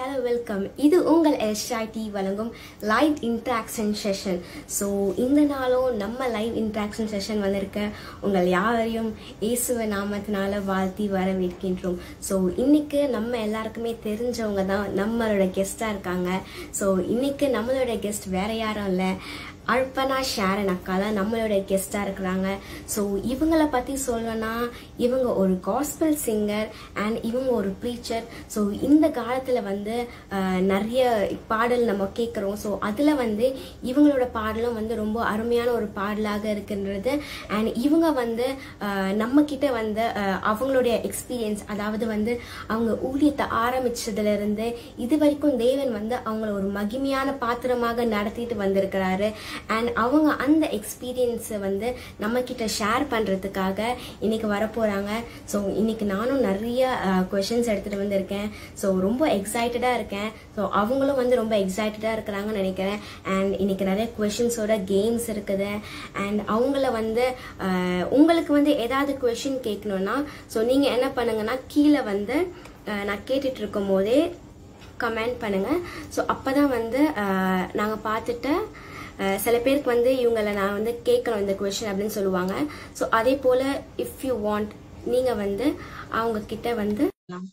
Hello welcome இது உங்கள் SID வழங்கும் லைவ் இன்ட்ராக்ஷன் செஷன் ஸோ இந்த நாளும் நம்ம லைவ் இன்ட்ராக்ஷன் செஷன் வந்திருக்க உங்கள் யாவரையும் இயேசுவ நாமத்தினால வாழ்த்தி வரவேற்கின்றோம் ஸோ இன்னைக்கு நம்ம எல்லாருக்குமே தெரிஞ்சவங்க தான் நம்மளோட கெஸ்டாக இருக்காங்க ஸோ இன்னைக்கு நம்மளோட கெஸ்ட் வேற யாரும் இல்லை அர்ப்பனா ஷாரன் அக்கா தான் நம்மளோட கெஸ்டாக இருக்கிறாங்க ஸோ இவங்கள பற்றி சொல்லணும்னா இவங்க ஒரு காஸ்பல் சிங்கர் அண்ட் இவங்க ஒரு ப்ரீச்சர் ஸோ இந்த காலத்தில் வந்து ஆஹ், நிறைய பாடல் நம்ம கேட்குறோம் ஸோ அதில் வந்து இவங்களோட பாடலும் வந்து ரொம்ப அருமையான ஒரு பாடலாக இருக்கின்றது அண்ட் இவங்க வந்து ஆஹ், நம்ம கிட்ட வந்து ஆஹ், அவங்களுடைய எக்ஸ்பீரியன்ஸ் அதாவது வந்து அவங்க ஊழியத்தை ஆரம்பிச்சதுலேருந்து இது வரைக்கும் தேவன் வந்து அவங்கள ஒரு மகிமையான பாத்திரமாக நடத்திட்டு வந்திருக்கிறாரு அண்ட் அவங்க அந்த எக்ஸ்பீரியன்ஸை வந்து நம்ம கிட்ட ஷேர் பண்றதுக்காக இன்னைக்கு வரப்போறாங்க ஸோ இன்னைக்கு நானும் நிறைய கொஷின்ஸ் எடுத்துட்டு வந்திருக்கேன் ஸோ ரொம்ப எக்ஸைட்டடா இருக்கேன் ஸோ அவங்களும் வந்து ரொம்ப எக்ஸைட்டடா இருக்கிறாங்கன்னு நினைக்கிறேன் அண்ட் இன்னைக்கு நிறைய கொஷின்ஸோட கேம்ஸ் இருக்குது அண்ட் அவங்கள வந்து அஹ், உங்களுக்கு வந்து ஏதாவது கொஷின் கேட்கணும்னா ஸோ நீங்க என்ன பண்ணுங்கன்னா கீழே வந்து அஹ், நான் கேட்டுட்டு இருக்கும் போதே கமெண்ட் பண்ணுங்க ஸோ அப்பதான் வந்து அஹ், நாங்க பார்த்துட்டு அஹ், சில பேருக்கு வந்து இவங்கள நான் வந்து கேட்கணும் இந்த கொஷின் அப்படின்னு சொல்லுவாங்க ஸோ அதே போல இஃப் யூ வாண்ட் நீங்க வந்து அவங்க கிட்ட வந்து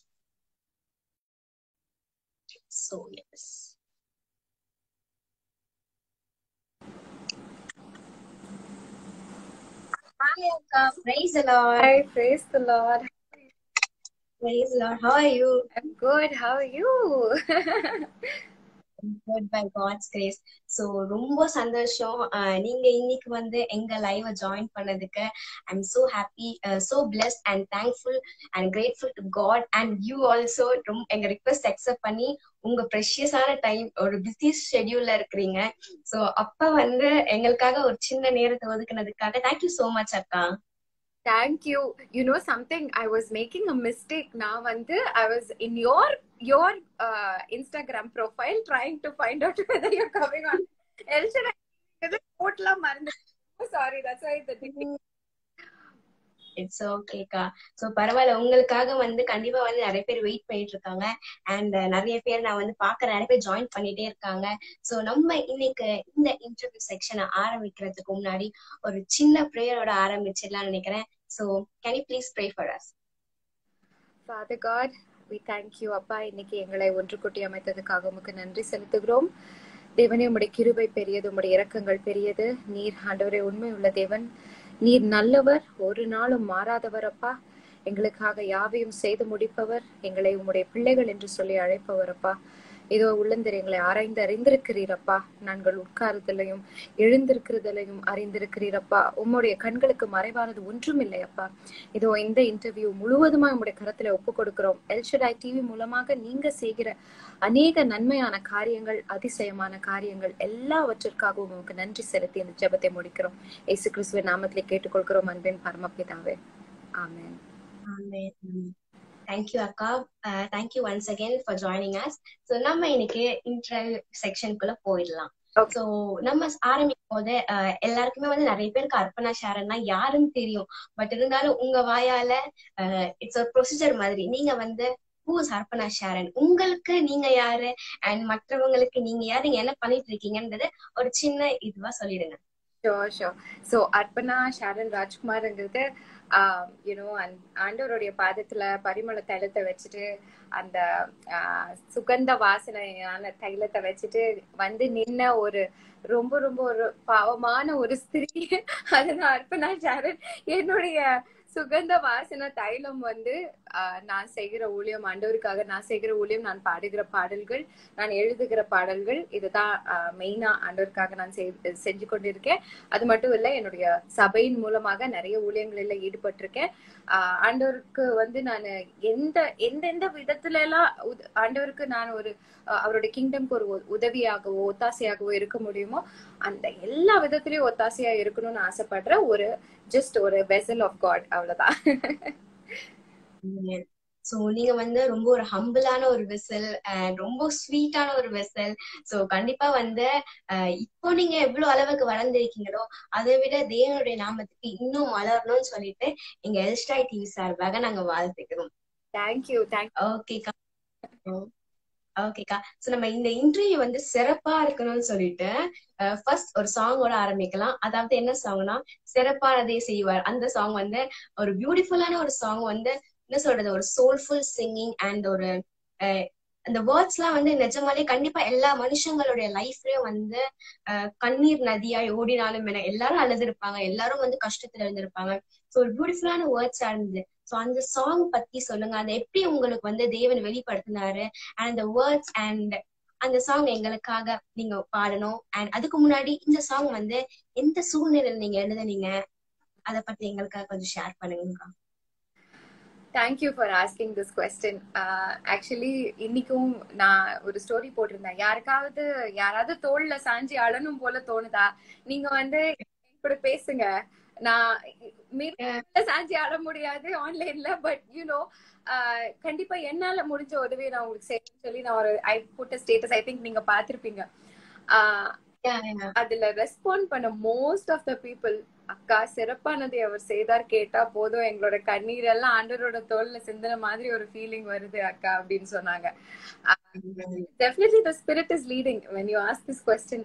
so yes Hi, Akka. Praise the Lord. Hi, praise the Lord. Praise the Lord. How are you? I'm good. How are you? good by God's grace. So ரொம்ப சந்தோஷம் அஹ் நீங்க இன்னைக்கு வந்து எங்க லைவ் ஜாயின் பண்ணதுக்கு I'm so happy uh, so blessed and thankful and grateful to God and you also ரொம்ப எங்க request accept பண்ணி உங்க ப்ரெஷியஸான டைம் ஒரு பிஸி ஷெட்யூல்ல இருக்கிறீங்க சோ அப்ப வந்து எங்களுக்காக ஒரு சின்ன நேரத்தை ஒதுக்குனதுக்காக தேங்க்யூ so மச் அக்கா Thank you. You know something? I was making a mistake now. Vande, I was in your your uh, Instagram profile trying to find out whether you're coming on. Else, I totally மறந்து. Sorry, that's why the it's ஓகேக்கா so பரவாயில்ல உங்களுக்காக வந்து கண்டிப்பா வந்து நிறைய பேர் wait பண்ணிட்டு இருக்காங்க அண்ட் நிறைய பேர் நான் வந்து பாக்குற நிறைய பேர் ஜாயின் பண்ணிட்டே இருக்காங்க சோ நம்ம இன்னைக்கு இந்த இன்டர்வியூ செக்ஷனை ஆரம்பிக்கிறதுக்கு முன்னாடி ஒரு சின்ன ப்ரேயரோட ஆரம்பிச்சிடலாம்னு நினைக்கிறேன் so can you please pray for us Father God, we thank you அப்பா இன்னைக்கு எங்களை ஒன்று கூட்டி அமைத்ததுக்காக உமக்கு நன்றி செலுத்துகிறோம் தேவனே உம்முடைய கிருபை பெரியது உம்முடைய இரக்கங்கள் பெரியது நீர் ஆண்டவரே உண்மை உள்ள தேவன் நீர் நல்லவர் ஒரு நாளும் மாறாதவர் அப்பா எங்களுக்காக யாவையும் செய்து முடிப்பவர் எங்களை உம்முடைய பிள்ளைகள் என்று சொல்லி அழைப்பவர் அப்பா இதோ உள்ளந்தர் எங்களை ஆராய்ந்து அறிந்திருக்கிறீரப்பா நாங்கள் உட்காருதலையும் எழுந்திருக்கிறதிலையும் அறிந்திருக்கிறீரப்பா உம்முடைய கண்களுக்கு மறைவானது ஒன்றும் இல்லையப்பா இதோ இந்த இன்டர்வியூ முழுவதுமா உங்களுடைய கரத்துல ஒப்பு கொடுக்கிறோம் எல்ஷடாய் டிவி மூலமாக நீங்க செய்கிற அநேக நன்மையான காரியங்கள் அதிசயமான காரியங்கள் எல்லாவற்றிற்காகவும் உங்களுக்கு நன்றி செலுத்தி இந்த ஜெபத்தை முடிக்கிறோம் இயேசு கிறிஸ்துவின் நாமத்திலே கேட்டுக்கொள்கிறோம் அன்பின் பரமபிதாவே ஆமென் தேங்க்யூ அக்கா thank you once again for joining us so நம்ம இன்னைக்கு இன்டர்வியூ செக்ஷனுக்குள்ள போயிடலாம் Okay. சோ நம்ம ஆரம்பிக்கும் போது அஹ், எல்லாருக்குமே வந்து நிறைய பேருக்கு அர்ப்பணா ஷாரன்னா யாருன்னு தெரியும் பட் இருந்தாலும் உங்க வாயால இட்ஸ் ஒரு ப்ரொசீஜர் மாதிரி நீங்க வந்து ஹூஸ் அர்ப்பணா ஷாரன் உங்களுக்கு நீங்க யாரு அண்ட் மற்றவங்களுக்கு நீங்க யாரு நீங்க என்ன பண்ணிட்டு இருக்கீங்கன்றது ஒரு சின்ன இதுவா சொல்லிடுங்க sure sure so Arpana Sharon ராஜ்குமார்ங்கிறது யூனோ ஆண்டவருடைய பாதத்துல பரிமள தைலத்தை வச்சுட்டு அந்த ஆஹ், சுகந்த வாசனையான தைலத்தை வச்சுட்டு வந்து நின்ன ஒரு ரொம்ப ரொம்ப ஒரு பாவமான ஒரு ஸ்திரீ அதுதான் அர்ப்பணா ஷாரன் என்னுடைய சுகந்த வாசன தைலம் வந்து ஆஹ், நான் செய்கிற ஊழியம் ஆண்டவருக்காக நான் செய்கிற ஊழியம் நான் பாடுகிற பாடல்கள் நான் எழுதுகிற பாடல்கள் இதுதான் மெயினா ஆண்டவருக்காக நான் செய்- செஞ்சு கொண்டிருக்கேன் அது மட்டும் இல்ல என்னுடைய சபையின் மூலமாக நிறைய ஊழியங்களில் ஈடுபட்டிருக்கேன் ஆஹ் ஆண்டவருக்கு வந்து நான் எந்த எந்தெந்த விதத்துல எல்லாம் உத- ஆண்டவருக்கு நான் ஒரு ஆஹ் அவருடைய கிங்டம்க்கு ஒரு உ- உதவியாகவோ ஒத்தாசையாகவோ இருக்க முடியுமோ அந்த எல்லா விதத்திலயும் ஒத்தாசையா இருக்கணும்னு ஆசைப்படுற ஒரு ஜஸ்ட் ஒரு வெசல் ஆஃப் காட் அவ்வளவுதான் சோ நீங்க வந்து ரொம்ப ஒரு ஹம்பிளான ஒரு வெசல் ரொம்ப ஸ்வீட்டான ஒரு வெசல் சோ கண்டிப்பா வந்து அஹ், இப்போ நீங்க எவ்வளவு அளவுக்கு வளர்ந்திருக்கீங்களோ அதை விட தேவனுடைய நாமத்துக்கு இன்னும் வளரணும்னு சொல்லிட்டு எங்க எல்ஸ்டாய் டிவி சார்பாக நாங்க வாழ்த்துக்கிறோம் தேங்க்யூ தேங்க் ஓகே ஓகேக்கா சோ நம்ம இந்த இன்டர்வியூ வந்து சிறப்பா இருக்கணும்னு சொல்லிட்டு ஃபர்ஸ்ட் ஒரு சாங்கோட ஆரம்பிக்கலாம் அதாவது என்ன சாங்னா சிறப்பானதே செய்வார் அந்த சாங் வந்து ஒரு பியூட்டிஃபுல்லான ஒரு சாங் வந்து என்ன சொல்றது ஒரு சோல்ஃபுல் சிங்கிங் அண்ட் ஒரு அஹ், அந்த வேர்ட்ஸ் எல்லாம் வந்து நிஜமாலே கண்டிப்பா எல்லா மனுஷங்களுடைய லைஃப்லயும் வந்து அஹ், கண்ணீர் நதியாய் ஓடினாலும் என எல்லாரும் அழுதுருப்பாங்க எல்லாரும் வந்து கஷ்டத்துல இருந்திருப்பாங்க ஸோ ஒரு பியூட்டிஃபுல்லான வேர்ட்ஸா இருந்தது ஸோ அந்த சாங் பத்தி சொல்லுங்க அதை எப்படி உங்களுக்கு வந்து தேவன் வெளிப்படுத்தினாரு அண்ட் அந்த வேர்ட்ஸ் அண்ட் அந்த சாங் எங்களுக்காக நீங்க பாடணும் அண்ட் அதுக்கு முன்னாடி இந்த சாங் வந்து எந்த சூழ்நிலையில நீங்க எழுதுனீங்க அத பத்தி எங்களுக்காக கொஞ்சம் ஷேர் பண்ணுங்கக்கா thank you for asking this question actually இன்னைக்கும் நான் ஒரு ஸ்டோரி போட்டிருந்தேன் யாருக்காவது யாராவது தோல்ல சாஞ்சி அழணும் போல தோணுதா நீங்க வந்து என் கூட பேசுங்க நான் மீறி சாஞ்சி அழ முடியாது ஆன்லைன்ல பட் யூனோ கண்டிப்பா என்னால முடிஞ்ச உதவியை நான் உங்களுக்கு செய்யணும்னு சொல்லி நான் ஒரு ஐ புட்ட ஸ்டேட்டஸ் ஐ திங்க் நீங்க பாத்திருப்பீங்க ஆஹ் அதுல ரெஸ்பாண்ட் பண்ண மோஸ்ட் ஆஃப் த பீப்புள் அக்கா சிறப்பானதை அவர் செய்தார் கேட்டா போதும் எங்களோட கண்ணீர் எல்லாம் ஆண்டவரோட தோல்ல சிந்தின மாதிரி ஒரு ஃபீலிங் வருது அக்கா அப்படின்னு சொன்னாங்க definitely the spirit is leading when you ask this question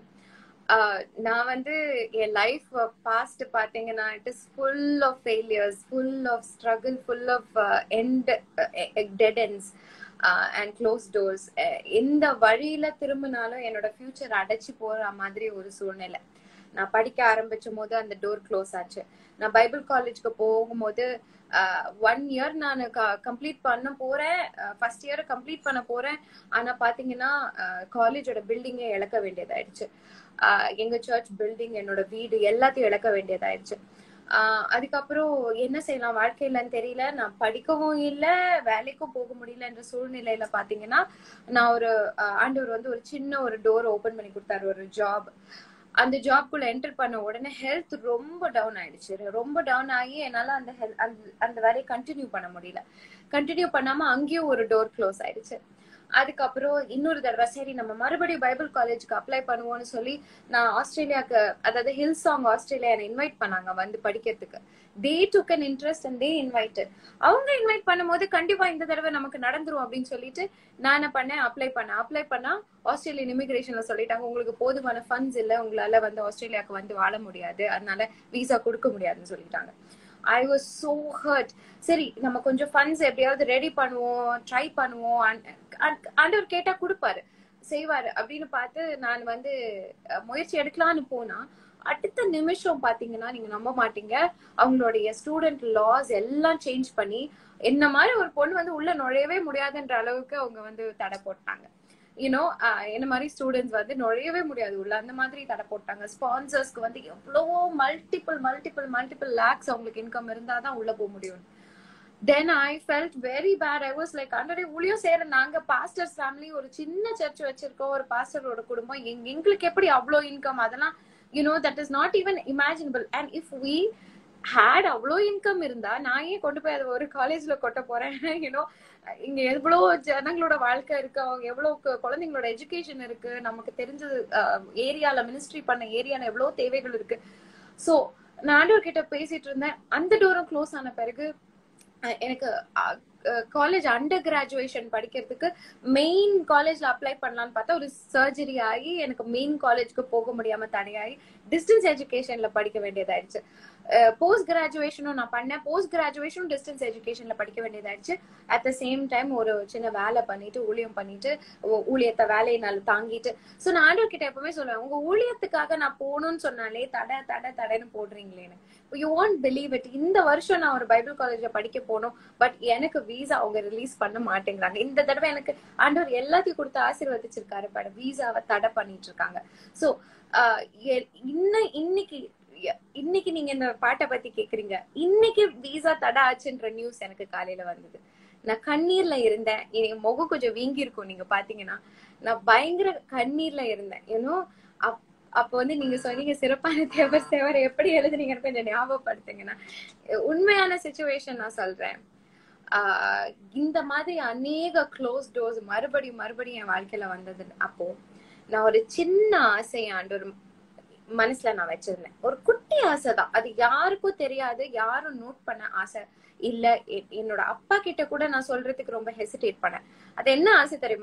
நான் வந்து என் லைஃப் பாஸ்ட் பாத்தீங்கன்னா it is full of failures full of struggle full of end dead ends and close doors எந்த வழியில திரும்பினாலும் என்னோட ஃபியூச்சர் அடைச்சு போற மாதிரி ஒரு சூழ்நிலை நான் படிக்க ஆரம்பிச்சும் போது அந்த டோர் க்ளோஸ் ஆச்சு நான் பைபிள் காலேஜ்க்கு போகும்போது ஒன் இயர் நான் கம்ப்ளீட் பண்ண போறேன் ஃபர்ஸ்ட் இயர் கம்ப்ளீட் பண்ண போறேன் ஆனா பாத்தீங்கன்னா காலேஜோட பில்டிங்கை இழக்க வேண்டியதாயிடுச்சு எங்க சர்ச் பில்டிங் என்னோட வீடு எல்லாத்தையும் இழக்க வேண்டியதாயிடுச்சு ஆஹ் அதுக்கப்புறம் என்ன செய்யலாம் வாழ்க்கையிலன்னு தெரியல நான் படிக்கவும் இல்லை வேலைக்கும் போக முடியலன்ற சூழ்நிலையில பாத்தீங்கன்னா நான் ஒரு ஆண்டவர் வந்து ஒரு சின்ன ஒரு டோர் ஓபன் பண்ணி கொடுத்தாரு ஒரு ஜாப் அந்த ஜாப்குள்ள என்டர் பண்ண உடனே ஹெல்த் ரொம்ப டவுன் ஆயிடுச்சு ரொம்ப டவுன் ஆகி என்னால அந்த ஹெல்த் அந்த வேலையை கண்டினியூ பண்ண முடியல கண்டினியூ பண்ணாம அங்கேயும் ஒரு டோர் க்ளோஸ் ஆயிடுச்சு அதுக்கப்புறம் இன்னொரு தடவை சரி நம்ம மறுபடியும் பைபிள் காலேஜுக்கு அப்ளை பண்ணுவோம்னு சொல்லி நான் ஆஸ்திரேலியாவுக்கு அதாவது ஹில் சாங் ஆஸ்திரேலியா என்னை இன்வைட் பண்ணாங்க வந்து படிக்கிறதுக்கு they took an interest and they invited அவங்க இன்வைட் பண்ணும்போது கண்டிப்பா இந்த தடவை நமக்கு நடந்துரும் அப்படின்னு சொல்லிட்டு நான் என்ன பண்ணேன் அப்ளை பண்ணேன் அப்ளை பண்ணா ஆஸ்திரேலியன் இமிகிரேஷன்ல சொல்லிட்டாங்க உங்களுக்கு போதுமான ஃபண்ட்ஸ் இல்ல உங்களால வந்து ஆஸ்திரேலியாவுக்கு வந்து வாழ முடியாது அதனால விசா கொடுக்க முடியாதுன்னு சொல்லிட்டாங்க ஐ வாஸ் சோ ஹர்ட் சரி நம்ம கொஞ்சம் ஃபண்ட்ஸ் எப்படியாவது ரெடி பண்ணுவோம் ட்ரை பண்ணுவோம் ஆண்டவர் கேட்டா கொடுப்பாரு செய்வாரு அப்படின்னு பார்த்து நான் வந்து முயற்சி எடுக்கலான்னு போனா அடுத்த நிமிஷம் பாத்தீங்கன்னா நீங்க நம்ப மாட்டீங்க அவங்களுடைய ஸ்டூடெண்ட் லாஸ் எல்லாம் சேஞ்ச் பண்ணி என்ன மாதிரி ஒரு பொண்ணு வந்து உள்ள நுழையவே முடியாதுன்ற அளவுக்கு அவங்க வந்து தடை போட்டாங்க யூனோ என்ன மாதிரி ஸ்டூடெண்ட்ஸ் வந்து நுழையவே முடியாது உள்ள அந்த மாதிரி தடை போட்டாங்க ஸ்பான்சர்ஸ்க்கு வந்து எவ்வளவோ மல்டிபிள் மல்டிபிள் மல்டிபிள் லேக்ஸ் அவங்களுக்கு இன்கம் இருந்தாதான் உள்ள போக முடியும் then I felt very bad I was like அண்டரே ஊழியம் சேர நாங்க பாஸ்டர்ஸ் ஃபேமிலி ஒரு சின்ன சர்ச் வச்சிருக்கோம் ஒரு பாஸ்டரோட குடும்பம் எங்களுக்கு எப்படி அவ்வளோ இன்கம் அதெல்லாம் you know that is not even imaginable and if we had அவ்வளோ இன்கம் இருந்தா நான் ஏன் கொண்டு போய் அதை ஒரு காலேஜ்ல கொட்ட போறேன் யூனோ இங்க எவ்வளவு ஜனங்களோட வாழ்க்கை இருக்கு அவங்க எவ்வளவு குழந்தைங்களோட எஜுகேஷன் இருக்கு நமக்கு தெரிஞ்சது ஏரியால மினிஸ்ட்ரி பண்ண ஏரியால எவ்வளவு தேவைகள் இருக்கு சோ நான் ஆண்டவர் கிட்ட பேசிட்டு இருந்தேன் அந்த டோரும் க்ளோஸ் ஆன பிறகு எனக்கு காலேஜ் அண்டர் கிராஜுவேஷன் படிக்கிறதுக்கு மெயின் காலேஜ்ல அப்ளை பண்ணலான்னு பார்த்தா ஒரு சர்ஜரி ஆகி எனக்கு மெயின் காலேஜ்க்கு போக முடியாம தடையாகி டிஸ்டன்ஸ் எஜுகேஷன்ல படிக்க வேண்டியதாயிடுச்சு போஸ்ட் கிராஜுவேஷனும் நான் பண்ணேன் போஸ்ட் கிராஜுவேஷனும் டிஸ்டன்ஸ் எஜுகேஷன்ல படிக்க வேண்டியதாயிடுச்சு அட் த சேம் டைம் ஒரு சின்ன வேலை பண்ணிட்டு ஊழியம் பண்ணிட்டு ஊழியத்தை வேலையை நான் தாங்கிட்டு ஸோ நான் ஆண்டவர் கிட்ட எப்பவுமே சொல்லுவேன் உங்க ஊழியத்துக்காக நான் போகணும்னு சொன்னாலே தடை தடை தடைன்னு போடுறீங்களேன்னு யூ வாண்ட் பிலீவ் இட் இந்த வருஷம் நான் ஒரு பைபிள் காலேஜ்ல படிக்க போனோம் பட் எனக்கு வீசா அவங்க ரிலீஸ் பண்ண மாட்டேங்கிறாங்க இந்த தடவை எனக்கு ஆண்டவர் எல்லாத்தையும் கொடுத்து ஆசீர்வதிச்சிருக்காரு பட் வீசாவை தடை பண்ணிட்டு இருக்காங்க ஸோ இன்னும் இன்னைக்கு இன்னைக்கு நீங்க இந்த பாட்டை பத்தி கேக்குறீங்க இன்னைக்கு வீசா தடை ஆச்சுன்ற நியூஸ் எனக்கு காலையில வந்தது நான் கண்ணீர்ல இருந்தேன் எனக்கு முகம் கொஞ்சம் வீங்கி இருக்கும் நீங்க பாத்தீங்கன்னா நான் பயங்கர கண்ணீர்ல இருந்தேன் ஏன்னோ அப்ப வந்து நீங்க சொன்னீங்க சிறப்பான தேவர் சேவர் எப்படி எழுதுனீங்கன்னு கொஞ்சம் ஞாபகப்படுத்துங்கன்னா உண்மையான சுச்சுவேஷன் நான் சொல்றேன் ஆஹ் இந்த மாதிரி அநேக க்ளோஸ் டோர்ஸ் மறுபடியும் மறுபடியும் என் வாழ்க்கையில வந்தது அப்போ நான் ஒரு சின்ன ஆசை ஆண்டு ஒரு மனசுல நான் வச்சிருந்தேன் ஒரு குட்டி ஆசை தான் அது யாருக்கும் தெரியாது யாரும் நோட் பண்ண ஆசை இல்ல என்னோட அப்பா கிட்ட கூட நான் சொல்றதுக்கு ரொம்ப ஹெசிடேட் பண்ணேன் அது என்ன ஆசை தெரியுமா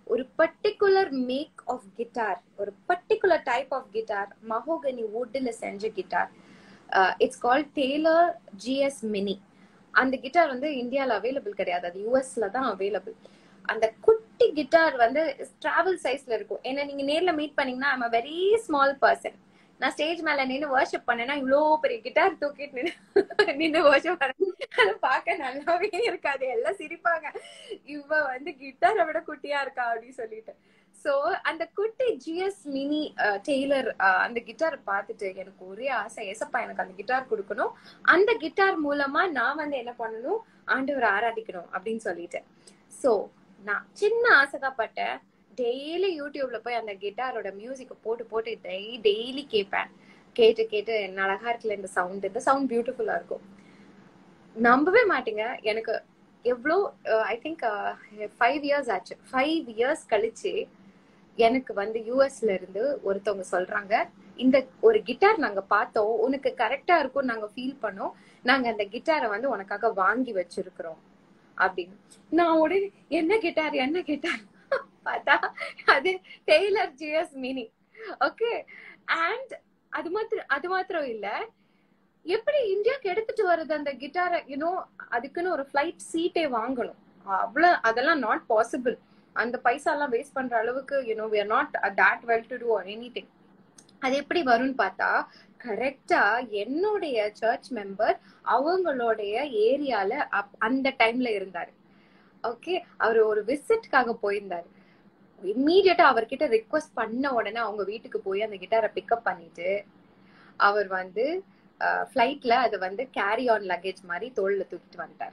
ஒரு பர்டிகுலர் மேக் ஆஃப் கிட்டார் ஒரு particular type of guitar mahogany வுட்ல செஞ்ச guitar it's call Taylor GS mini அந்த கிட்டார் வந்து இந்தியால அவைலபிள் கிடையாது அது யூஎஸ்ல தான் அவைலபிள் அந்த குட்டி கிட்டார் வந்து டிராவல் சைஸ்ல இருக்கும் ஏன்னா நீங்க நேர்ல மீட் பண்ணீங்கன்னா ஐம் வெரி ஸ்மால் பர்சன் நான் ஸ்டேஜ் மேல நின்று வர்ஷிப் பண்ணேன்னா இவ்வளோ பெரிய கிட்டார் தூக்கிட்டு நின்று நின்று வர்ஷிப் பண்ண அதை பார்க்க நல்லாவே இருக்காது எல்லாம் சிரிப்பாங்க இவ வந்து கிட்டாரை விட குட்டியா இருக்கா அப்படின்னு சொல்லிட்டு சோ அந்த குட்டி ஜிஎஸ் மினி டெய்லர் அந்த கிட்டாரை பார்த்துட்டு எனக்கு ஒரே ஆசை எசப்பா எனக்கு அந்த கிட்டார் கொடுக்கணும் அந்த கிட்டார் மூலமா நான் வந்து என்ன பண்ணணும் ஆண்டவரை ஆராதிக்கணும் அப்படின்னு சொல்லிட்டு சோ நான் சின்ன ஆசைதான் பட்டேன் டெய்லி யூடியூப்ல போய் அந்த கிட்டாரோட மியூசிக்கை போட்டு போட்டு டெய்லி கேட்பேன் கேட்டு கேட்டு என்ன அழகா இருக்குல்ல இந்த சவுண்ட் இந்த சவுண்ட் பியூட்டிஃபுல்லா இருக்கும் நம்பவே மாட்டீங்க எனக்கு எவ்வளோ ஐ திங்க் ஃபைவ் இயர்ஸ் ஆச்சு ஃபைவ் இயர்ஸ் கழிச்சு எனக்கு வந்து யூஎஸ்ல இருந்து ஒருத்தவங்க சொல்றாங்க இந்த ஒரு கிட்டார் நாங்க பார்த்தோம் உனக்கு கரெக்டா இருக்கும் நாங்க ஃபீல் பண்ணோம் நாங்க அந்த கிட்டாரை வந்து உனக்காக வாங்கி வச்சிருக்கிறோம் அப்படின்னு நான் உடனே என்ன கிட்டார் என்ன கிட்டார் பார்த்தா அது Taylor GS mini okay and அது மாத்திரம் அது மாத்திரம் இல்ல எப்படி இந்தியாக்கு எடுத்துட்டு வருது அந்த கிட்டாரை யூனோ அதுக்குன்னு ஒரு ஃபிளைட் சீட்டே வாங்கணும் அவ்வளவு அதெல்லாம் நாட் பாசிபிள் அந்த பைசா எல்லாம் வேஸ்ட் பண்ற அளவுக்கு you know we are not that well to do anything அது எப்படி வரும்னு பார்த்தா கரெக்டா என்னுடைய சர்ச் மெம்பர் அவங்களுடைய ஏரியால அந்த டைம்ல இருந்தாரு ஓகே அவர் ஒரு விசிட்காக போயிருந்தாரு இம்மீடியட்டா அவர்கிட்ட ரிக்வஸ்ட் பண்ண உடனே அவங்க வீட்டுக்கு போய் அந்த கிட்டாரை பிக்கப் பண்ணிட்டு அவர் வந்து ஃபிளைட்ல அது வந்து கேரி ஆன் லக்கேஜ் மாதிரி தோல்ல தூக்கிட்டு வந்துட்டார்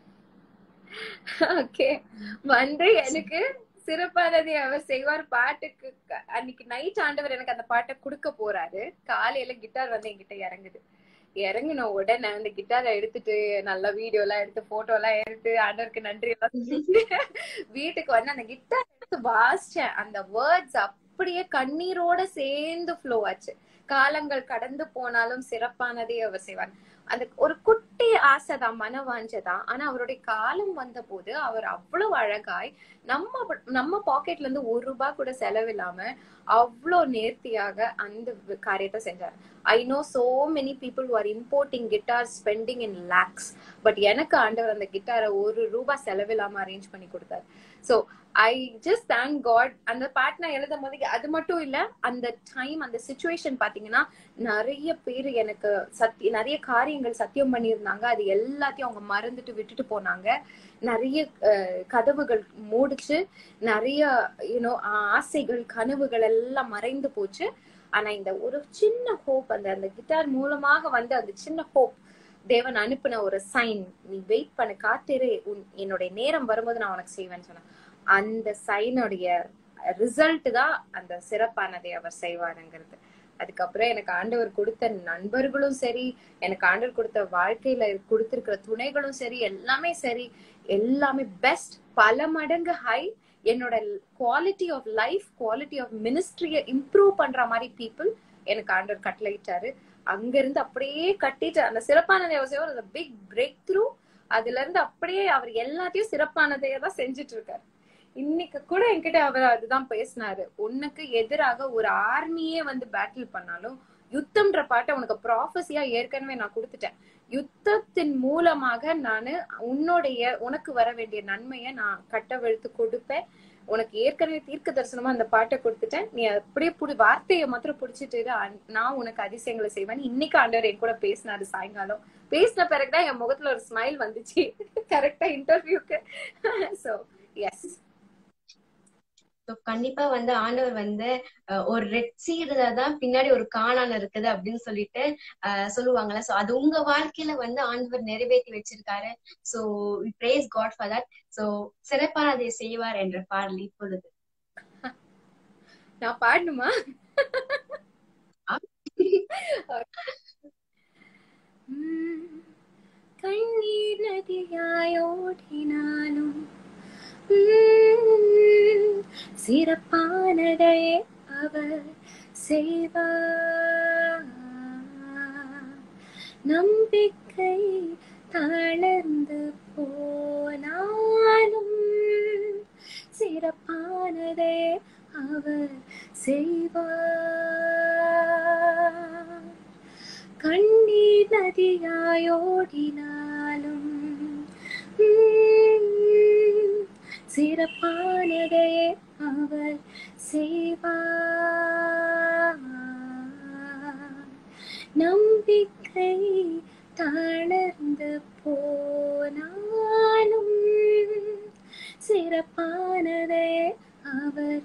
ஓகே வந்து எனக்கு சிறப்பானதை அவர் செய்வார் பாட்டுக்கு அன்னைக்கு நைட் ஆண்டவர் எனக்கு அந்த பாட்டை கொடுக்க போறாரு காலையில கிட்டார் வந்து என்கிட்ட இறங்குது இறங்கின உடனே அந்த கிட்டாரை எடுத்துட்டு நல்ல வீடியோ எல்லாம் எடுத்து போட்டோ எல்லாம் எடுத்து ஆண்டவருக்கு நன்றி எல்லாம் வீட்டுக்கு வந்து அந்த கிட்டார் எடுத்து வாசிச்சேன் அந்த வேர்ட்ஸ் அப்படியே கண்ணீரோட சேர்ந்து ஃப்ளோ ஆச்சு காலங்கள் கடந்து போனாலும் சிறப்பானதே அவர் செய்வார் அந்த ஒரு குட்டி ஆசைதான் மனவாஞ்சதான் ஆனா அவருடைய காலம் வந்த போது அவர் அவ்வளவு அழகாய் நம்ம நம்ம பாக்கெட்ல இருந்து ஒரு ரூபாய் கூட செலவில்லாம அவ்வளோ நேர்த்தியாக அந்த காரியத்தை செஞ்சார் I know so many people are importing guitar spending in lakhs but எனக்கு ஆண்டவர் அந்த கிட்டாரை ஒரு ரூபாய் செலவில்லாம அரேஞ்ச் பண்ணி கொடுத்தாரு so I just thank God அந்த பாட்டு நான் எழுதும் போது அது மட்டும் இல்ல அந்த டைம் அந்த சுச்சுவேஷன் பாத்தீங்கன்னா நிறைய பேர் எனக்கு சத்தி நிறைய காரியங்கள் சத்தியம் பண்ணியிருந்தாங்க அது எல்லாத்தையும் அவங்க மறந்துட்டு விட்டுட்டு போனாங்க நிறைய கதவுகள் மூடிச்சு நிறைய யூனோ ஆசைகள் கனவுகள் எல்லாம் மறைந்து போச்சு ஆனா இந்த ஒரு சின்ன ஹோப் அந்த அந்த கிட்டார் மூலமாக வந்து அந்த சின்ன ஹோப் தேவன் அனுப்பின ஒரு சைன் நீ வெயிட் பண்ண காத்திரு உன் என்னுடைய நேரம் வரும்போது நான் உனக்கு செய்வேன்னு சொன்னேன் அந்த சைனுடைய ரிசல்ட் தான் அந்த சிறப்பானதை அவர் செய்வாருங்கிறது அதுக்கப்புறம் எனக்கு ஆண்டவர் கொடுத்த நண்பர்களும் சரி எனக்கு ஆண்டவர் கொடுத்த வாழ்க்கையில கொடுத்திருக்கிற துணைகளும் சரி எல்லாமே சரி எல்லாமே பெஸ்ட் பல மடங்கு ஹை என்னோட quality of life quality of மினிஸ்ட்ரிய இம்ப்ரூவ் பண்ற மாதிரி பீப்புள் எனக்கு ஆண்டவர் கட்டளையிட்டாரு அங்க இருந்து அப்படியே கட்டிட்டு அந்த சிறப்பான அந்த பிக் பிரேக் த்ரூ அதுல இருந்து அப்படியே அவர் எல்லாத்தையும் சிறப்பானதையே தான் செஞ்சுட்டு இருக்காரு இன்னைக்கு கூட என்கிட்ட அவர் அதுதான் பேசினாரு உனக்கு எதிராக ஒரு ஆர்மியே வந்து பேட்டில் பண்ணாலும் யுத்தம்ன்ற பாட்டை உனக்கு ப்ராஃபஸியா ஏற்கனவே நான் கொடுத்துட்டேன் யுத்தத்தின் மூலமாக நானு உன்னுடைய உனக்கு வர வேண்டிய நன்மையை நான் கட்டவெழுத்து கொடுப்பேன் உனக்கு ஏற்கனவே தீர்க்க தரிசனமா அந்த பாட்டை கொடுத்துட்டேன் நீ அப்படியே புடி வார்த்தையை மாத்திரம் புடிச்சிட்டு நான் உனக்கு அதிசயங்களை செய்வேன் இன்னைக்கு ஆண்டவர் என் கூட பேசினாரு சாயங்காலம் பேசின பிறகுதான் என் முகத்துல ஒரு ஸ்மைல் வந்துச்சு கரெக்டா இன்டர்வியூக்கு சோ எஸ் கண்டிப்பா வந்து ஆண்டவர் வந்து ஒரு ரெட் சீடுல தான் பின்னாடி ஒரு காணான் இருக்குது அப்படின்னு சொல்லிட்டு சொல்லுவாங்கல்ல சோ அது உங்க வாழ்க்கையில வந்து ஆண்டவர் நிறைவேற்றி வச்சிருக்காரு so praise God for that so சிறப்பான அதை செய்வார் என்ற பாடல் இப்பொழுது நான் பாடணுமா கண்ணீர் நதியாயோடினாலும் சிறப்பானதை அவர் செய்வார் நம்பிக்கை தளர்ந்து போனாலும் சிறப்பானதே அவர் செய்வார் கண்ணீர் நதியாயோடினாலும் உம், சிறப்பானதே அவர் செய்வார் நம்பிக்கை தளர்ந்து போனாலும் சிறப்பானதே அவர்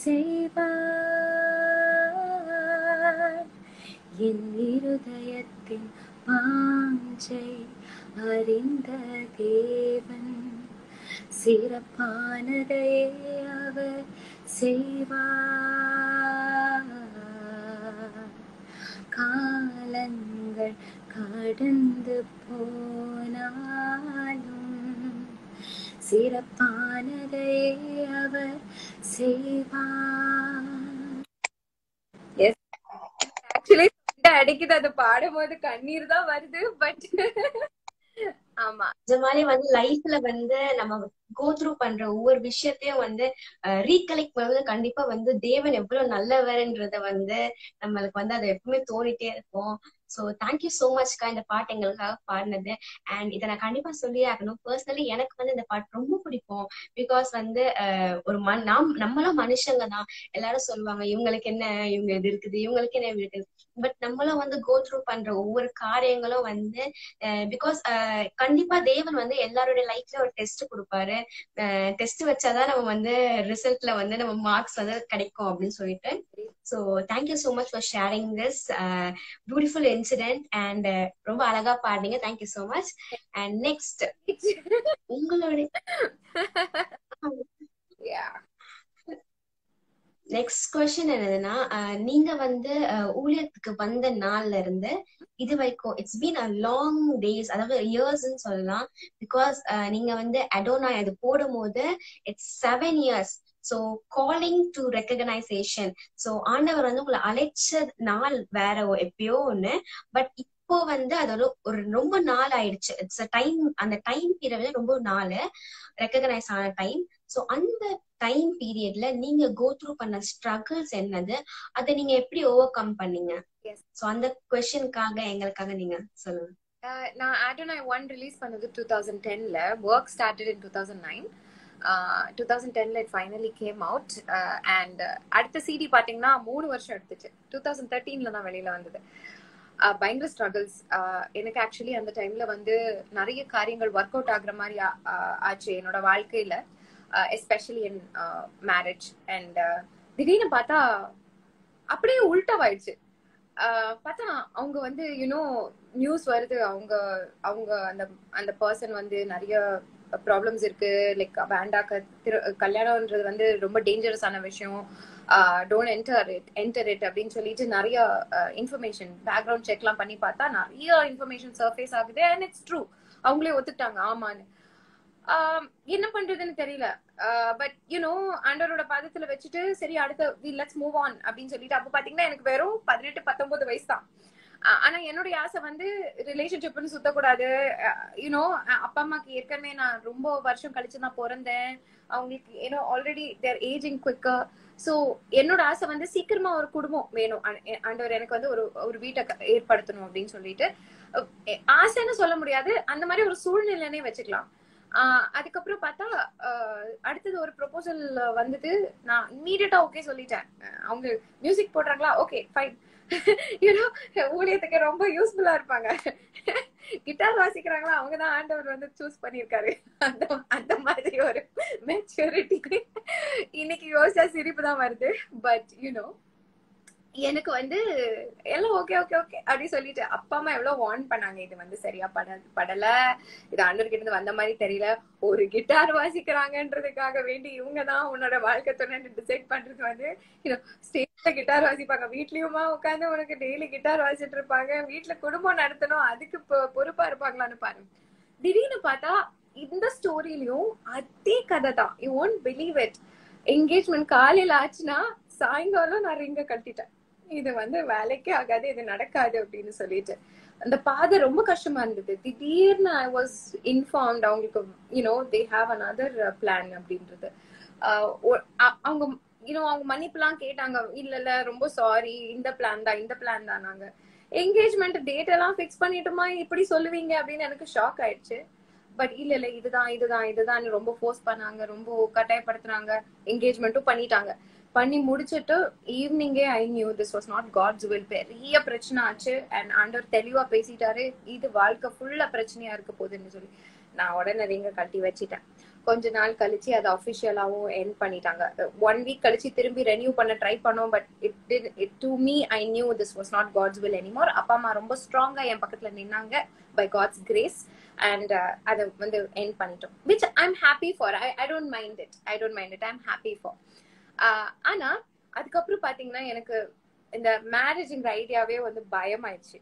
செய்வார் என் இருதயத்தின் வாஞ்சை அறிந்த தேவன் சிறப்பானதே அவர் செய்வார் காலங்கள் கடந்து போனாலும் சிறப்பானதே அவர் செய்வார் ஆக்சுவலி அடிக்குது அது பாடும்போது கண்ணீர் தான் வருது பட் ஆமா இந்த மாதிரி வந்து லைஃப்ல வந்து நம்ம கோ த்ரூ பண்ற ஒவ்வொரு விஷயத்தையும் வந்து ரீகலெக்ட் பண்ணும்போது கண்டிப்பா வந்து தேவன் எவ்வளவு நல்லவர்ன்றத வந்து நம்மளுக்கு வந்து அது எப்பவுமே தோணிட்டே இருக்கும் சோ தேங்க்யூ சோ மச்க்கா இந்த பாட்டு எங்களுக்காக பாடினது அண்ட் இதை நான் கண்டிப்பா சொல்லியே ஆகணும் பர்சனலி எனக்கு வந்து இந்த பாட்டு ரொம்ப பிடிக்கும் பிகாஸ் வந்து அஹ், ஒரு மண் நாம் நம்மளும் மனுஷங்க தான் எல்லாரும் சொல்லுவாங்க இவங்களுக்கு என்ன இவங்க இது இருக்குது இவங்களுக்கு என்ன இது இருக்குது பட் நம்மளும் வந்து கோ த்ரூ பண்ற ஒவ்வொரு காரியங்களும் வந்து பிகாஸ் கண்டிப்பா தேவன் வந்து எல்லாருடைய லைஃப்ல ஒரு டெஸ்ட் கொடுப்பாரு டெஸ்ட் வச்சாதான் நம்ம வந்து ரிசல்ட்ல வந்து நம்ம மார்க்ஸ் வந்து கிடைக்கும் அப்படின்னு சொல்லிட்டு so thank you so much for sharing this beautiful incident and ரொம்ப அழகா பாடுனீங்க thank you so much and next உங்களுடைய Yeah. நெக்ஸ்ட் கொஸ்டின் என்னதுன்னா அஹ், நீங்க வந்து அஹ், ஊழியத்துக்கு வந்த நாள்ல இருந்து இது வரைக்கும் it's been a long days அதாவது இயர்ஸ்ன்னு சொல்லலாம் பிகாஸ் நீங்க வந்து அடோனா அது போடும்போது it's seven years so calling to recognisation so ஆண்டவர் வந்து உங்களை அழைச்ச நாள் வேற ஒ- எப்பயோ ஒண்ணு பட் இப்போ வந்து அதோட ஒரு ரொம்ப நாள் ஆயிடுச்சு இட்ஸ் டைம் அந்த டைம் பீரியட் ரொம்ப நாள் ரெக்கக்னைஸ் ஆன டைம் ஸோ அந்த டைம் பீரியட்ல நீங்க கோ த்ரூ பண்ண ஸ்ட்ரகிள்ஸ் என்னது அதை நீங்க எப்படி ஓவர் கம் பண்ணீங்க Yes. சோ அந்த கொஸ்டினுக்காக எங்களுக்காக நீங்க சொல்லுங்க Uh, நான் ஆடோனாய் ஒன் ரிலீஸ் பண்ணது டூ தௌசண்ட் டென்ல work started in two thousand nine two thousand டென்ல it finally came out and அடுத்த சிடி பாத்தீங்கன்னா மூணு வருஷம் எடுத்துச்சு டூ தௌசண்ட் தேர்ட்டீன்ல தான் வெளியில வந்தது Uh, பயங்கர ஸ்ட்ரகிள்ஸ் எனக்கு ஆக்சுவலி அந்த டைம்ல வந்து நிறைய காரியங்கள் ஒர்க் அவுட் ஆகுற மாதிரி ஆ- ஆ- ஆச்சு என்னோட வாழ்க்கையில எஸ்பெஷலி இன் மேரேஜ் அண்ட் திடீர்னு பார்த்தா அப்படியே உல்டாவாயிடுச்சு ஆஹ் பார்த்தா அவங்க வந்து யூனோ நியூஸ் வருது அவங்க அவங்க அந்த அந்த பர்சன் வந்து நிறைய ப்ராப்ளம்ஸ் இருக்கு லைக் வேண்டாக்க திரு கல்யாணம்ன்றது வந்து ரொம்ப டேஞ்சரஸான விஷயம் don't enter it enter it அப்படின்னு சொல்லிட்டு நிறைய இன்ஃபர்மேஷன் பேக்ரவுண்ட் செக்லாம் பண்ணி பார்த்தா நிறைய இன்ஃபர்மேஷன் சர்ஃபேஸ் ஆகுது அண்ட் இட்ஸ் ட்ரூ அவங்களே ஒத்துக்கிட்டாங்க ஆமான்னு ஆஹ் என்ன பண்றதுன்னு தெரியல பட் யூனோ ஆண்டவரோட பாதத்துல வச்சுட்டு சரி அடுத்த லெட்ஸ் மூவ் ஆன் அப்படின்னு சொல்லிட்டு அப்ப பாத்தீங்கன்னா எனக்கு வெறும் பதினெட்டு பத்தொன்பது வயசு தான் ஆஹ் ஆனா என்னுடைய ஆசை வந்து ரிலேஷன்ஷிப்னு சுத்தக்கூடாது யூனோ அப்பா அம்மாக்கு ஏற்கனவே நான் ரொம்ப வருஷம் கழிச்சு நான் பிறந்தேன் அவங்களுக்கு ஏன்னோ already they're ageing quicker so என்னோட ஆசை வந்து சீக்கிரமா ஒரு குடும்பம் வேணும் ஆ- ஆண்டவர் எனக்கு வந்து ஒரு ஒரு வீட்டை க- ஏற்படுத்தணும் அப்படின்னு சொல்லிட்டு அஹ் ஆசைன்னு சொல்ல முடியாது அந்த மாதிரி ஒரு சூழ்நிலைனே வச்சுக்கலாம் ஆஹ் அதுக்கப்புறம் பார்த்தா ஆஹ் அடுத்தது ஒரு ப்ரொபோசல் வந்தது நான் இம்மீடியட்டா ஓகே சொல்லிட்டேன் அஹ் அவங்க மியூசிக் போடுறாங்களா ஓகே ஃபைன் யூனோ ஊழியத்துக்கு ரொம்ப யூஸ்ஃபுல்லா இருப்பாங்க கிட்டார் வாசிக்கிறாங்களா அவங்க தான் ஆண்டவர் வந்து சூஸ் பண்ணியிருக்காரு அந்த அந்த மாதிரி ஒரு மெச்சூரிட்டி இன்னைக்கு யோசிச்சா சிரிப்பு தான் வருது பட் யூனோ எனக்கு வந்து எல்லாம் ஓகே ஓகே ஓகே அப்படி சொல்லிட்டு அப்பா அம்மா எவ்வளவு வார்ன் பண்ணாங்க இது வந்து சரியா பட படல இது ஆண்டவர் கிட்ட இருந்து வந்த மாதிரி தெரியல ஒரு கிட்டார் வாசிக்கிறாங்கன்றதுக்காக வேண்டி இவங்க தான் உன்னோட வாழ்க்கை துணை டிசைட் பண்றது வந்து ஸ்டேஜ்ல கிட்டார் வாசிப்பாங்க வீட்லயுமா உட்காந்து உனக்கு டெய்லி கிட்டார் வாசிட்டு இருப்பாங்க வீட்டுல குடும்பம் நடத்தணும் அதுக்கு பொ- பொறுப்பா இருப்பாங்களான்னு பாருங்க திடீர்னு பார்த்தா இந்த ஸ்டோரியிலயும் அதே கதை தான் you won't believe it engagement காலையில ஆச்சுன்னா சாயங்காலம் நான் ரிங்க கட்டிட்டேன் இது வந்து வேலைக்கே ஆகாது இது நடக்காது அப்படின்னு சொல்லிட்டு அந்த பாதை ரொம்ப கஷ்டமா இருந்தது திடீர்னு ஐ வாஸ் இன்ஃபார்ம்ட் அவங்களுக்கு you know they have another plan அப்படின்றது ஆஹ் ஒ- அ- அவங்க இன்னும் அவங்க மன்னிப்புலாம் கேட்டாங்க இல்ல இல்ல ரொம்ப சாரி இந்த பிளான் தான் இந்த பிளான் தான் நாங்க என்கேஜ்மெண்ட் டேட் எல்லாம் ஃபிக்ஸ் பண்ணிட்டுமா இப்படி சொல்லுவீங்க அப்படின்னு எனக்கு ஷாக் ஆயிடுச்சு பட் இல்ல இல்ல இதுதான் இதுதான் இதுதான் ரொம்ப ஃபோர்ஸ் பண்ணாங்க ரொம்ப கட்டாயப்படுத்துனாங்க என்கேஜ்மெண்ட்டும் பண்ணிட்டாங்க பண்ணி முடிச்சிட்டு ஈவினிங்கே I knew this was not God's will பெரிய பிரச்சனை ஆச்சு அண்ட் ஆண்டவர் தெளிவா பேசிட்டாரு இது வாழ்க்கை ஃபுல்லா பிரச்சனையா இருக்க போகுதுன்னு சொல்லி நான் உடனே ரிங்க கட்டி வச்சிட்டேன் கொஞ்ச நாள் கழிச்சு அதை அஃபிஷியலாவும் என் பண்ணிட்டாங்க ஒன் வீக் கழிச்சு திரும்பி ரெனியூ பண்ண ட்ரை பண்ணோம் but it did it to me I knew this was not God's will anymore அப்பா அம்மா ரொம்ப ஸ்ட்ராங்கா என் பக்கத்துல நின்னாங்க பை காட்ஸ் கிரேஸ் அண்ட் அதை வந்து என் பண்ணிட்டோம் which I am happy for I I don't mind it I don't mind it I am happy for ஆனா அதுக்கப்புறம் பாத்தீங்கன்னா எனக்கு இந்த மேரேஜ்ங்கிற ஐடியாவே வந்து பயமாயிடுச்சு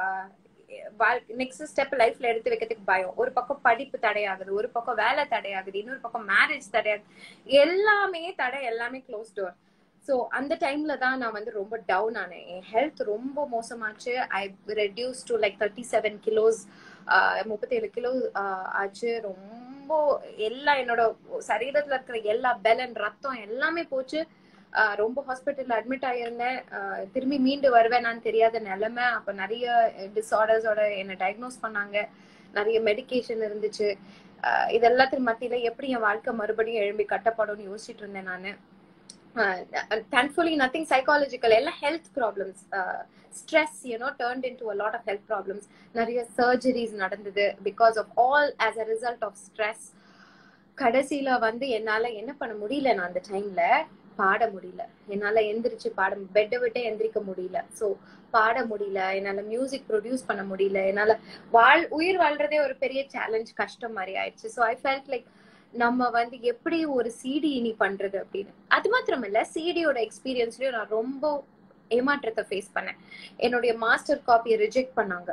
நெக்ஸ்ட் ஸ்டெப் லைஃப்ல எடுத்து வைக்கிறதுக்கு பயம் ஒரு பக்கம் படிப்பு தடையாகுது ஒரு பக்கம் வேலை தடையாகுது இன்னொரு பக்கம் மேரேஜ் தடையாகுது எல்லாமே தடை எல்லாமே க்ளோஸ் டோர் ஸோ அந்த டைம்ல தான் நான் வந்து ரொம்ப டவுன் ஆனேன் என் ஹெல்த் ரொம்ப மோசமாச்சு I reduce to like thirty seven kilos முப்பத்தேழு கிலோ ஆச்சு ரொம்ப எல்லா என்னோட சரீரத்துல இருக்கிற எல்லா பெலன் ரத்தம் எல்லாமே போச்சு ஆஹ் ரொம்ப ஹாஸ்பிட்டல்ல அட்மிட் ஆகியிருந்தேன் ஆஹ் திரும்பி மீண்டு வருவேனான்னு தெரியாத நிலைமை அப்ப நிறைய டிசார்டர்ஸோட என்னை டயக்னோஸ் பண்ணாங்க நிறைய மெடிகேஷன் இருந்துச்சு ஆஹ் இது எல்லாத்தின் மத்தியில எப்படி என் வாழ்க்கை மறுபடியும் எழும்பி கட்டப்படும்னு யோசிச்சுட்டு இருந்தேன் நானு தேங்க்ஃபுல்லி நத்திங் சைக்காலஜிக்கல் எல்லாம் health problems stress you know turned into a lot of health problems நிறைய சர்ஜரிஸ் நடந்தது because of all as a result of stress கடைசியில வந்து என்னால என்ன பண்ண முடியல நான் அந்த டைம்ல பாட முடியல என்னால எந்திரிச்சு பாட பெட்டை விட்டே எந்திரிக்க முடியல சோ பாட முடியல என்னால மியூசிக் ப்ரொடியூஸ் பண்ண முடியல என்னால வாழ் உயிர் வாழ்றதே ஒரு பெரிய சேலஞ்ச் கஷ்டம் மாதிரி ஆயிடுச்சு ஸோ ஐ ஃபெல்ட் லைக் நம்ம வந்து எப்படி ஒரு சிடி இனி பண்றது அப்படின்னு அது மாத்திரம் இல்ல சிடியோட எக்ஸ்பீரியன்ஸ்லயும் நான் ரொம்ப ஏமாற்றத்தை ஃபேஸ் பண்ணேன் என்னுடைய மாஸ்டர் காப்பியை ரிஜெக்ட் பண்ணாங்க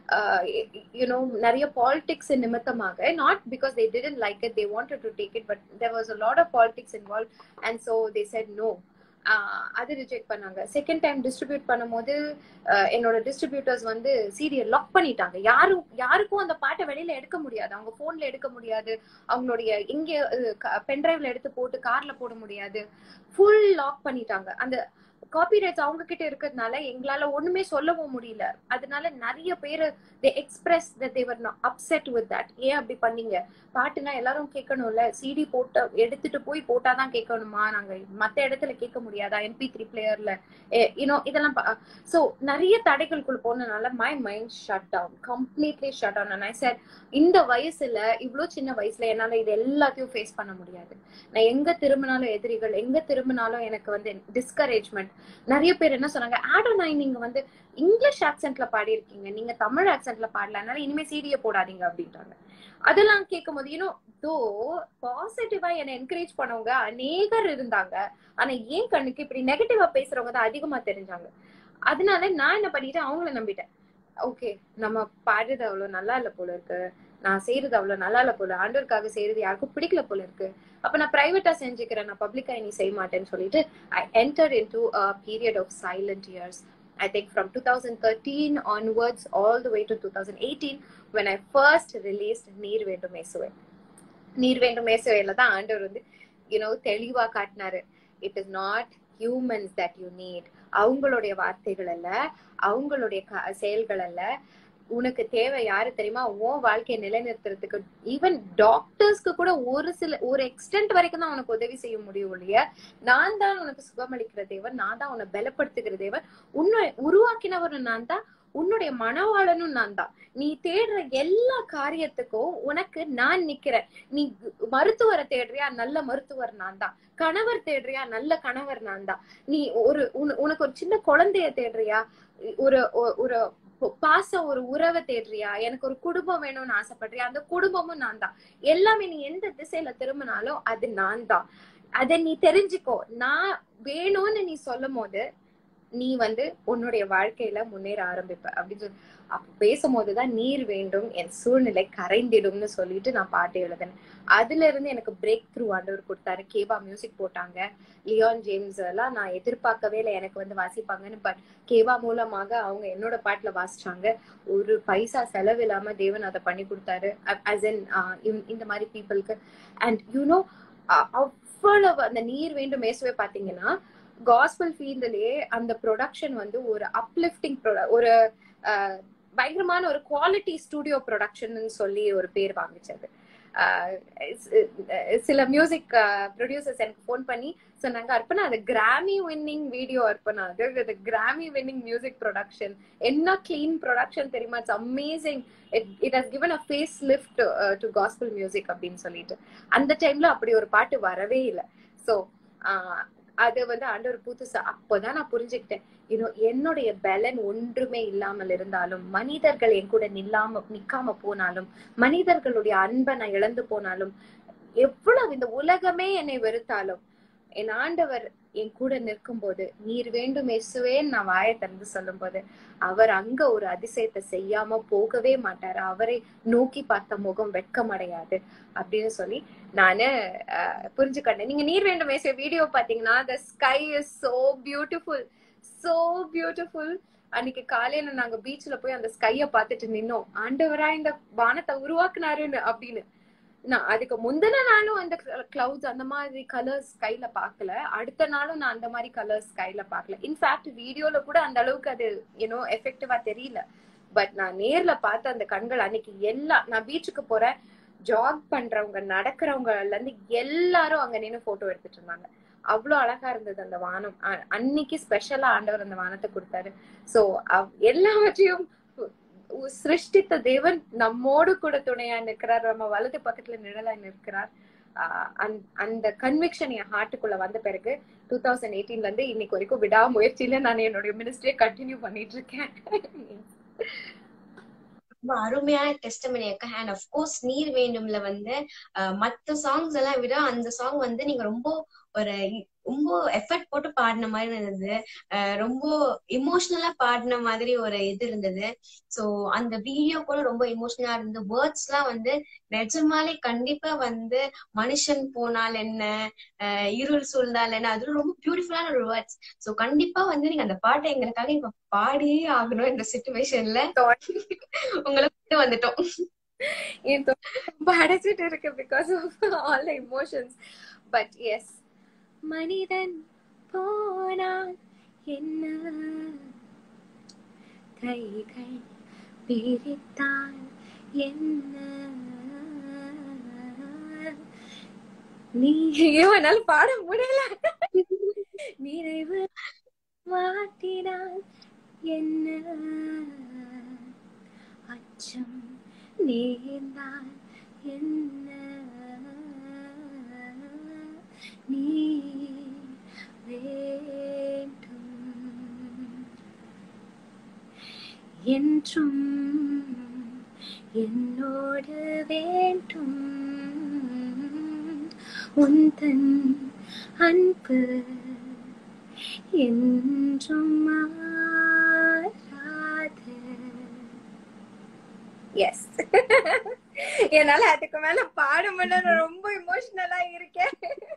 யூனோ நிறைய பாலிடிக்ஸ் நிமித்தமாக not because they didn't like it they wanted to take it but there was a lot of politics involve and so they said no அது ரிஜெக்ட் பண்ணாங்க செகண்ட் டைம் டிஸ்ட்ரிபியூட் பண்ணும்போது என்னோட distributors வந்து serial lock பண்ணிட்டாங்க யாரும் யாருக்கும் அந்த பாட்டை வெளியில எடுக்க முடியாது அவங்க போன்ல எடுக்க முடியாது அவங்களுடைய இங்க பென்டிரைவ்ல எடுத்து போட்டு கார்ல போட முடியாது ஃபுல் லாக் பண்ணிட்டாங்க அந்த காப்பிரைட்ஸ் அவங்க கிட்ட இருக்கிறதுனால எங்களால ஒண்ணுமே சொல்லவும் முடியல அதனால நிறைய பேர் they express their upset with that ஏன் அப்படி பண்ணீங்க பாட்டுனா எல்லாரும் கேட்கணும்ல சிடி போட்ட எடுத்துட்டு போய் போட்டாதான் கேட்கணுமா நாங்க மத்த இடத்துல கேட்க முடியாதா எம்பி த்ரீ பிளேயர்ல யூனோ இதெல்லாம் சோ நிறைய தடைகளுக்குள்ள போனதுனால my mind shut down completely shut down I சார் இந்த வயசுல இவ்வளவு சின்ன வயசுல என்னால இது எல்லாத்தையும் ஃபேஸ் பண்ண முடியாது நான் எங்க திரும்பினாலும் எதிரிகள் எங்க திரும்பினாலும் எனக்கு வந்து டிஸ்கரேஜ்மெண்ட் நிறைய பேர் என்ன சொன்னாங்க ஆடோனாய் நீங்க வந்து இங்கிலீஷ் ஆக்சென்ட்ல பாடி இருக்கீங்க நீங்க தமிழ் ஆக்சென்ட்ல பாடல அதனால இனிமே சீடிய போடாதீங்க அப்படின்ட்டாங்க அதெல்லாம் கேட்கும் போது இன்னும் தோ பாசிட்டிவா என்னை என்கரேஜ் பண்ணவங்க அநேகர் இருந்தாங்க ஆனா ஏன் கண்ணுக்கு இப்படி நெகட்டிவா பேசுறவங்க தான் அதிகமா தெரிஞ்சாங்க அதனால நான் என்ன பண்ணிட்டேன் அவங்கள நம்பிட்டேன் ஓகே நம்ம பாடுறது அவ்வளவு நல்லா இல்ல போல இருக்கு நான் செய்யறது அவ்வளவு நல்லா இல்ல போல ஆண்டவருக்காக செய்யறது யாருக்கும் பிடிக்கல போல இருக்கு அப்ப நான் பிரைவேட்டா செஞ்சுக்கிறேன் நான் பப்ளிக்கா இனி செய்ய மாட்டேன்னு சொல்லிட்டு I enter into a period of silent years I think from 2013 onwards, all the way to 2018, when I first released நீர் வேண்டும் இயேசுவே நீர் வேண்டும் இயேசுவேல தான் ஆண்டவர் வந்து யூனோ தெளிவா காட்டினாரு it is not humans that you need அவங்களுடைய வார்த்தைகள் அல்ல அவங்களுடைய செயல்கள் அல்ல உனக்கு தேவை யாரு தெரியுமா உன் வாழ்க்கையை நிலைநிறுத்துறதுக்கு ஈவன் டாக்டர்ஸ்க்கு கூட ஒரு சில ஒரு எக்ஸ்டென்ட் வரைக்கும் தான் உனக்கு உதவி செய்ய முடியும் இல்லையா நான் தான் உனக்கு சுகமளிக்கிற தேவன் நான் தான் உன்னை பலப்படுத்துகிற தேவன் உன்னை உருவாக்கினவரும் நான் தான் உன்னுடைய மனவாளனும் நான் தான் நீ தேடுற எல்லா காரியத்துக்கும் உனக்கு நான் நிக்கிறேன் நீ மருத்துவரை தேடுறியா நல்ல மருத்துவர் நான் தான் கணவர் தேடுறியா நல்ல கணவர் நான் தான் நீ ஒரு உனக்கு ஒரு சின்ன குழந்தைய தேடுறியா ஒரு ஒரு பாசம் ஒரு உறவை தேடுறியா எனக்கு ஒரு குடும்பம் வேணும்னு ஆசைப்படுறியா அந்த குடும்பமும் நான் தான் எல்லாமே நீ எந்த திசையில திரும்பினாலும் அது நான் தான் அத நீ தெரிஞ்சுக்கோ நான் வேணும்னு நீ சொல்லும் போது நீ வந்து உன்னுடைய வாழ்க்கையில முன்னேற ஆரம்பிப்ப அப்படின்னு சொல்லி அப்ப பேசும்போதுதான் நீர் வேண்டும் என் சூழ்நிலை கரைந்திடும்னு சொல்லிட்டு நான் பாட்டு எழுதினேன் அதுல இருந்து எனக்கு பிரேக் த்ரூ ஆண்டவர் கொடுத்தாரு கேபா மியூசிக் போட்டாங்க லியான் ஜேம்ஸ் எல்லாம் நான் எதிர்பார்க்கவே இல்லை எனக்கு வந்து வாசிப்பாங்கன்னு பட் கேபா மூலமாக அவங்க என்னோட பாட்டுல வாசிச்சாங்க ஒரு பைசா செலவு இல்லாம தேவன் அதை பண்ணி கொடுத்தாரு அஸ் என் இந்த மாதிரி பீப்புளுக்கு அண்ட் யூனோ அவ்வளவு அந்த நீர் வேண்டும் மேசுவே பாத்தீங்கன்னா காஸ்பல் ஃபீல்ட்லயே அந்த ப்ரொடக்ஷன் வந்து ஒரு அப்லிஃப்டிங் ஒரு அஹ், பயங்கரமான ஒரு குவாலிட்டி ஸ்டுடியோ ப்ரொடக்ஷன் சொல்லி ஒரு பேர் வாங்கிச்சது அஹ், சி- சில மியூசிக் ப்ரொடியூசர்ஸ் எனக்கு ஃபோன் பண்ணி சொன்னாங்க அர்ப்பணா அது கிராமி வின்னிங் வீடியோ அர்ப்பணா அது அது கிராமி வின்னிங் மியூசிக் ப்ரொடக்ஷன் என்ன கிளீன் ப்ரொடக்ஷன் தெரியுமா it's amazing it it has given a face lift to gospel music அப்படின்னு சொல்லிட்டு அந்த டைம்ல அப்படி ஒரு பாட்டு வரவே இல்லை ஸோ அது வந்து ஆண்டவர் புதுசா அப்போதான் நான் புரிஞ்சுக்கிட்டேன் இன்னும் என்னுடைய பலன் ஒன்றுமே இல்லாமல் இருந்தாலும் மனிதர்கள் என் கூட நில்லாம நிக்காம போனாலும் மனிதர்களுடைய அன்பை நான் இழந்து போனாலும் எவ்வளவு இந்த உலகமே என்னை வெறுத்தாலும் என் ஆண்டவர் என் கூட நிற்கும் போது நீர் வேண்டும் இயேசுவேன்னு நான் வாயை திறந்து சொல்லும் போது அவர் அங்க ஒரு அதிசயத்தை செய்யாம போகவே மாட்டாரு அவரை நோக்கி பார்த்த முகம் வெட்கமடையாது அப்படின்னு சொல்லி நானு அஹ், புரிஞ்சுக்கிட்டேன் நீங்க நீர் வேண்டும் இயேசுவே வீடியோ பாத்தீங்கன்னா the sky is so beautiful so beautiful அன்னைக்கு காலையில நாங்க பீச்ல போய் அந்த ஸ்கைய பார்த்துட்டு நின்னோம் ஆண்டவரா இந்த வானத்தை உருவாக்குனாருன்னு அப்படின்னு நான் அதுக்கு முந்தின நாளும் அந்த கிளவுட்ஸ் அந்த மாதிரி கலர்ஸ் ஸ்கைல பார்க்கல அடுத்த நாளும் நான் அந்த மாதிரி கலர்ஸ் ஸ்கைல பார்க்கல இன்ஃபேக்ட் வீடியோல கூட அந்த அளவுக்கு அது யூனோ எஃபெக்டிவா தெரியல பட் நான் நேர்ல பார்த்த அந்த கண்கள் அன்னைக்கு எல்லாம் நான் பீச்சுக்கு போறேன் ஜாக் பண்றவங்க நடக்கிறவங்கல இருந்து எல்லாரும் அங்க நின்னு போட்டோ எடுத்துட்டு இருந்தாங்க அவ்வளவு அழகா இருந்தது அந்த வானம் அ- அன்னைக்கு ஸ்பெஷலா ஆண்டவர் அந்த வானத்தை கொடுத்தாரு சோ எல்லாவற்றையும் உ- சிருஷ்டித்த தேவன் நம்மோடு கூட துணையா நிற்கிறார் நம்ம வலது பக்கத்துல நிழலா நிற்கிறார் ஆஹ் அந்த- அந்த கன்விக்ஷன் என் ஹார்ட்டுக்குள்ள வந்த பிறகு டூ தௌசண்ட் எயிட்டீன்ல இருந்து இன்னைக்கு வரைக்கும் விடாமுயற்சியில நான் என்னுடைய மினிஸ்ட்ரியை கண்டினியூ பண்ணிட்டு இருக்கேன் ரொம்ப அருமையான டெஸ்டமனி அக்கா அண்ட் அஃப்கோர்ஸ் நீர் வேண்டும்ல வந்து அஹ், மத்த சாங்ஸ் எல்லாம் விட அந்த சாங் வந்து நீங்க ரொம்ப ஒரு இ- ரொம்ப எஃபர்ட் போட்டு பாடின மாதிரி இருந்தது அஹ், ரொம்ப இமோஷனலா பாடின மாதிரி ஒரு இது இருந்தது சோ அந்த வீடியோ கூட ரொம்ப இமோஷனலா இருந்தது வேர்ட்ஸ் எல்லாம் வந்து நிஜமாலே கண்டிப்பா வந்து மனுஷன் போனால் என்ன அஹ், இருள் சூழ்ந்தால் என்ன அது ரொம்ப பியூட்டிஃபுல்லான ஒரு வேர்ட்ஸ் சோ கண்டிப்பா வந்து நீங்க அந்த பாட்டை எங்களுக்காக இப்ப பாடியே ஆகணும் இந்த சுச்சுவேஷன்ல உங்களை கொண்டு வந்துட்டோம் என் தொண்டை ரொம்ப அடைச்சிட்டு இருக்கு because of all the emotions but yes மனிதன் போனால் என்ன கைகள் பிரித்தான் என்ன நீ ஐயோ என்னால பாட முடியல நினைவு மாட்டினால் என்ன அச்சம் நேர்ந்தால் என்ன நீ வேண்டும் என்றும் என்னோடு வேண்டும் உந்தன் அன்பு என்றும் மாறாது எஸ் என்னால அதுக்கு மேல பாட முடியல நான் ரொம்ப இமோஷனலா இருக்கேன்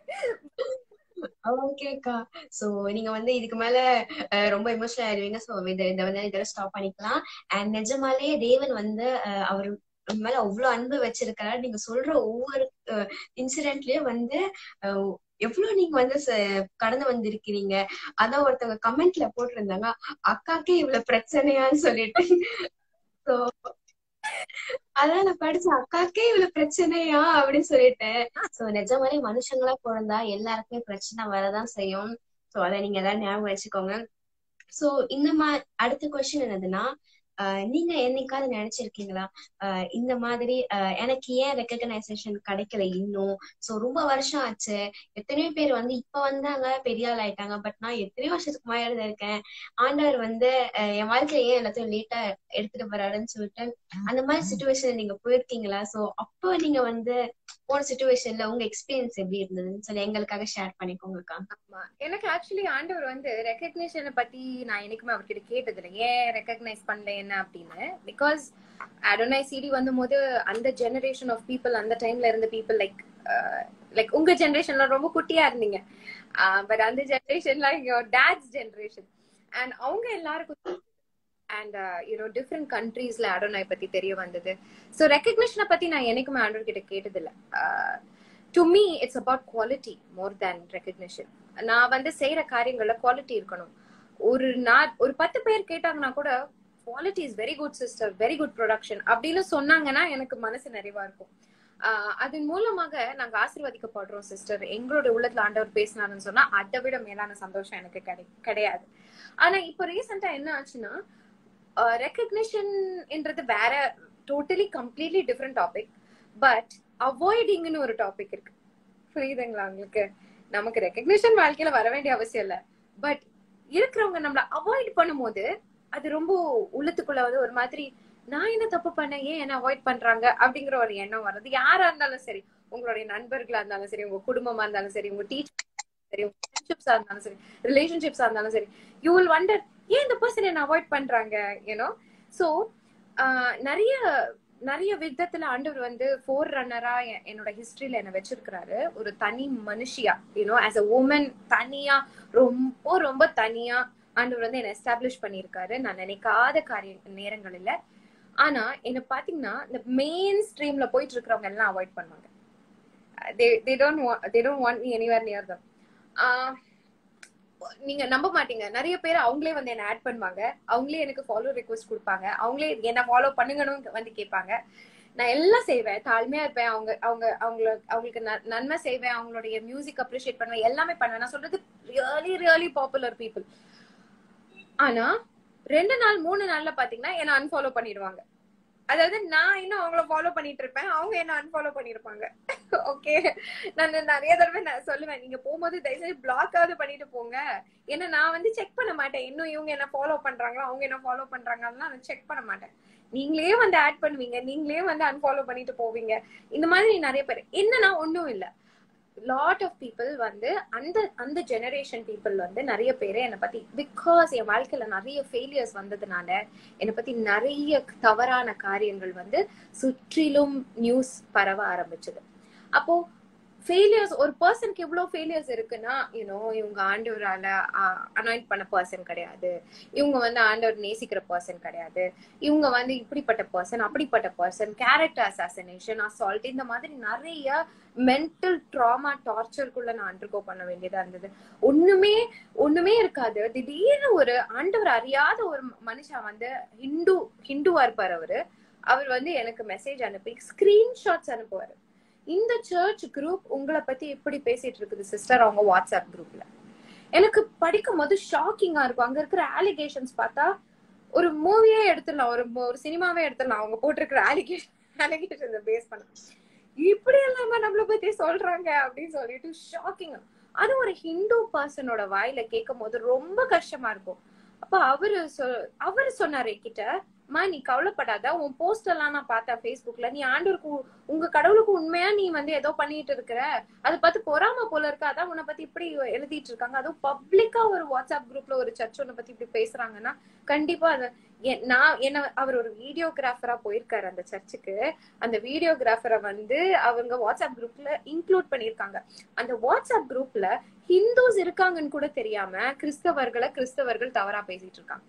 ஓகேக்கா சோ நீங்க வந்து இதுக்கு மேல அஹ், ரொம்ப எமோஷனல் ஆயிடுவீங்க சோ இத இத வந்து இதெல்லாம் ஸ்டாப் பண்ணிக்கலாம் அண்ட் நிஜமாலே தேவன் வந்து அஹ், அவர் உங்க மேல அவ்வளவு அன்பு வச்சிருக்காரு நீங்க சொல்ற ஒவ்வொரு இன்சிடென்ட்லயும் வந்து அஹ், எவ்வளவு நீங்க வந்து ச- கடந்து வந்திருக்கிறீங்க அதான் ஒருத்தவங்க கமெண்ட்ல போட்டிருந்தாங்க அக்காக்கே இவ்வளவு பிரச்சனையான்னு சொல்லிட்டு சோ அதான் நான் படிச்சேன் அக்காக்கே இவ்வளவு பிரச்சனையா அப்படின்னு சொல்லிட்டேன் சோ நிஜமாலே மனுஷங்களா பிறந்தா எல்லாருக்குமே பிரச்சனை வரதான் செய்யும் சோ அத நீங்க ஏதாவது ஞாபகம் வச்சுக்கோங்க சோ இந்த மா அடுத்த கொஸ்டின் என்னதுன்னா ஆஹ் நீங்க என்னைக்காவது நினைச்சிருக்கீங்களா ஆஹ் இந்த மாதிரி ஆஹ் எனக்கு ஏன் ரெக்கக்னைசேஷன் கிடைக்கல இன்னும் சோ ரொம்ப வருஷம் ஆச்சு எத்தனையோ பேர் வந்து இப்ப வந்தாங்க பெரிய ஆள் ஆயிட்டாங்க பட் நான் எத்தனையோ வருஷத்துக்கு முன்னாடி தான் இருக்கேன் ஆண்டவர் வந்து ஆஹ் என் வாழ்க்கையில ஏன் எல்லாத்தையும் லேட்டா எடுத்துட்டு போறாருன்னு சொல்லிட்டு அந்த மாதிரி சுச்சுவேஷன் நீங்க போயிருக்கீங்களா சோ அப்போ நீங்க வந்து போன சுச்சுவேஷன்ல உங்க எக்ஸ்பீரியன்ஸ் எப்படி இருந்ததுன்னு சொல்லி எங்களுக்காக ஷேர் பண்ணிக்கோங்கக்கா ஆமா எனக்கு ஆக்சுவலி ஆண்டவர் வந்து ரெக்கக்னிஷனை பத்தி நான் என்னைக்குமே அவர்கிட்ட கேட்டது இல்லை ஏன் ரெக்கக்னைஸ் பண்ணல என்ன அப்படின்னு பிகாஸ் அடோனை சிடி வந்த போது அந்த ஜெனரேஷன் ஆஃப் பீப்புள் அந்த டைம்ல இருந்த பீப்புள் லைக் லைக் உங்க ஜெனரேஷன்ல ரொம்ப குட்டியா இருந்தீங்க பட் அந்த ஜெனரேஷன்ல எங்க டேட்ஸ் ஜெனரேஷன் அண்ட் அவங்க எல்லாருக்கும் அண்ட் யூனோ டிஃப்ரெண்ட் கண்ட்ரீஸ்ல அடோனாய் பத்தி தெரிய வந்தது ஸோ ரெக்கக்னிஷனை பத்தி நான் என்னைக்குமே ஆண்டவர் கிட்ட கேட்டதில்ல to me it's about quality more than recognition நான் வந்து செய்யற காரியங்கள்ல குவாலிட்டி இருக்கணும் ஒரு நான் ஒரு பத்து பேர் கேட்டாங்கன்னா கூட quality is very good sister very good production அப்படின்னு சொன்னாங்கன்னா எனக்கு மனசு நிறைவா இருக்கும் ஆஹ் அதன் மூலமாக நாங்க ஆசீர்வதிக்கப்படுறோம் சிஸ்டர் எங்களோட உள்ளத்துல ஆண்டவர் பேசினாருன்னு சொன்னா அதை விட மேலான சந்தோஷம் எனக்கு கிடை கிடையாது ஆனா இப்போ ரீசெண்டா என்ன ஆச்சுன்னா ரெக்கக்னிஷன்ன்றது வேற totally completely different topic but அவாய்டிங்னு ஒரு டாபிக் இருக்கு புரியுதுங்களா உங்களுக்கு நமக்கு ரெக்கக்னிஷன் வாழ்க்கையில வர வேண்டிய அவசியம் இல்ல பட் இருக்கிறவங்க நம்மள அவாய்ட் பண்ணும்போது அது ரொம்ப உள்ளத்துக்குள்ள வந்து ஒரு மாதிரி நான் என்ன தப்பு பண்ணேன் ஏன் என்ன அவாய்ட் பண்றாங்க அப்படிங்கிற ஒரு எண்ணம் வர்றது யாரா இருந்தாலும் சரி உங்களுடைய நண்பர்களா இருந்தாலும் சரி உங்க குடும்பமா இருந்தாலும் சரி உங்க டீச்சர் சரி உங்க ஃப்ரெண்ட்ஷிப்ஸா இருந்தாலும் சரி ரிலேஷன்ஷிப்ஸா இருந்தாலும் சரி யூ வில் வண்டர் ஏன் இந்த பர்சன் என்ன அவாய்ட் பண்றாங்க யூனோ சோ நிறைய நிறைய விதத்துல ஆண்டவர் வந்து ஃபோர் ரன்னரா என்னோட ஹிஸ்டரியில என்ன வச்சிருக்கிறாரு ஒரு தனி மனுஷியா யூனோ ஆஸ் அ உமன் தனியா ரொம்ப ரொம்ப தனியா ஆண்டவர் வந்து என்ன எஸ்டாப்ளிஷ் பண்ணியிருக்காரு நான் நினைக்காத காரிய நேரங்களில ஆனா என்ன பாத்தீங்கன்னா இந்த மெயின் ஸ்ட்ரீம்ல போயிட்டு இருக்கிறவங்க எல்லாம் அவாய்ட் பண்ணுவாங்க they don't they don't want me anywhere near them நீங்க நம்ப மாட்டீங்க நிறைய பேர் அவங்களே வந்து என்ன ஆட் பண்ணுவாங்க அவங்களே எனக்கு ஃபாலோ ரெக்வஸ்ட் கொடுப்பாங்க அவங்களே என்ன ஃபாலோ பண்ணுங்கன்னு வந்து கேட்பாங்க நான் எல்லாம் செய்வேன் தாழ்மையா இருப்பேன் அவங்க அவங்க அவங்கள அவங்களுக்கு நன்மை செய்வேன் அவங்களுடைய மியூசிக் அப்ரிஷியேட் பண்ணுவேன் எல்லாமே பண்ணுவேன் நான் சொல்றது ரியலி ரியலி பாப்புலர் பீப்புள் ஆனா ரெண்டு நாள் மூணு நாள்ல பாத்தீங்கன்னா என்ன அன்ஃபாலோ பண்ணிடுவாங்க அதாவது நான் இன்னும் அவங்கள ஃபாலோ பண்ணிட்டு இருப்பேன் அவங்க என்ன அன்ஃபாலோ பண்ணிருப்பாங்க ஓகே நான் நிறைய தடவை நான் சொல்லுவேன் நீங்க போகும்போது தயவுசெய்து பிளாக்காவது பண்ணிட்டு போங்க ஏன்னா நான் வந்து செக் பண்ண மாட்டேன் இன்னும் இவங்க என்ன ஃபாலோ பண்றாங்களா அவங்க என்ன ஃபாலோ பண்றாங்கன்னு நான் செக் பண்ண மாட்டேன் நீங்களே வந்து ஆட் பண்ணுவீங்க நீங்களே வந்து அன்ஃபாலோ பண்ணிட்டு போவீங்க இந்த மாதிரி நிறைய பேர் என்னன்னா ஒண்ணும் இல்ல லாட் ஆஃப் பீப்புள் வந்து அந்த அந்த ஜெனரேஷன் பீப்புள் வந்து நிறைய பேர் என்னை பத்தி பிகாஸ் என் வாழ்க்கையில நிறைய ஃபெயிலியர்ஸ் வந்ததுனால என்னை பத்தி நிறைய தவறான காரியங்கள் வந்து சுற்றிலும் நியூஸ் பரவ ஆரம்பிச்சது அப்போ ஃபெயிலியர்ஸ் ஒரு பர்சனுக்கு எவ்வளவு ஃபெயிலியர்ஸ் இருக்குன்னா யூனோ இவங்க ஆண்டவரால அனாயிண்ட் பண்ண பர்சன் கிடையாது இவங்க வந்து ஆண்டவர் நேசிக்கிற பர்சன் கிடையாது இவங்க வந்து இப்படிப்பட்ட பர்சன் அப்படிப்பட்ட பர்சன் கேரக்டர் அசாசினேஷன் அசால்ட் இந்த மாதிரி நிறைய மென்டல் ட்ராமா டார்ச்சருக்குள்ள நான் அண்டர்கோ பண்ண வேண்டியதா இருந்தது ஒண்ணுமே ஒண்ணுமே இருக்காது திடீர்னு ஒரு ஆண்டவர் அறியாத ஒரு மனுஷன் வந்து ஹிந்து ஹிந்துவா இருப்பார் அவரு அவர் வந்து எனக்கு மெசேஜ் அனுப்பி ஸ்கிரீன்ஷாட்ஸ் அனுப்புவாரு இந்த சர்ச் குரூப் உங்களை பத்தி எப்படி பேசிட்டு இருக்குது சிஸ்டர் அவங்க வாட்ஸ்அப் குரூப்ல எனக்கு படிக்கும் போது ஷாக்கிங்கா இருக்கும் அங்க இருக்கிற ஆலிகேஷன்ஸ் பார்த்தா ஒரு மூவியே எடுத்துடலாம் ஒரு ஒரு சினிமாவே எடுத்துடலாம் அவங்க போட்டிருக்கிற ஆலிகேஷன் ஆலிகேஷன் பேஸ் பண்ண இப்படி எல்லாம நம்மள பத்தி சொல்றாங்க அப்படின்னு சொல்லிட்டு ஷாக்கிங் அது ஒரு ஹிந்து பர்சனோட வாயில கேட்கும் போது ரொம்ப கஷ்டமா இருக்கும் அப்ப அவரு சொ அவரு சொன்னாரு கிட்ட மா நீ கவலைப்படாத உன் போஸ்ட் எல்லாம் நான் பார்த்தேன் ஃபேஸ்புக்ல நீ ஆண்டவருக்கு உங்க கடவுளுக்கு உண்மையா நீ வந்து ஏதோ பண்ணிட்டு இருக்கிற அதை பார்த்து பொறாம போல இருக்கு அதான் உன்னை பத்தி இப்படி எழுதிட்டு இருக்காங்க அதுவும் பப்ளிக்கா ஒரு வாட்ஸ்அப் குரூப்ல ஒரு சர்ச் உன்னை பத்தி இப்படி பேசுறாங்கன்னா கண்டிப்பா அது நான் என்ன அவர் ஒரு வீடியோகிராஃபரா போயிருக்காரு அந்த சர்ச்சுக்கு அந்த வீடியோகிராஃபரை வந்து அவங்க வாட்ஸ்அப் குரூப்ல இன்க்ளூட் பண்ணிருக்காங்க அந்த வாட்ஸ்அப் குரூப்ல ஹிந்துஸ் இருக்காங்கன்னு கூட தெரியாம கிறிஸ்தவர்களை கிறிஸ்தவர்கள் தவறா பேசிட்டு இருக்காங்க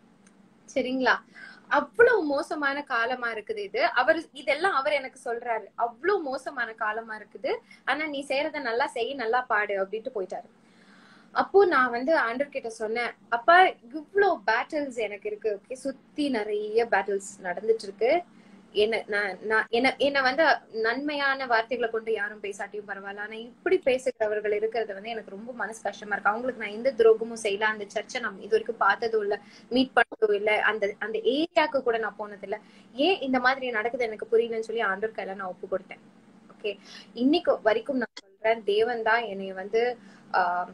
சரிங்களா அவ்வளவு மோசமான காலமா இருக்குது இது அவர் இதெல்லாம் அவர் எனக்கு சொல்றாரு அவ்வளவு மோசமான காலமா இருக்குது ஆனா நீ செய்யறத நல்லா செய் நல்லா பாடு அப்படின்ட்டு போயிட்டாரு அப்போ நான் வந்து ஆண்டர் கிட்ட சொன்னேன் அப்பா இவ்வளோ பேட்டில்ஸ் எனக்கு இருக்கு ஓகே சுத்தி நிறைய பேட்டில்ஸ் நடந்துட்டு இருக்கு என்ன நான் நான் என்ன என்ன வந்து நன்மையான வார்த்தைகளை கொண்டு யாரும் பேசாட்டியும் பரவாயில்ல ஆனா இப்படி பேசுகிறவர்கள் இருக்கிறது வந்து எனக்கு ரொம்ப மனசு கஷ்டமா இருக்கு அவங்களுக்கு நான் எந்த துரோகமும் செய்யல அந்த சர்ச்சை நான் இது வரைக்கும் பார்த்ததும் இல்ல மீட் பண்ணதும் இல்ல அந்த அந்த ஏரியாவுக்கு கூட நான் போனது இல்ல ஏன் இந்த மாதிரி நடக்குது எனக்கு புரியலன்னு சொல்லி ஆண்டோர் கையில நான் ஒப்பு கொடுத்தேன் ஓகே இன்னைக்கு வரைக்கும் நான் சொல்றேன் தேவன் தான் என்னை வந்து ஆஹ்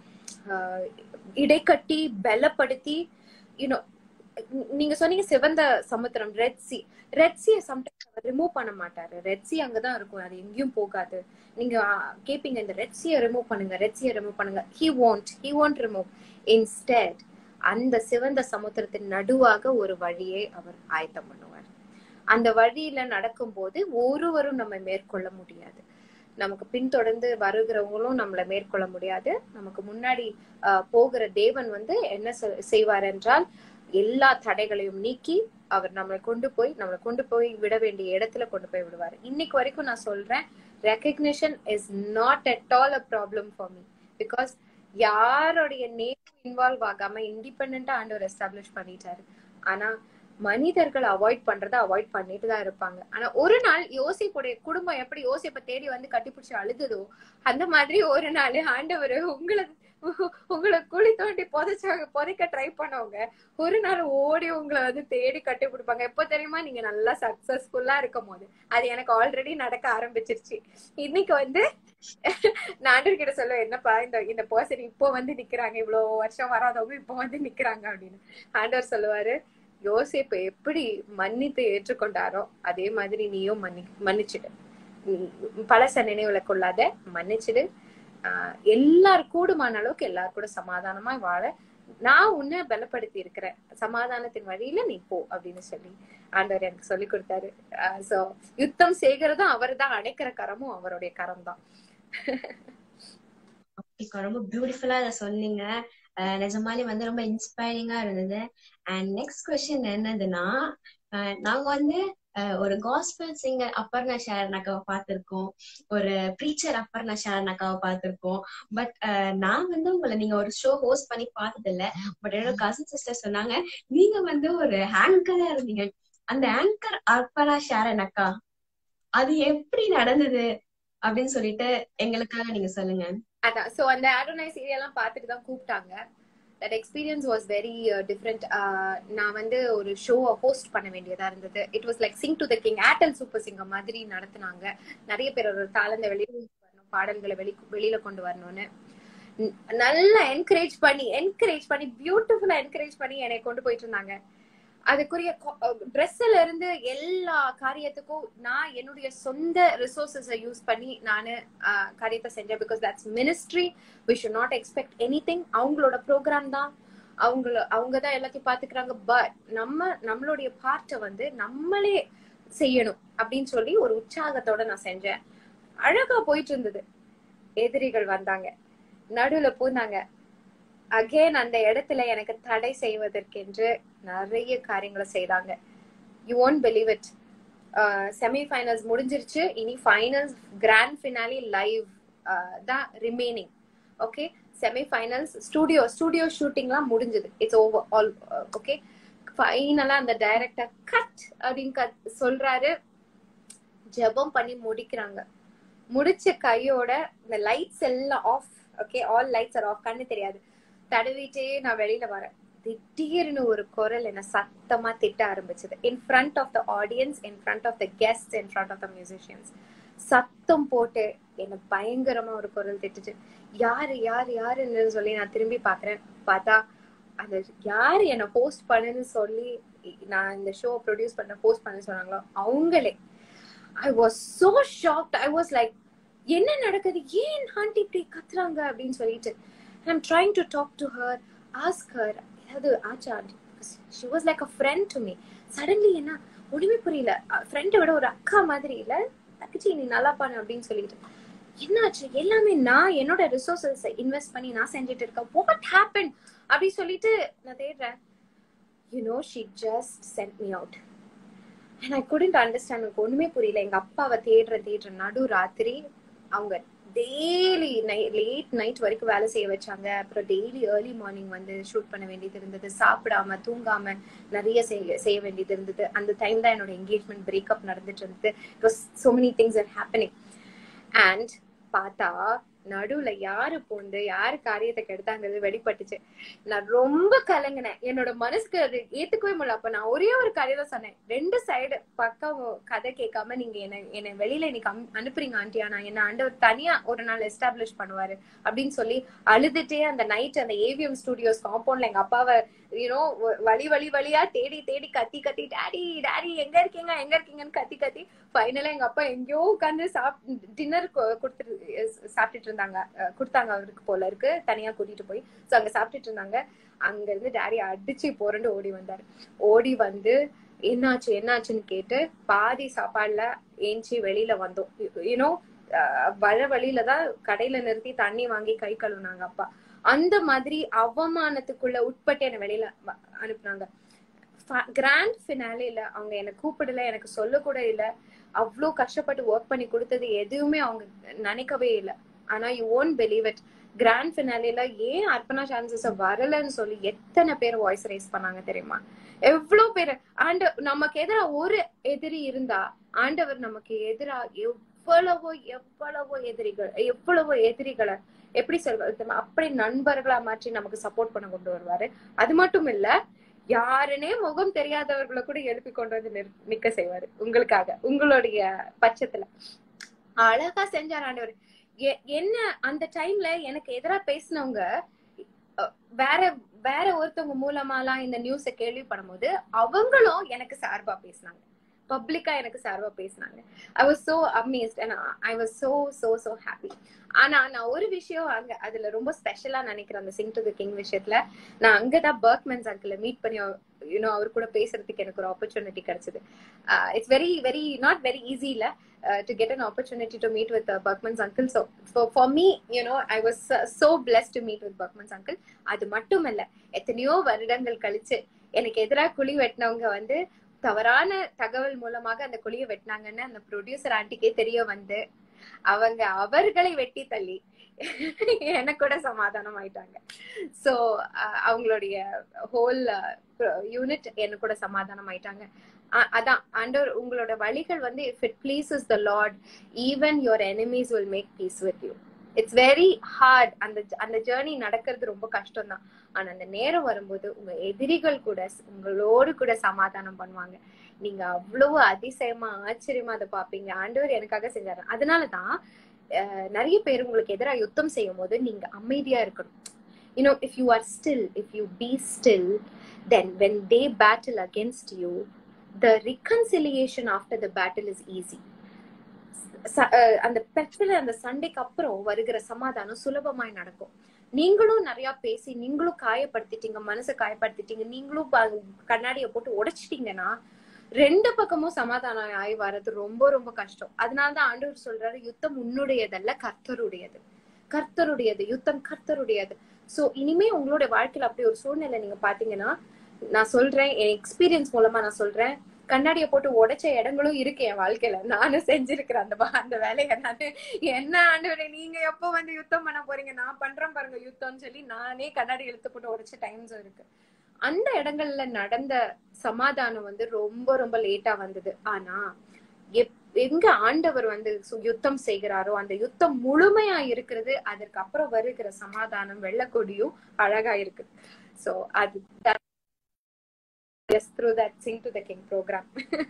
இடைக்கட்டி பலப்படுத்தி யூனோ நீங்க சொன்னீங்க சிவந்த சமுத்திரம் ரெட் சி ரெட் சியை சம்டைம்ஸ் ரிமூவ் பண்ண மாட்டாரு ரெட் சி அங்கதான் இருக்கும் அது எங்கேயும் போகாது நீங்க கேப்பீங்க இந்த ரெட் சியை ரிமூவ் பண்ணுங்க ரெட் சியை ரிமூவ் பண்ணுங்க he want he want remove instead அந்த சிவந்த சமுத்திரத்தின் நடுவாக ஒரு வழியை அவர் ஆயத்தம் பண்ணுவார் அந்த வழியில நடக்கும்போது ஒருவரும் நம்ம மேற்கொள்ள முடியாது நமக்கு பின்தொடர்ந்து வருகிறவங்களும் நம்மளை மேற்கொள்ள முடியாது நமக்கு முன்னாடி போகிற தேவன் வந்து என்ன செய்வார் என்றால் எல்லா தடைகளையும் நீக்கி அவர் நம்மளை கொண்டு போய் நம்மளை கொண்டு போய் விட வேண்டிய இடத்துல கொண்டு போய் விடுவார் இன்னைக்கு வரைக்கும் நான் சொல்றேன் recognition is not at all a problem for me because யாருடைய நேம் இன்வால்வ் ஆகாம இண்டிபெண்டா ஆண்டவர் எஸ்டாப்ளிஷ் பண்ணிட்டாரு ஆனா மனிதர்கள் அவாய்ட் பண்றத அவாய்ட் பண்ணிட்டு தான் இருப்பாங்க ஆனா ஒரு நாள் யோசிப்புடைய குடும்பம் எப்படி யோசிப்ப தேடி வந்து கட்டிப்பிடிச்சு அழுதுதோ அந்த மாதிரி ஒரு நாள் ஆண்டவர் உங்களை உங்களை குழி தோண்டி புதைச்சாங்க புதைக்க ட்ரை பண்ணவங்க ஒரு நாள் ஓடி உங்களை வந்து தேடி கட்டி பிடிப்பாங்க எப்போ தெரியுமா நீங்க நல்லா சக்சஸ்ஃபுல்லா இருக்கும் போது அது எனக்கு ஆல்ரெடி நடக்க ஆரம்பிச்சிருச்சு இன்னைக்கு வந்து நான் ஆண்டவர் கிட்ட சொல்லுவேன் என்னப்பா இந்த இந்த பர்சன் இப்போ வந்து நிக்கிறாங்க இவ்வளவு வருஷம் வராதவங்க இப்போ வந்து நிக்கிறாங்க அப்படின்னு ஆண்டவர் சொல்லுவாரு யோசிப்பு எப்படி மன்னித்து ஏற்றுக்கொண்டாரோ அதே மாதிரி நீயும் மன்னி மன்னிச்சிடு பழச நினைவுல கொள்ளாத மன்னிச்சிடு ஆஹ் எல்லார் கூடுமான அளவுக்கு எல்லார் கூட சமாதானமா வாழ நான் உன்னை பலப்படுத்தி இருக்கிறேன் சமாதானத்தின் வழியில நீ போ அப்படின்னு சொல்லி ஆண்டவர் எனக்கு சொல்லி கொடுத்தாரு சோ யுத்தம் செய்கிறதும் அவர் தான் அணைக்கிற கரமும் அவருடைய கரம் தான் ரொம்ப பியூட்டிஃபுல்லா அதை சொன்னீங்க நிஜமாலே வந்து ரொம்ப இன்ஸ்பைரிங்கா இருந்தது அண்ட் நெக்ஸ்ட் கொஸ்டின் என்னதுன்னா நாங்க வந்து ஒரு காஸ்பல் சிங்கர் அப்பர்ணா ஷாரனாக்காவை பார்த்திருக்கோம் ஒரு ப்ரீச்சர் அப்பர்ணா ஷாரனாக்காவை பார்த்திருக்கோம் பட் நான் வந்து உங்களை நீங்க ஒரு ஷோ ஹோஸ்ட் பண்ணி பார்த்தது இல்ல பட் என்னோட கசின் சிஸ்டர் சொன்னாங்க நீங்க வந்து ஒரு ஆங்கரா இருந்தீங்க அந்த ஆங்கர் அர்ப்பணா ஷாரன் அக்கா அது எப்படி நடந்தது அப்படின்னு சொல்லிட்டு எங்களுக்காக நீங்க சொல்லுங்க அதான் சோ அந்த ஆடோனை சீரியல்லாம் பார்த்துட்டு தான் கூப்பிட்டாங்க that experience was very different நான் வந்து ஒரு ஷோவை ஹோஸ்ட் பண்ண வேண்டியதா இருந்தது it was like sing to the king Airtel super singer மாதிரி நடத்துனாங்க நிறைய பேர் ஒரு தாளந்த வெளியில வரணும் பாடல்களை வெளி வெளியில கொண்டு வரணும்னு நல்லா என்கரேஜ் பண்ணி என்கரேஜ் பண்ணி பியூட்டிஃபுல்லா என்கரேஜ் பண்ணி என்னை கொண்டு போயிட்டு இருந்தாங்க அதுக்குரிய ட்ரெஸ்ல இருந்து எல்லா காரியத்துக்கும் நான் என்னுடைய சொந்த ரிசோர்சஸை யூஸ் பண்ணி நான் காரியத்தை செஞ்சேன் because that's ministry we should not expect anything அவங்களோட ப்ரோக்ராம் தான் அவங்கள அவங்க தான் எல்லாத்தையும் பாத்துக்கிறாங்க பட் நம்ம நம்மளுடைய பார்ட்டை வந்து நம்மளே செய்யணும் அப்படின்னு சொல்லி ஒரு உற்சாகத்தோட நான் செஞ்சேன் அழகா போயிட்டு இருந்தது எதிரிகள் வந்தாங்க நடுவுல பூந்தாங்க அகேன் அந்த இடத்துல எனக்கு தடை செய்வதற்கென்று நிறைய காரியங்களை செய்தாங்க you won't believe it semifinals முடிஞ்சிருச்சு இனி ஃபைனல்ஸ் கிராண்ட் ஃபினாலி லைவ் தான் remaining okay semifinals studio studio ஷூட்டிங்லாம் முடிஞ்சது இட்ஸ் ஓவர் ஆல் ஓகே ஃபைனலா அந்த டைரக்டர் கட் அப்படின்னு கத் சொல்றாரு ஜெபம் பண்ணி முடிக்கிறாங்க முடிச்ச கையோட இந்த லைட்ஸ் எல்லாம் off okay all lights are off கண்ணு தெரியாது தடவிட்டே நான் வெளியில வரேன் திடீர்னு ஒரு குரல் என்ன சத்தமா திட்ட ஆரம்பிச்சது in front of the audience in front of the guest in front of the musicians சத்தம் போட்டு என்ன பயங்கரமா ஒரு குரல் திட்டுச்சு யாரு யாரு யாருன்னு சொல்லி நான் திரும்பி பாக்குறேன் பார்த்தா அந்த யாரு என்ன போஸ்ட் பண்ணுன்னு சொல்லி நான் இந்த ஷோ ப்ரொடியூஸ் பண்ண போஸ்ட் பண்ண சொன்னாங்களோ அவங்களே I was so shocked I was like என்ன நடக்குது ஏன் ஆண்டி இப்படி கத்துறாங்க அப்படின்னு சொல்லிட்டு I'm trying to talk to her ask her ஏதாவது ஆச்சா she was like a friend to me suddenly என்ன ஒண்ணுமே புரியல ஃப்ரெண்டை விட ஒரு அக்கா மாதிரி இல்ல தக்கச்சி நீ நல்லா பண்ணு அப்படின்னு சொல்லிட்டு என்னாச்சு எல்லாமே நான் என்னோட ரிசோர்சஸ் இன்வெஸ்ட் பண்ணி நான் செஞ்சுட்டு இருக்கேன் வாட் ஹேப்பன் அப்படி சொல்லிட்டு நான் தேடுறேன் you know she just sent me out and I couldn't understand எனக்கு ஒண்ணுமே புரியல எங்க அப்பாவை தேடுற தேடுற நடு ராத்திரி அவங்க டெய்லி நைட் லேட் நைட் வரைக்கும் வேலை செய்ய வச்சாங்க அப்புறம் டெய்லி ஏர்லி மார்னிங் வந்து ஷூட் பண்ண வேண்டியது இருந்தது சாப்பிடாம தூங்காம நிறைய செய்ய செய்ய வேண்டியது இருந்தது அந்த டைம் தான் என்னோட என்கேஜ்மெண்ட் பிரேக்கப் நடந்துட்டு இருந்தது it was so many things are happening and பார்த்தா நடுவுல யாரு பூந்து யாரு காரியத்தை கெடுத்தாங்கிறது வெளிப்பட்டுச்சு நான் ரொம்ப கலங்கினேன் என்னோட மனசுக்கு அது ஏத்துக்கவே முடியல அப்ப நான் ஒரே ஒரு கதையை சொன்னேன் ரெண்டு சைடு பக்கம் கதை கேட்காம நீங்க என்ன என்ன வெளியில இன்னைக்கு அனுப்புறீங்க ஆண்டியா நான் என்ன ஆண்டவர் தனியா ஒரு நாள் எஸ்டாப்ளிஷ் பண்ணுவாரு அப்படின்னு சொல்லி அழுதுட்டே அந்த நைட் அந்த ஏவிஎம் ஸ்டுடியோஸ் காம்பவுண்ட்ல எங்க அப்பாவை யூனோ வழி வழி வழியா தேடி தேடி கத்தி கத்தி டாடி டாடி எங்க இருக்கீங்க எங்க இருக்கீங்கன்னு கத்தி கத்தி ஃபைனலா எங்க அப்பா எங்கேயோ உட்காந்து சாப் டின்னர் கொடுத்துட்டு சாப்பிட்டுட்டு இருந்தாங்க கொடுத்தாங்க அவருக்கு போல இருக்கு தனியா கூட்டிட்டு போய் சோ அங்க சாப்பிட்டுட்டு இருந்தாங்க அங்க இருந்து டாடி அடிச்சு போறண்டு ஓடி வந்தாரு ஓடி வந்து என்னாச்சு என்னாச்சுன்னு கேட்டு பாதி சாப்பாடுல ஏஞ்சி வெளியில வந்தோம் யூனோ வர வழியில தான் கடையில நிறுத்தி தண்ணி வாங்கி கை கழுவுனாங்க அப்பா அந்த மாதிரி அவமானத்துக்குள்ள உட்பட்டு என்ன வெளியில அனுப்புனாங்க கிராண்ட் ஃபினாலேல அவங்க என்ன கூப்பிடல எனக்கு சொல்ல கூட இல்ல அவ்வளோ கஷ்டப்பட்டு ஒர்க் பண்ணி கொடுத்தது எதுவுமே அவங்க நினைக்கவே இல்லை ஆனா you won't believe it grand ஃபினாலேல ஏன் அர்ப்பணா சான்சஸ் வரலன்னு சொல்லி எத்தனை பேர் வாய்ஸ் ரைஸ் பண்ணாங்க தெரியுமா எவ்வளவு பேர் ஆண்ட நமக்கு எதிரா ஒரு எதிரி இருந்தா ஆண்டவர் நமக்கு எதிரா எவ்வளவோ எவ்வளவோ எதிரிகள் எவ்வளவோ எதிரிகளை எப்படி சொல்றது அப்படி நண்பர்களா மாற்றி நமக்கு சப்போர்ட் பண்ண கொண்டு வருவாரு அது மட்டும் இல்ல யாருனே முகம் தெரியாதவர்களை கூட எழுப்பி கொண்டு வந்து நிக்க செய்வாரு உங்களுக்காக உங்களுடைய பட்சத்துல அழகா செஞ்சார் ஆண்டவர் என்ன அந்த டைம்ல எனக்கு எதிரா பேசினவங்க வேற வேற ஒருத்தவங்க மூலமாலாம் இந்த நியூஸ கேள்விப்படும் போது அவங்களும் எனக்கு சார்பா பேசினாங்க பப்ளிக்கா எனக்கு சார்பா பேசினாங்க I was so amazed and I was so so so happy ஆனா நான் ஒரு விஷயம் அங்க அதுல ரொம்ப ஸ்பெஷலா நினைக்கிறேன் அந்த சிங் டு த கிங் விஷயத்துல நான் அங்கதான் பர்க்மென்ஸ் அங்கிள் மீட் பண்ணி யூனோ அவர் கூட பேசுறதுக்கு எனக்கு ஒரு ஆப்பர்ச்சுனிட்டி கிடைச்சது it's very very not very easy இல்ல to get an opportunity to meet with Berchmans uncle so for me you know I was so blessed to meet with Berchmans uncle அது மட்டும் இல்ல எத்தனையோ வருடங்கள் கழிச்சு எனக்கு எதிராக குழி வெட்டினவங்க வந்து தவறான தகவல் மூலமாக அந்த குழியை வெட்டினாங்கன்னு அந்த ப்ரொடியூசர் ஆண்டிக்கே தெரிய வந்து அவங்க அவர்களை வெட்டி தள்ளி எனக்கு கூட சமாதானம் ஆயிட்டாங்க சோ அவங்களுடைய ஹோல் யூனிட் எனக்கு கூட சமாதானம் ஆயிட்டாங்க அதான் ஆண்டவர் உங்களோட வழிகள் வந்து if it pleases the lord even your enemies will make peace with you it's very hard அந்த அந்த ஜேர்னி நடக்கிறது ரொம்ப கஷ்டம் தான் ஆனா அந்த நேரம் வரும்போது உங்க எதிரிகள் கூட உங்களோடு கூட சமாதானம் பண்ணுவாங்க நீங்க அவ்வளவு அதிசயமா ஆச்சரியமா அதை பாப்பீங்க ஆண்டவர் எனக்காக செஞ்சாரு அதனாலதான் நிறைய பேர் உங்களுக்கு எதிராக யுத்தம் செய்யும் போது நீங்க அமைதியா இருக்கணும் you know if you are still if you be still then when they battle against you the reconciliation after the battle is easy அந்த பிரச்சனை அந்த சண்டைக்கு அப்புறம் வருகிற சமாதானம் சுலபமாய் நடக்கும் நீங்களும் நிறைய பேசி நீங்களும் காயப்படுத்திட்டீங்க மனசை காயப்படுத்திட்டீங்க நீங்களும் கண்ணாடிய போட்டு உடைச்சிட்டீங்கன்னா ரெண்டு பக்கமும் சமாதானம் ஆகி வர்றது ரொம்ப ரொம்ப கஷ்டம் அதனாலதான் ஆண்டவர் சொல்றாரு யுத்தம் உன்னுடையதல்ல கர்த்தருடையது கர்த்தருடையது யுத்தம் கர்த்தருடையது சோ இனிமே உங்களுடைய வாழ்க்கையில அப்படி ஒரு சூழ்நிலை நீங்க பாத்தீங்கன்னா நான் சொல்றேன் என் எக்ஸ்பீரியன்ஸ் மூலமா நான் சொல்றேன் கண்ணாடிய போட்டு உடைச்ச இடங்களும் இருக்கு என் வாழ்க்கையில நானும் செஞ்சிருக்கிறேன் அந்த அந்த வேலையை நானு என்ன ஆண்டு நீங்க எப்போ வந்து யுத்தம் பண்ண போறீங்க நான் பண்றேன் பாருங்க யுத்தம்னு சொல்லி நானே கண்ணாடி இழுத்து போட்டு உடைச்ச டைம்ஸும் இருக்கு அந்த இடங்கள்ல நடந்த சமாதானம் வந்து ரொம்ப ரொம்ப லேட்டா வந்தது ஆனா எங்க ஆண்டவர் வந்து யுத்தம் செய்கிறாரோ அந்த யுத்தம் முழுமையா இருக்கிறது அதற்கு அப்புறம் வருகிற சமாதானம் வெள்ளக்கொடியும் அழகா இருக்கு சோ அது yes through that sing to the king program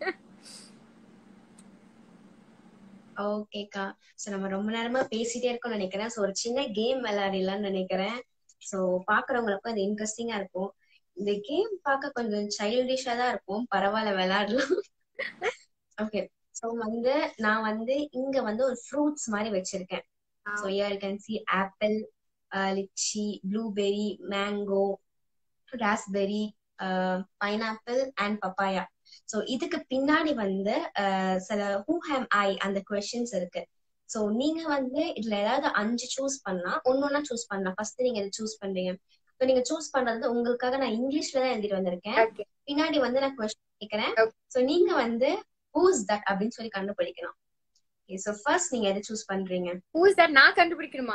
ஓகேக்கா சோ நம்ம ரொம்ப நேரமா பேசிட்டே இருக்கோம்னு நினைக்கிறேன் சோ ஒரு சின்ன கேம் விளையாடலாம்னு நினைக்கிறேன் சோ பாக்குறவங்களுக்கும் அது இன்ட்ரெஸ்டிங்கா இருக்கும் இந்த கேம் பார்க்க கொஞ்சம் சைல்டிஷா தான் இருக்கும் பரவாயில்ல விளையாடலாம் ஓகே சோ வந்து நான் வந்து இங்க வந்து ஒரு ஃப்ரூட்ஸ் மாதிரி வச்சிருக்கேன் so you can see apple lychee blueberry mango raspberry pineapple and papaya so இதுக்கு பின்னாடி வந்து சில ஹூ ஹேம் ஐ அந்த கொஸ்டின்ஸ் இருக்கு சோ நீங்க வந்து இதுல ஏதாவது அஞ்சு சூஸ் பண்ணா ஒன்னொன்னா சூஸ் பண்ணலாம் ஃபர்ஸ்ட் நீங்க இதை சூஸ் பண்றீங்க ஸோ நீங்க சூஸ் பண்றது உங்களுக்காக நான் இங்கிலீஷ்ல தான் எழுதிட்டு வந்திருக்கேன் பின்னாடி வந்து நான் கொஸ்டின் கேட்கிறேன் சோ நீங்க வந்து ஹூஸ் தட் அப்படின்னு சொல்லி கண்டுபிடிக்கணும் சோ ஃபர்ஸ்ட் நீங்க எதை சூஸ் பண்றீங்க ஹூஸ் தட் நான் கண்டுபிடிக்கணுமா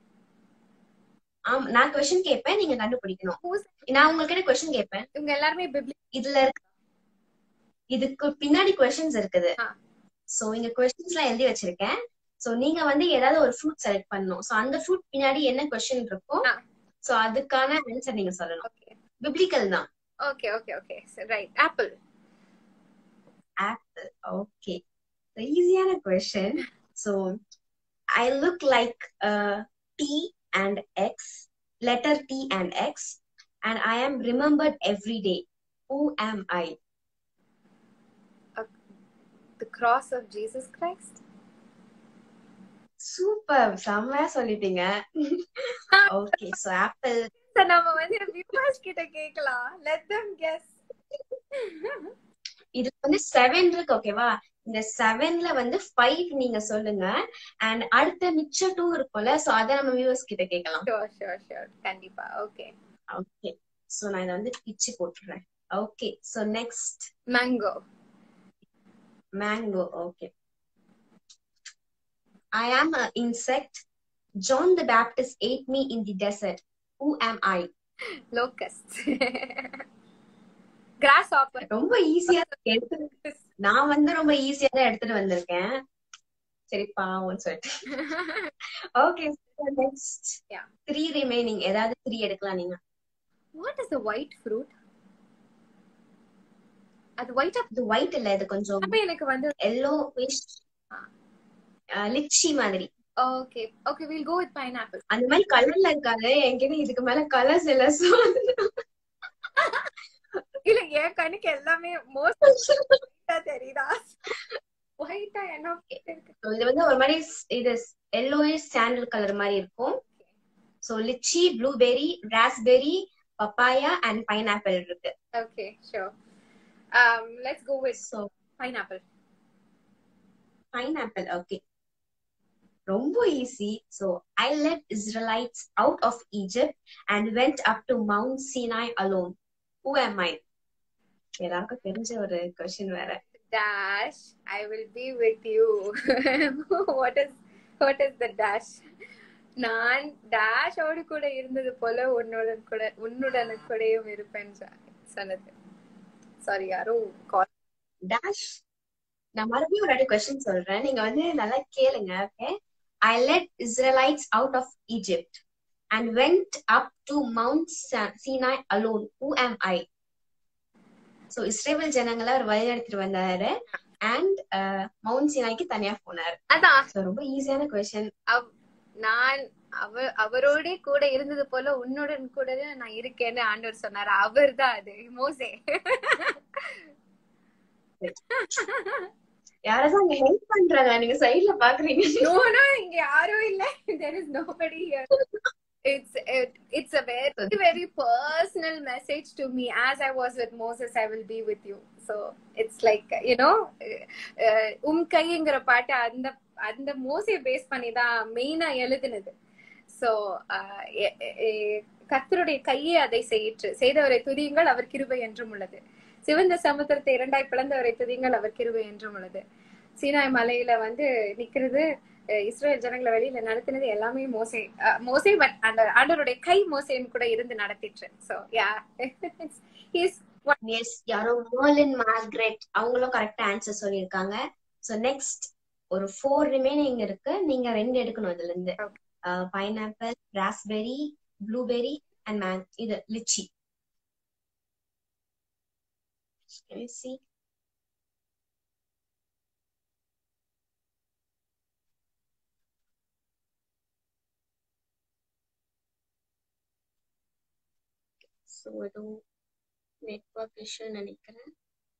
ஆமா நான் கொஸ்டின் கேட்பேன் நீங்க கண்டுபிடிக்கணும் நான் உங்ககிட்ட கொஸ்டின் கேட்பேன் இவங்க எல்லாருமே இதுல இருக்க இதுக்கு பின்னாடி கொஸ்டின்ஸ் இருக்குது சோ இங்க கொஸ்டின்ஸ் எல்லாம் எழுதி வச்சிருக்கேன் சோ நீங்க வந்து ஏதாவது ஒரு ஃப்ரூட் செலக்ட் பண்ணணும் சோ அந்த ஃப்ரூட் பின்னாடி என்ன கொஸ்டின் இருக்கும் சோ அதுக்கான ஆன்சர் நீங்க சொல்லணும் பிப்ளிக்கல் தான் okay okay okay right apple apple okay ஈஸியான question so I look like T and X, letter T and X, and I am remembered every day. Who am I? Uh, the cross of Jesus Christ. Super செம்மையா சொல்லிட்டீங்க okay so apple நம்ம வந்து viewers கிட்ட கேக்கலாம் let them guess இது வந்து seven இருக்கு ஓகேவா இந்த செவன்ல வந்து ஃபைவ் நீங்க சொல்லுங்க அண்ட் அடுத்த மிச்ச டூ இருக்கும்ல சோ அத நம்ம வியூவர்ஸ் கிட்ட கேட்கலாம் ஷோர் ஷோர் ஷோர் கண்டிப்பா ஓகே ஓகே சோ நான் இத வந்து பிச்சு போட்டுறேன் okay so next mango mango okay i am an insect john the baptist ate me in the desert who am i locust grass ஆப்பர் ரொம்ப ஈஸியா எடுத்து நான் வந்து ரொம்ப ஈஸியா தான் எடுத்துட்டு வந்திருக்கேன் சரி பாவம் சொல்லிட்டு okay next Yeah. Three remaining ஏதாவது த்ரீ எடுக்கலாம் நீங்க what is the white fruit அது ஒயிட் இது ஒயிட் இல்ல இது கொஞ்சம் அப்ப எனக்கு வந்து எல்லோ லிச்சி மாதிரி okay okay will go with pineapple அந்த மாதிரி கலர்ல இருக்காது என்கிட்ட இதுக்கு மேல கலர்ஸ் இல்ல so இல்ல என் கண்ணுக்கு எல்லாமே மோஸ்டா தெரியுதா ஒயிட்டா என்ன இருக்கு So, இது வந்து ஒரு மாதிரி ஸ்- இது எல்லோயிஷ் சாண்டல் கலர் மாதிரி இருக்கும் so lychee blueberry raspberry papaya and pineapple இருக்கு okay sure um let's go with so pineapple pineapple okay ரொம்ப easy so I led Israelites out of Egypt and went up to mount Sinai alone who am I எல்லாருக்கும் தெரிஞ்ச ஒரு question வேற dash i will be with you what is what is the dash நான் dash ஓடு கூட இருந்தது போல உன்னுடன் கூட உன்னுடன் கூடயும் இருப்பேன் சொன்னது சாரி யாரும் call டேஷ் நான் மறுபடியும் ஒரு வாட்டி கொஸ்டின் சொல்றேன் நீங்க வந்து நல்லா கேளுங்க okay I led Israelites out of Egypt and went up to mount Sinai alone who am I so Israel ஜனங்களை அவர் வழி எடுத்துட்டு வந்தாரு அண்ட் மவுண்ட் சீனாய்க்கு தனியா போனாரு அதான் சோ ரொம்ப ஈஸியான கொஸ்டின் அவ்- நான் அவ அவரோட கூட இருந்தது போல உன்னுடன் கூட நான் இருக்கேன்னு ஆண்டவர் சொன்னாரு அவர்தான் அது மோசே யாராவது அங்க ஹெல்ப் பண்றாங்க நீங்க சைடுல பாக்குறீங்க no no இங்க யாரும் இல்ல there is nobody here it's it, it's a very very personal message to me as i was with moses i will be with you so it's like you know uh, உம் கைங்கிற பாட்டு அந்த அந்த மோசைய base பண்ணி தான் மெயினா எழுதுனது so கர்த்தருடைய கையே அதை செய்யிற்று செய்தவரை துதியுங்கள் அவர் கிருபை என்றும் உள்ளது சிவந்த சமுத்திரத்தை இரண்டாய் பிளந்தவரை துதியுங்கள் அவர் கிருபை என்றும் உள்ளது சீனாய் மலையில வந்து நிக்கிறது அஹ் இஸ்ரேல் ஜனங்களை வெளியில நடத்தினது எல்லாமே மோசே அஹ் மோசே பட் அந்த ஆண்டவருடைய கை மோசேன்னு கூட இருந்து நடத்திட்டு சோ யா இஸ் எஸ் யாரோ மர்லின் மார்க்ரெட் அவங்களும் கரெக்டா ஆன்சர் சொல்லியிருக்காங்க சோ நெக்ஸ்ட் ஒரு ஃபோர் ரிமைனிங் இருக்கு நீங்க ரெண்டு எடுக்கணும் இதுல இருந்து Okay. Pineapple raspberry blueberry and mango இது lychee Can you see? So, ஏதோ நெட்வொர்க் இஷ்யூ நினைக்கிறேன்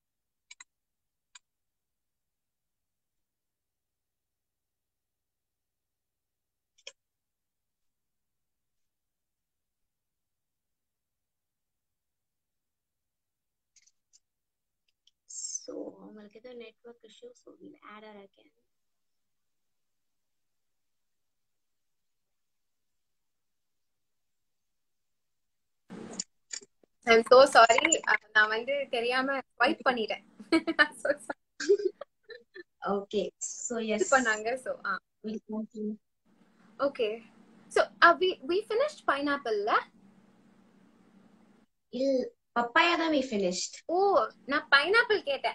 ஸோ அவங்களுக்கு ஏதோ network issue so add her again I'm so sorry நான் வந்து தெரியாம ஸ்வைப் பண்ணிட்டேன் So sorry. ஓகே ஸோ இது எஸ் பண்ணாங்க so okay so we we finished pineapple-ல இல் பப்பாயா தான் வி ஃபினிஷ்ட் ஓ நான் பைனாப்பிள் கேட்டேன்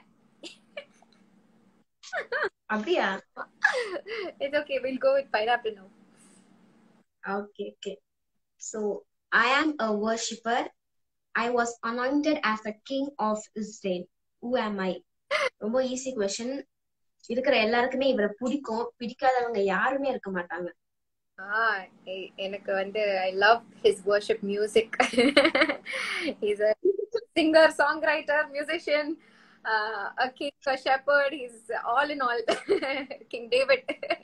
அப்படியா it's okay will go with pineapple no okay okay so I am a worshipper I was anointed as a king of Israel who am I ரொம்ப easy question இருக்கிற எல்லாருக்குமே இவரை பிடிக்கும் பிடிக்காதவங்க யாருமே இருக்க மாட்டாங்க Ah, எ- எனக்கு வந்து I love his worship music is a singer songwriter musician a king a shepherd he's all in all king david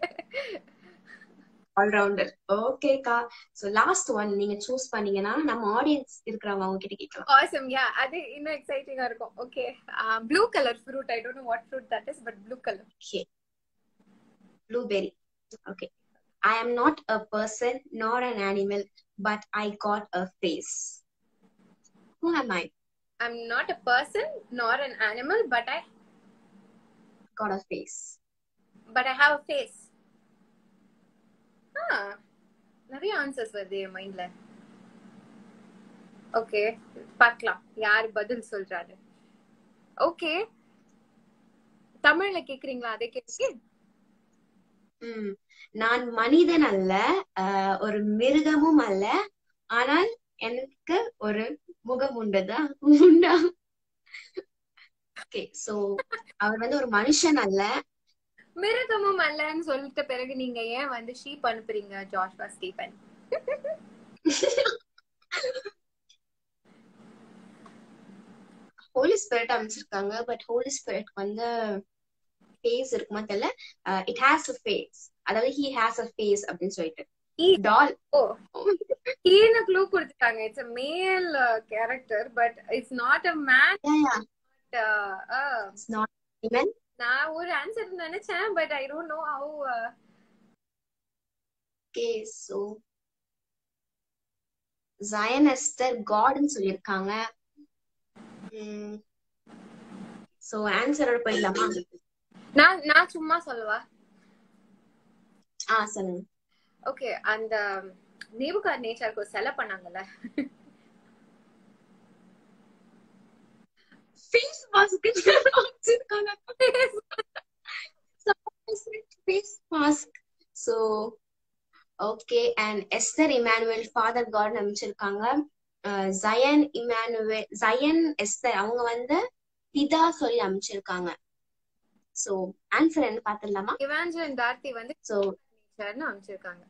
all rounder ஓகேக்கா ஸோ லாஸ்ட் ஒன் நீங்க சூஸ் பண்ணீங்கன்னா நம்ம ஆடியன்ஸ் இருக்கிறவங்க அவங்க கிட்ட கேட்கலாம் awesome yeah அது இன்னும் எக்ஸைட்டிங்கா இருக்கும் okay uh, blue color fruit i don't know what fruit that is but blue color okay blueberry okay I am not a person not an animal but I got a face who am I I'm not a person nor an animal, but I got of face but I have a face. ஆ நிறைய answers வருது என் மைண்ட்ல okay பார்க்கலாம் யார் பதில் சொல்றாரு okay தமிழ்ல கேக்குறீங்களா அதே கேள்வி ம் நான் மனிதன் அல்ல ஆஹ் ஒரு மிருகமும் அல்ல ஆனால் எனக்கு ஒரு முகம் உண்டுதா உண்டா ஓகே சோ அவர் வந்து ஒரு மனுஷன் அல்ல மிருகமும் அல்லன்னு சொல்லிட்ட பிறகு நீங்க ஏன் வந்து ஷீப் அனுப்புறீங்க ஜாஷ்வா ஸ்டீபன் ஹோலி ஸ்பிரிட் அமைச்சிருக்காங்க பட் ஹோலி ஸ்பிரிட் வந்து ஃபேஸ் இருக்குமா தெரியல இட் ஹேஸ் அ ஃபேஸ் அதாவது ஹி ஹேஸ் அ ஃபேஸ் அப்படின்னு சொல்லிட்டு He- டால் ஓ கீழ க்ளூ கொடுத்துட்டாங்க it's a male character but it's not a man it's not even நான் ஒரு ஆன்சர் நினைச்சேன் but I don't know how okay so Zion Esther காட்னு சொல்லியிருக்காங்க சோ ஆன்சரோட போயிடலாமா நான் நான் சும்மா சொல்லவா ஆ சொல்லுங்க ஓகே அந்த நேபுகார் நேச்சருக்கு ஒரு சிலை பண்ணாங்கல்ல ஃபேஸ் மாஸ்க் வச்சிருக்காங்க face mask so okay and Esther Emmanuel father god அமைச்சிருக்காங்க ஜயன் இமானுவேல் ஜயன் எஸ்தர் அவங்க வந்து பிதா சொல்லி அமைச்சிருக்காங்க சோ ஆன்சர் என்ன பாத்துடலாமா இவாஞ்சலன் டார்த்தி வந்து சோ நேச்சர்னு அமைச்சிருக்காங்க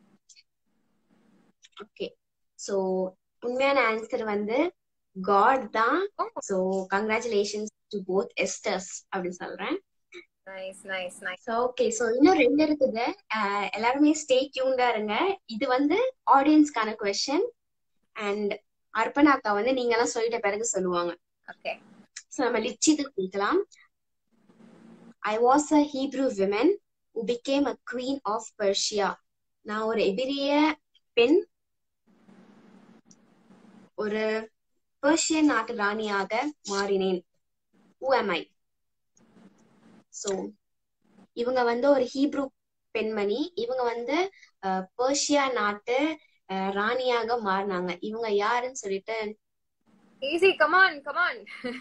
ஓகே சோ உண்மையான ஆன்சர் வந்து காட் தான் Oh. So congratulations to both Esthers அப்படின்னு சொல்றேன் nice nice nice so okay so இன்னும் ரெண்டு இருக்குது அஹ் எல்லாருமே ஸ்டே டியூன்டா இருங்க இது வந்து ஆடியன்ஸ்க்கான கொஸ்டின் அண்ட் அர்ப்பணா அக்கா வந்து நீங்க எல்லாம் சொல்லிட்ட பிறகு சொல்லுவாங்க ஓகே சோ நம்ம லிச்சித்துக்கு கொடுக்கலாம் I was a Hebrew women who became a queen of Persia நான் ஒரு எபிரிய பெண் ஒரு பெர்ஷியன் நாட்டு ராணியாக மாறினேன் who am I சோ இவங்க வந்து ஒரு ஹீப்ரூ பெண்மணி இவங்க வந்து அஹ், பெர்ஷியா நாட்டு அஹ், ராணியாக மாறினாங்க இவங்க யாருன்னு சொல்லிட்டு easy come on come on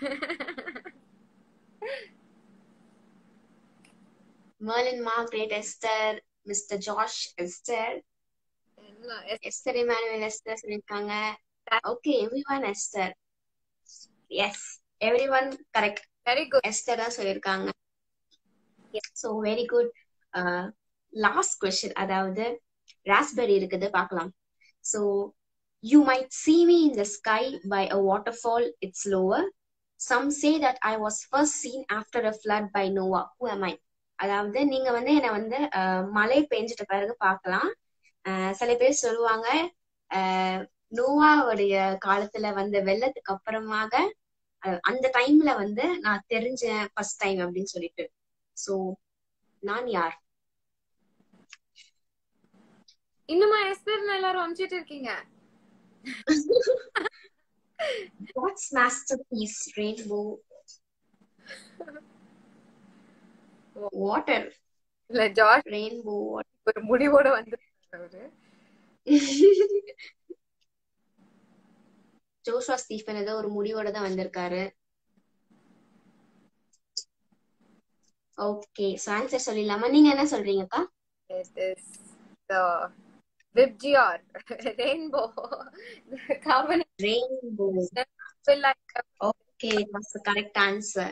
Merlin Margaret Esther, Mr. Josh Esther, Esther Emmanuel Esther சொல்லிருக்காங்க okay every one Esther yes every one correct very good Esther தான் சொல்லியிருக்காங்க so very good last question அதாவது ராஸ்பெரி இருக்குது பார்க்கலாம் so you might see me in the sky by a waterfall it's lower some say that i was first seen after a flood by noah who am i அதாவது நீங்க வந்து என்னை வந்து அஹ், மழை பெஞ்சிட்ட பிறகு பார்க்கலாம் அஹ், சில பேர் சொல்லுவாங்க அஹ், நோவாவுடைய காலத்துல வந்த வெள்ளத்துக்கு அப்புறமாக அஹ், அந்த டைம்ல வந்து நான் தெரிஞ்சேன் ஃபர்ஸ்ட் டைம் அப்படின்னு சொல்லிட்டு சோ நான் யார் இன்னுமா எஸ்பர்னு எல்லாரும் அமிச்சிட்டு இருக்கீங்க what's masterpiece rainbow water இல்ல ஜார்ஜ் ரெயின்போ ஒரு முடிவோட வந்து அவரு ஜோஷுவா ஸ்டீஃபன் ஏதோ ஒரு முடிவோட தான் வந்திருக்காரு ஓகே சோ ஆன்சர் சொல்லிடலாமா நீங்க என்ன சொல்றீங்கக்கா It is the Vibgyor rainbow. The covenant rainbow will like okay that's the correct answer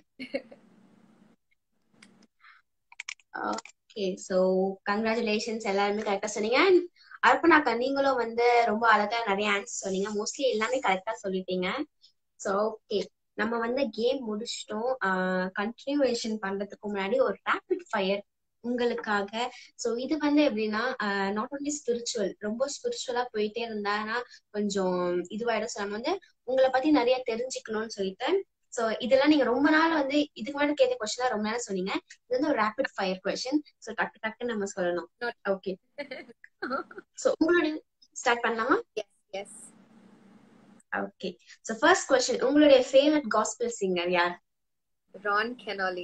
okay so congratulations எல்லாருமே கரெக்டா சொன்னீங்க And அர்ப்பணாக்கா நீங்களும் வந்து ரொம்ப அழகா நிறைய ஆன்சர் சொன்னீங்க மோஸ்ட்லி எல்லாமே கரெக்டா சொல்லிட்டீங்க சோ ஓகே நம்ம வந்து கேம் முடிச்சிட்டோம் கண்டினியூவேஷன் பண்றதுக்கு முன்னாடி ஒரு ரேபிட் ஃபயர் உங்களுக்காக சோ இது வந்து எப்படின்னா நாட் ஓன்லி ஸ்பிரிச்சுவல் ரொம்ப ஸ்பிரிச்சுவலா போயிட்டே இருந்தானா கொஞ்சம் இதுவாயிடும் so நம்ம வந்து உங்களை பத்தி நிறைய தெரிஞ்சுக்கணும்னு சொல்லிட்டு சோ இதெல்லாம் நீங்க ரொம்ப நாள் வந்து இதுக்கு முன்னாடி கேட்ட கொஸ்டின் ரொம்ப நேரம் சொன்னீங்க இது வந்து ஒரு ரேபிட் ஃபயர் கொஸ்டின் சோ டக்கு டக்குன்னு நம்ம சொல்லணும் ஓகே சோ உங்களோட ஸ்டார்ட் பண்ணலாமா yes, yes. Okay so first question உங்களுடைய ஃபேவரட் காஸ்பல் சிங்கர் யார் Ron Kenoly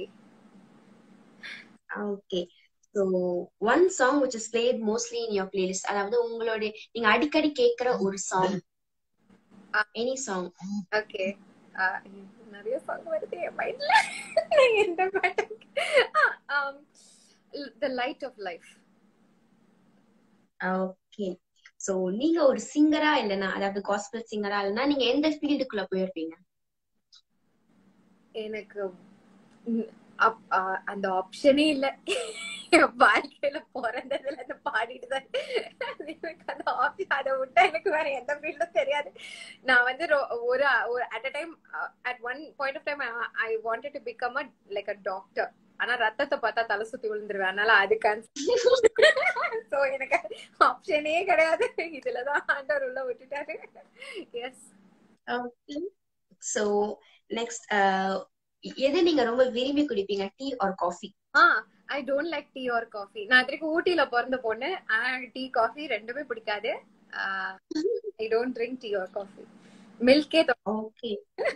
okay so one song which is played mostly in your playlist அதாவது உங்களுடைய நீங்க அடிக்கடி கேக்குற ஒரு சாங் எனி சாங் ஓகே நிறைய சாங் வருது என் மைண்ட்ல எந்த பாட்டு the light of life okay so நீங்க ஒரு சிங்கரா இல்லனா அதாவது காஸ்பல் சிங்கரா இல்லனா நீங்க எந்த ஃபீல்டுக்குள்ள போயிருப்பீங்க எனக்கு ம், அப்- ஆ, அந்த ஆப்ஷனே இல்ல என் வாழ்க்கையில பிறந்ததுல இருந்து பாடிட்டு தான் எனக்கு அந்த ஆப்ஷன் அதை விட்டா எனக்கு வேற எந்த ஃபீல்டும் தெரியாது நான் வந்து ரொ- ஒரு ஒரு at a time at one point of time I wanted to become a like a doctor ஆனா ரத்தத்தை பார்த்தா தலை சுத்தி விழுந்துருவேன் அதனால அது கேன்சல் சோ எனக்கு ஆப்ஷனே கிடையாது இதுலதான் ஆண்டவர் உள்ள விட்டுட்டாரு எஸ் ஓகே சோ நெக்ஸ்ட் எது நீங்க ரொம்ப விரும்பி குடிப்பீங்க tea or coffee ah I don't like tea or coffee நான் திருப்பி ஊட்டியில பிறந்த பொண்ணு டீ காஃபி ரெண்டுமே பிடிக்காது I don't drink tea or coffee மில்கே ஓகே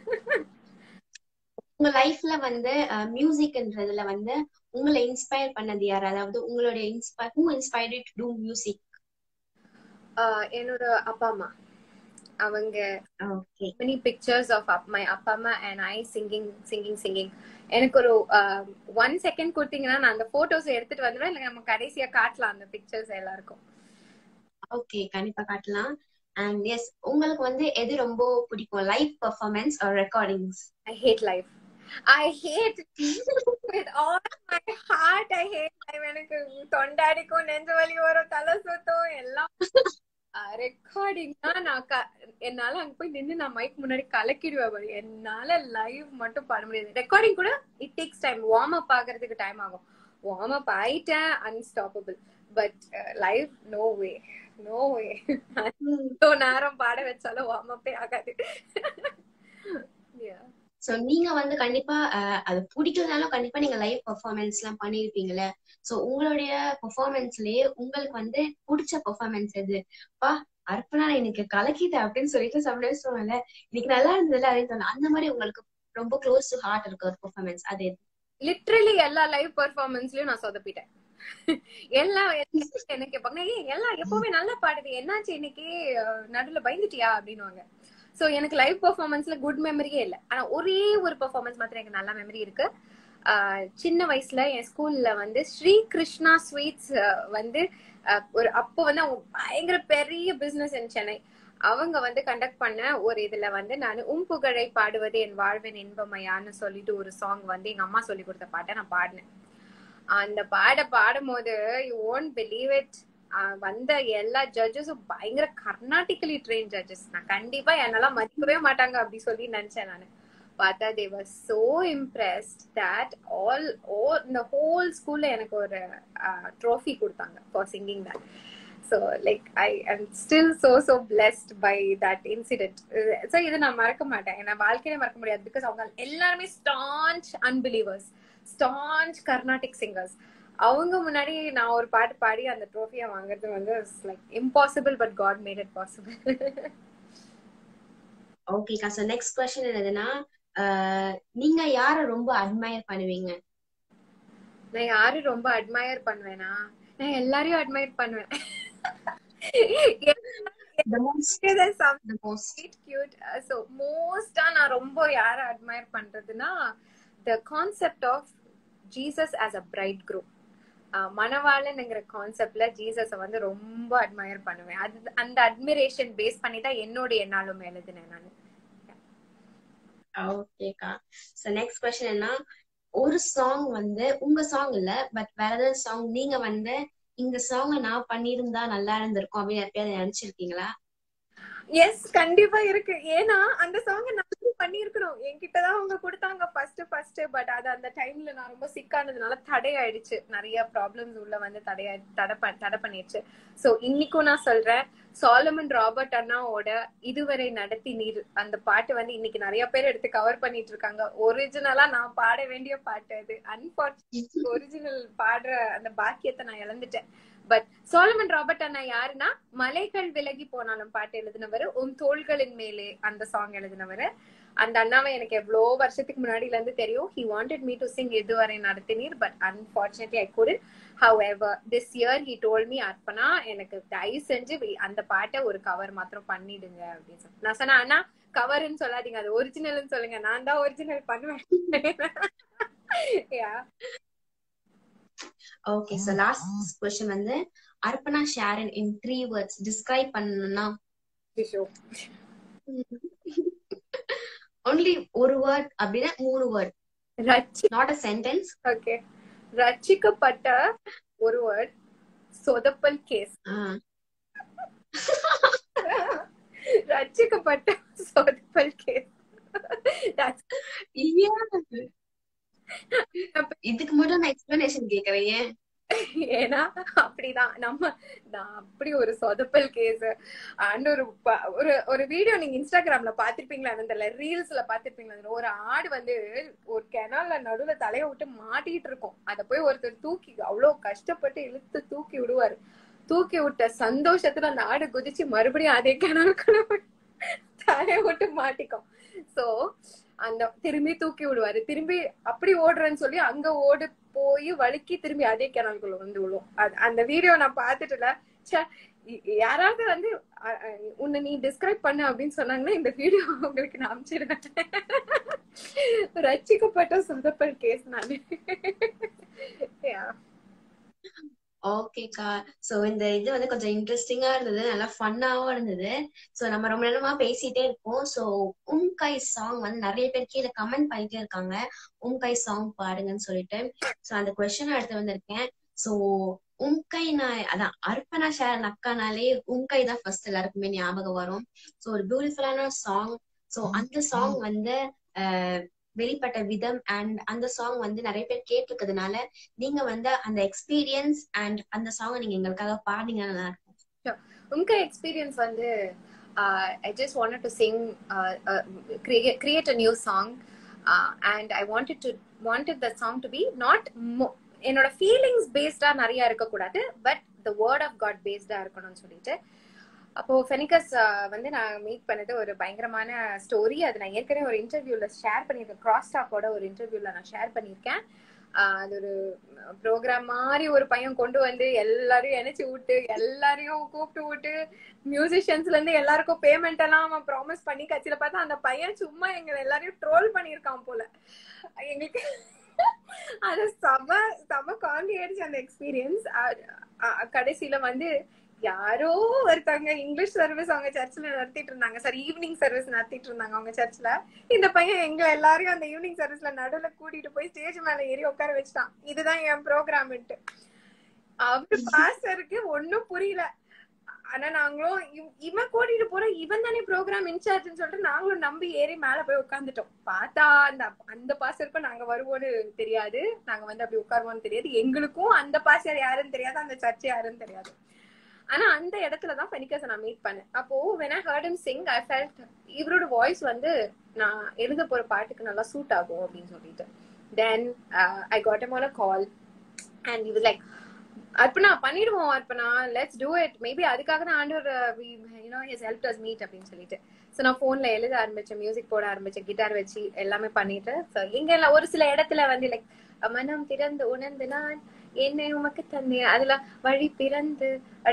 உங்க லைஃப்ல வந்து மியூசிக்ன்றதுல வந்து உங்களை இன்ஸ்பயர் பண்ணது யார் அதாவது உங்களுடைய inspire who inspired to do music என்னோட அப்பா அம்மா அவங்க okay many pictures of up, my அப்பா அம்மா and I singing singing singing எனக்கு ஒரு ஒன் செகண்ட் கொடுத்தீங்கன்னா நான் அந்த போட்டோஸ் எடுத்துட்டு வந்துடுவேன் இல்லை நம்ம கடைசியா காட்டலாம் அந்த பிக்சர்ஸ் எல்லாருக்கும் ஓகே கண்டிப்பா காட்டலாம் அண்ட் எஸ் உங்களுக்கு வந்து எது ரொம்ப பிடிக்கும் live performance or recordings I hate life. I hate with all my heart. I hate life. எனக்கு தொண்டாடிக்கும் நெஞ்சு வலி வரும் தலை சுத்தும் எல்லாம் ரெக்கார்டிங்னா நான் க- என்னால அங்க போய் நின்னு நான் மைக் முன்னாடி கலக்கிடுவேன் பாரு. என்னால லைவ் மட்டும் பண்ண முடியாது ரெக்கார்டிங் கூட it takes time warm up ஆகுறதுக்கு டைம் ஆகும் வார்ம் அப் ஆயிட்டேன் unstoppable but live no way no way இவ்வளோ நேரம் பாட வச்சாலும் வார்ம் அப்பே ஆகாது Yeah. சோ நீங்க வந்து கண்டிப்பா அஹ், அது பிடிக்கலனாலும் கண்டிப்பா நீங்க லைவ் பெர்ஃபார்மன்ஸ் எல்லாம் பண்ணிருப்பீங்கல்ல சோ உங்களுடைய பெர்ஃபார்மன்ஸ்லயே உங்களுக்கு வந்து பிடிச்ச பெர்ஃபார்மன்ஸ் எது பா அர்ப்பணா எனக்கு கலக்கிட்ட அப்படின்னு சொல்லிட்டு சம்டைம்ஸ் சொல்லுவேன்ல இன்னைக்கு நல்லா இருந்ததுல அப்படின்னு சொன்னேன் அந்த மாதிரி உங்களுக்கு ரொம்ப க்ளோஸ் டு ஹார்ட் இருக்க ஒரு பெர்ஃபார்மன்ஸ் அது எது லிட்ரலி எல்லா லைவ் பெர்ஃபார்மன்ஸ்லயும் நான் சொதப்பிட்டேன் எல்லாம் என்ன கேட்பாங்க "ஏய், எல்லாம் எப்பவுமே நல்லா பாடுது என்னாச்சு இன்னைக்கு அஹ், நடுவுல பயந்துட்டியா அப்படின்னுவாங்க சோ எனக்கு லைவ் பெர்ஃபார்மன்ஸ்ல குட் மெமரியே இல்ல ஆனா ஒரே ஒரு பெர்ஃபார்மன்ஸ் மாத்திரம் எனக்கு நல்ல மெமரி இருக்கு ஆஹ், சின்ன வயசுல என் ஸ்கூல்ல வந்து ஸ்ரீ கிருஷ்ணா ஸ்வீட்ஸ் வந்து அஹ், ஒரு அப்போ வந்து அவங்க பயங்கர பெரிய பிசினஸ் இன் சென்னை அவங்க வந்து கண்டக்ட் பண்ண ஒரு இதுல வந்து நான் உம் புகழை பாடுவது என் வாழ்வின் இன்பமையான்னு சொல்லிட்டு ஒரு சாங் வந்து எங்க அம்மா சொல்லி கொடுத்த பாட்டை நான் பாடினேன் அந்த பாட பாடும் போது யூ ஓன்ட் பிலீவ் இட் வந்த எல்லா ஜட்ஜஸும் பயங்கர கர்நாடிக்கலி ட்ரெயின் ஜட்ஜஸ் நான் கண்டிப்பா என்னெல்லாம் மதிக்கவே மாட்டாங்க அப்படி சொல்லி நினைச்சேன் நான் பார்த்தா they were so impressed that all oh இந்த ஹோல் ஸ்கூல்ல எனக்கு ஒரு ட்ரோஃபி கொடுத்தாங்க for singing that so like I am still so so blessed by that incident so இதை நான் மறக்க மாட்டேன் என் வாழ்க்கையில மறக்க முடியாது பிகாஸ் அவங்க எல்லாருமே staunch unbelievers staunch Carnatic singers அவங்க முன்னாடி நான் ஒரு பாட்டு பாடி அந்த ட்ரோஃபியை வாங்குறது வந்து like impossible but god made it possible ஓகேக்கா சோ நெக்ஸ்ட் கொஸ்டின் என்னதுன்னா அஹ், நீங்க யார ரொம்ப அட்மையர் பண்ணுவீங்க நான் யாரு ரொம்ப அட்மயர் பண்ணுவேனா நான் எல்லாரையும் அட்மயர் பண்ணுவேன் the most There's some the most sweet cute so மோஸ்டா நான் ரொம்ப யார அட்மயர் பண்றதுன்னா the concept of Jesus as a bridegroom மணவாளனுங்கிற கான்செப்ட்ல ஜீசஸ வந்து ரொம்ப அட்மயர் பண்ணுவேன் அது அந்த அட்மிரேஷன் பேஸ் பண்ணி தான் என்னோட என்னாலும் எழுதினேன் நான் ஓகேக்கா சோ நெக்ஸ்ட் கொஸ்டின் என்ன ஒரு சாங் வந்து உங்க சாங் இல்ல பட் வேற ஏதாவது சாங் நீங்க வந்து இந்த சாங் நான் பண்ணியிருந்தா நல்லா இருந்திருக்கும் அப்படின்னு எப்பயாவது நினைச்சிருக்கீங்களா எஸ் கண்டிப்பா இருக்கு ஏன்னா அந்த சாங் நான் பண்ணிருக்கணும் என்கிட்டதான் அவங்க கொடுத்தாங்க ஃபர்ஸ்ட் ஃபர்ஸ்ட் பட் அது அந்த டைம்ல நான் ரொம்ப சிக்கானதுனால தடையாயிடுச்சு நிறைய ப்ராப்ளம்ஸ் உள்ள வந்து தடையா தடை ப- தடை பண்ணிடுச்சு சோ இன்னைக்கும் நான் சொல்றேன் சாலமன் ராபர்ட் அண்ணாவோட இதுவரை நடத்தி நீர் அந்த பாட்டு வந்து இன்னைக்கு நிறைய பேர் எடுத்து கவர் பண்ணிட்டு இருக்காங்க ஒரிஜினலா நான் பாட வேண்டிய பாட்டு அது அன்பார்ச்சுனேட் ஒரிஜினல் பாடுற அந்த பாக்கியத்தை நான் இழந்துட்டேன் பட் சோலமன் ராபர்ட் அண்ணா யாருன்னா மலைகள் விலகி போனாலும் பாட்டு எழுதினவர் உன் தோள்களின் மேலே அந்த சாங் எழுதினவர் அந்த அண்ணாவை எனக்கு எவ்வளோ வருஷத்துக்கு முன்னாடில இருந்து தெரியும் he wanted me to sing இதுவரை நடத்தினீர் but unfortunately I couldn't however this year he told me Arpana எனக்கு தயவு செஞ்சு அந்த பாட்டை ஒரு கவர் மாத்திரம் பண்ணிடுங்க அப்படின்னு சொல்லி நான் சொன்னேன் அண்ணா கவர்னு சொல்லாதீங்க அது ஒரிஜினல்னு சொல்லுங்க நான் தான் ஒரிஜினல் பண்ணுவேன் ஓகே சோ லாஸ்ட் கொஸ்டின் வந்து Arpana Sharon in three words describe பண்ணணும்னா ஒன்லி ஒரு வேர்ட் அப்படின்னா மூணு வேர்ட் ரச்சி நாட் அ சென்டென்ஸ் ஓகே ரச்சிக்கப்பட்ட ஒரு வேர்ட் சொதப்பல் கேஸ் ரச்சிக்கப்பட்ட சொதப்பல் கேஸ் இதுக்கு மட்டும் நான் எக்ஸ்பிளனேஷன் கேக்குறேன் ஏன் ஏன்னா அப்படிதான் நம்ம நான் அப்படி ஒரு சொதப்பல் கேஸ் அண்ட் ஒரு ஒரு ஒரு வீடியோ நீங்க இன்ஸ்டாகிராம்ல பாத்திருப்பீங்களா அந்த ரீல்ஸ்ல பாத்திருப்பீங்களா ஒரு ஆடு வந்து ஒரு கெனால்ல நடுவுல தலைய விட்டு மாட்டிட்டு இருக்கும் அத போய் ஒருத்தர் தூக்கி அவ்வளவு கஷ்டப்பட்டு இழுத்து தூக்கி விடுவாரு தூக்கி விட்ட சந்தோஷத்துல அந்த ஆடு குதிச்சு மறுபடியும் அதே கெனால்குள்ள தலைய விட்டு மாட்டிக்கும் சோ அந்த திரும்பி தூக்கி விடுவாரு திரும்பி அப்படி ஓடுறேன்னு சொல்லி அங்க ஓடு போய் வழுக்கி திரும்பி அதே கிணறுக்குள்ள வந்து விழும் அந்த வீடியோ நான் பாத்துட்டுல யாராவது வந்து உன்னை நீ டிஸ்கிரைப் பண்ண அப்படின்னு சொன்னாங்கன்னா இந்த வீடியோ உங்களுக்கு நான் அனுப்பிச்சிருக்கேன் ரச்சிக்கப்பட்ட சொதப்பல் கேஸ் நானு ஓகேக்கா சோ இந்த இது வந்து கொஞ்சம் இன்ட்ரெஸ்டிங்கா இருந்தது நல்லா ஃபன்னாவும் இருந்தது சோ நம்ம ரொம்ப நேரமா பேசிட்டே இருக்கோம் சோ உம்கை சாங் வந்து நிறைய பேர் கீழே கமெண்ட் பண்ணிட்டே இருக்காங்க உம்கை சாங் பாடுங்கன்னு சொல்லிட்டு சோ அந்த கொஸ்டின் எடுத்து வந்திருக்கேன் சோ உம்கை நான் அதான் அர்ப்பணா ஷேர் அக்கானாலே உம்கை தான் ஃபர்ஸ்ட் எல்லாருக்குமே ஞாபகம் வரும் சோ ஒரு பியூட்டிஃபுல்லான சாங் சோ அந்த சாங் வந்து வெளிப்பட்ட விதம் அண்ட் அந்த சாங் வந்து நிறைய பேர் கேட்டிருக்கிறதுனால நீங்க வந்து அந்த எக்ஸ்பீரியன்ஸ் அண்ட் அந்த சாங் நீங்க எங்களுக்காக பாடிங்க நல்லா இருக்கும் உங்க எக்ஸ்பீரியன்ஸ் வந்து I just wanted to sing create a new song and I wanted to wanted the song to be not என்னோட ஃபீலிங்ஸ் பேஸ்டா நிறைய இருக்கக்கூடாது but the word of God பேஸ்டா இருக்கணும்னு சொல்லிட்டு அப்போ ஃபெனிகஸ் வந்து நான் மீட் பண்ணது ஒரு பயங்கரமான ஸ்டோரி அது நான் ஏற்கனவே ஒரு இன்டர்வியூல ஷேர் பண்ணியிருக்கேன் கிராஸ் டாக்கோட ஒரு இன்டர்வியூல நான் ஷேர் பண்ணியிருக்கேன் அது ஒரு ப்ரோக்ராம் மாதிரி ஒரு பையன் கொண்டு வந்து எல்லாரையும் இணைச்சு விட்டு எல்லாரையும் கூப்பிட்டு விட்டு மியூசிஷியன்ஸ்ல இருந்து எல்லாருக்கும் பேமெண்ட் எல்லாம் அவன் ப்ராமிஸ் பண்ணி கட்சியில பார்த்தா அந்த பையன் சும்மா எங்களை எல்லாரையும் ட்ரோல் பண்ணியிருக்கான் போல எங்களுக்கு அது செம செம காண்டி ஆயிடுச்சு அந்த எக்ஸ்பீரியன்ஸ் கடைசியில வந்து யாரோ ஒருத்தவங்க இங்கிலீஷ் சர்வீஸ் அவங்க சர்ச்ல நடத்திட்டு இருந்தாங்க சார் ஈவினிங் சர்வீஸ் நடத்திட்டு இருந்தாங்க அவங்க சர்ச்ல இந்த பையன் எங்க எல்லாரையும் அந்த ஈவினிங் சர்வீஸ்ல நடுவுல கூட்டிட்டு போய் ஸ்டேஜ் மேல ஏறி உட்கார வச்சுட்டான் இதுதான் என் ப்ரோக்ராம்ட்டு அவரு பாஸ்டருக்கு ஒன்னும் புரியல ஆனா நாங்களும் இவன் கூட்டிட்டு போற இவன் தானே ப்ரோக்ராம் இன்சார்ஜ்னு சொல்லிட்டு நாங்களும் நம்பி ஏறி மேல போய் உட்காந்துட்டோம் பார்த்தா அந்த அந்த பாஸ்டருக்கும் நாங்க வருவோம்னு தெரியாது நாங்க வந்து அப்படி உட்காருவோம்னு தெரியாது எங்களுக்கும் அந்த பாஸ்டர் யாருன்னு தெரியாது அந்த சர்ச் யாருன்னு தெரியாது ஆனா அந்த இடத்துலதான் ஃபெனிகஸ் நான் மீட் பண்ணேன் அப்போ when I heard him sing I felt இவரோட வாய்ஸ் வந்து நான் எழுத போற பாட்டுக்கு நல்லா சூட் ஆகும் அப்படின்னு சொல்லிட்டு தென் I got M on a call and இது லைக் அர்ப்பணா பண்ணிடுவோம் அர்ப்பணா லெட்ஸ் டூ இட் மேபி அதுக்காக தான் ஆண்டவர் you know his help us meet அப்படின்னு சொல்லிட்டு ஸோ நான் ஃபோன்ல எழுத ஆரம்பிச்சேன் மியூசிக் போட ஆரம்பிச்சேன் கிட்டார் வச்சு எல்லாமே பண்ணிட்டு ஸோ இங்க ஒரு சில இடத்துல வந்து லைக் மனம் திறந்து உணர்ந்து நான் என்னை உமக்கு தந்தேன் அதுல வழி பிறந்து